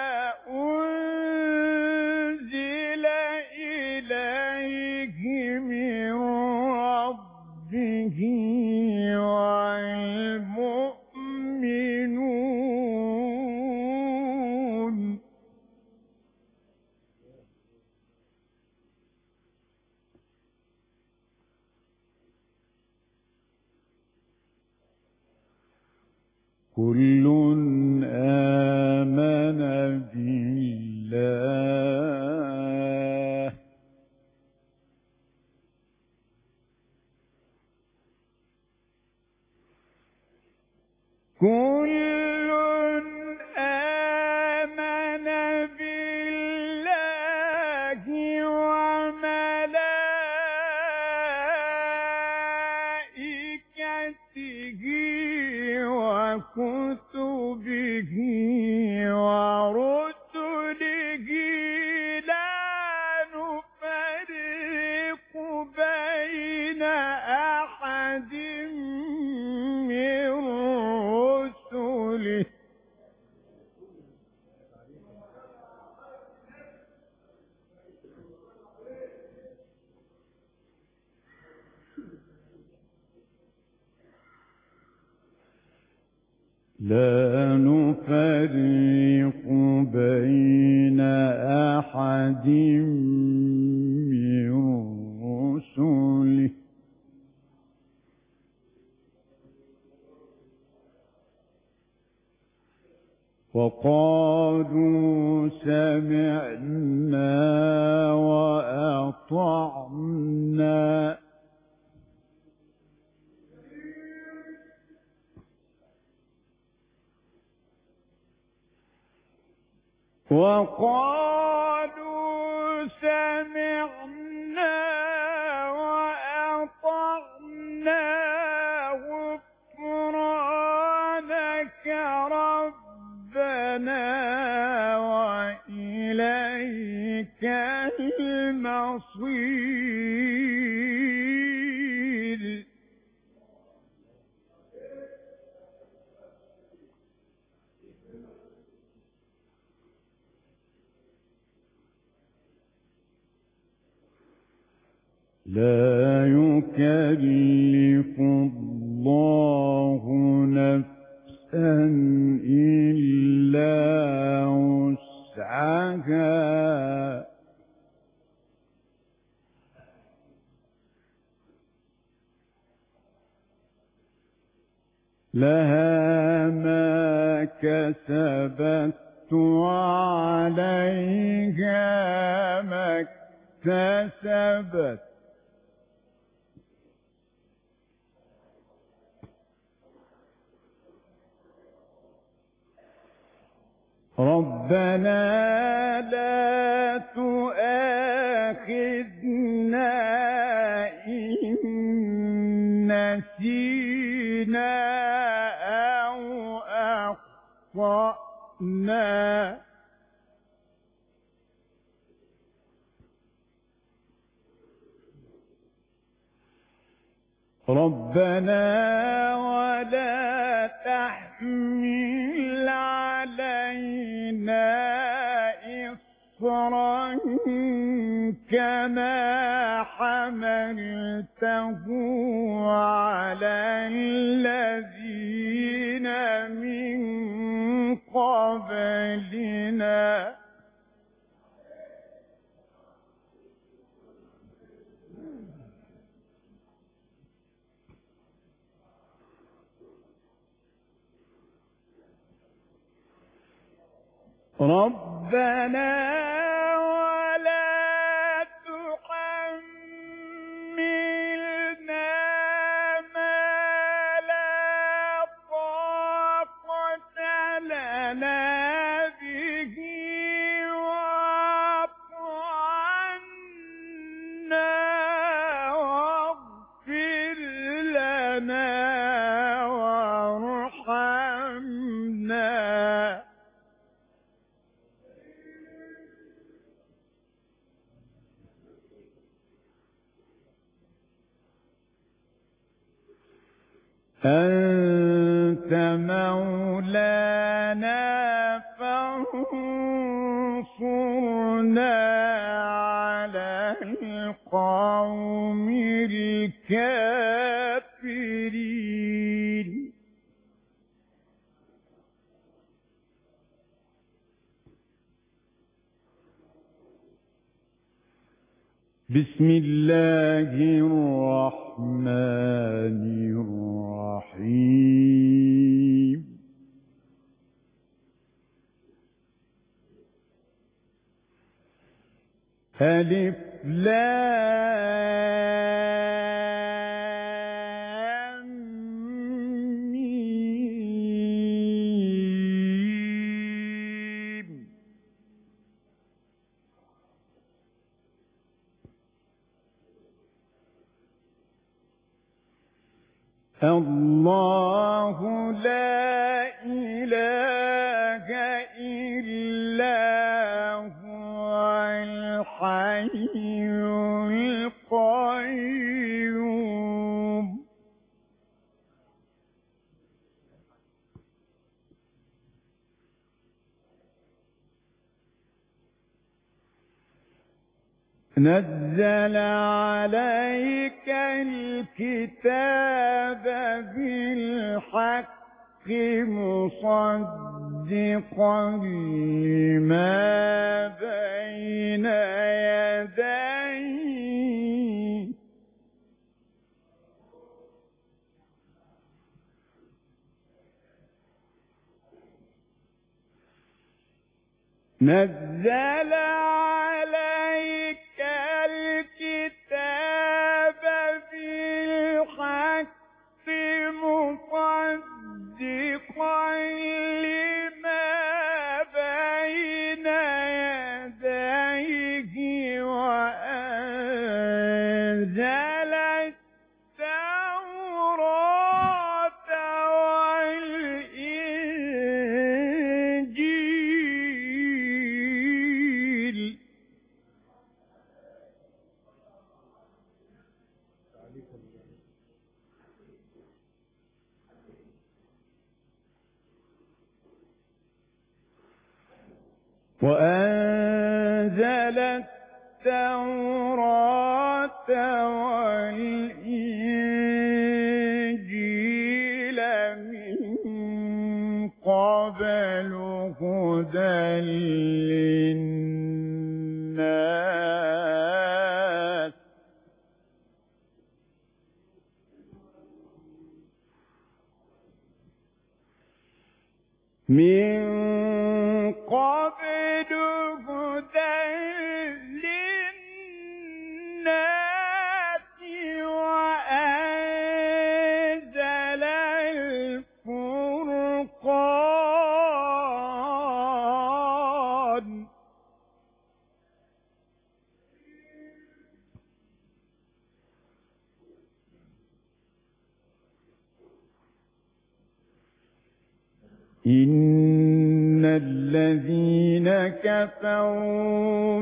أنزل إليه من ربه والمؤمنون كل آمن بالله كل آمن بالله وملائكته وكتبه ورسله لا نفرق بين أحد من رسله لا نفرق بين أحد من رسله وقالوا سمعنا وأطعنا وقالوا سمعنا وأطعنا غفرانك ربنا وإليك المصير لا يكلف الله نفسا إلا وسعها لها ما كسبت وعليها ما اكتسبت ربنا لا تؤاخذنا إن نسينا أو أخطأنا ربنا ولا تحمل علينا إصرا كما حملته على الذين من قبلنا ربنا ولا تحملنا ما لا طاقة لنا به واعف عنا واغفر لنا وارحمنا أنت مولانا فانصرنا على القوم الكافرين بسم الله الرحمن الرحيم ألف لام ميم الله لا إله إلا هو الحي القيوم نزل عليك الكتاب بالحق مصدقا لما بين يديه نزل عليك الكتاب بالحق مصدقا لما بين يديه وأنزل التوراة والإنجيل وأنزل التوراة والإنجيل من قبل هدى للناس من قبل هدى للناس وأنزل الفرقان إن الذين كفروا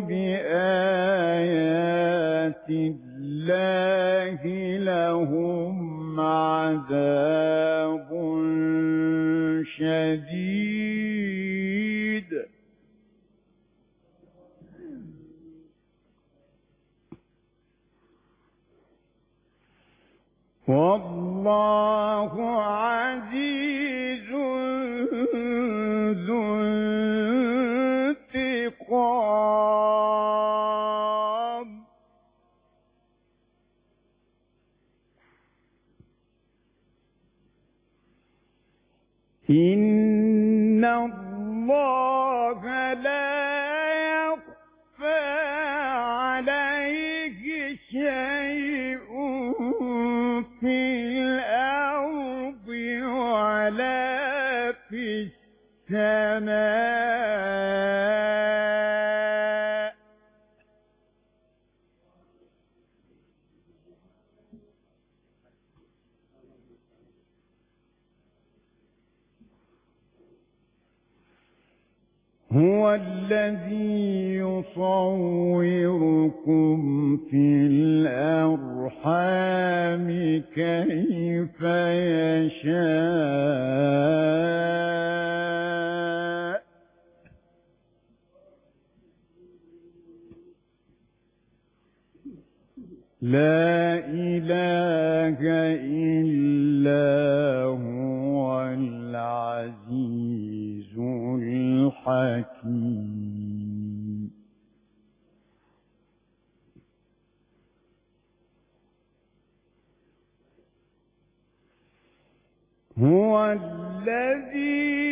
بآيات الله لهم عذاب شديد والله عزيز ذو انتقام إن الله لا يخفى عليه شيء في الأرض ولا في السماء هو الذي يصوركم في الأرحام كيف يشاء لا إله إلا هو العزيز الحكيم هو الذي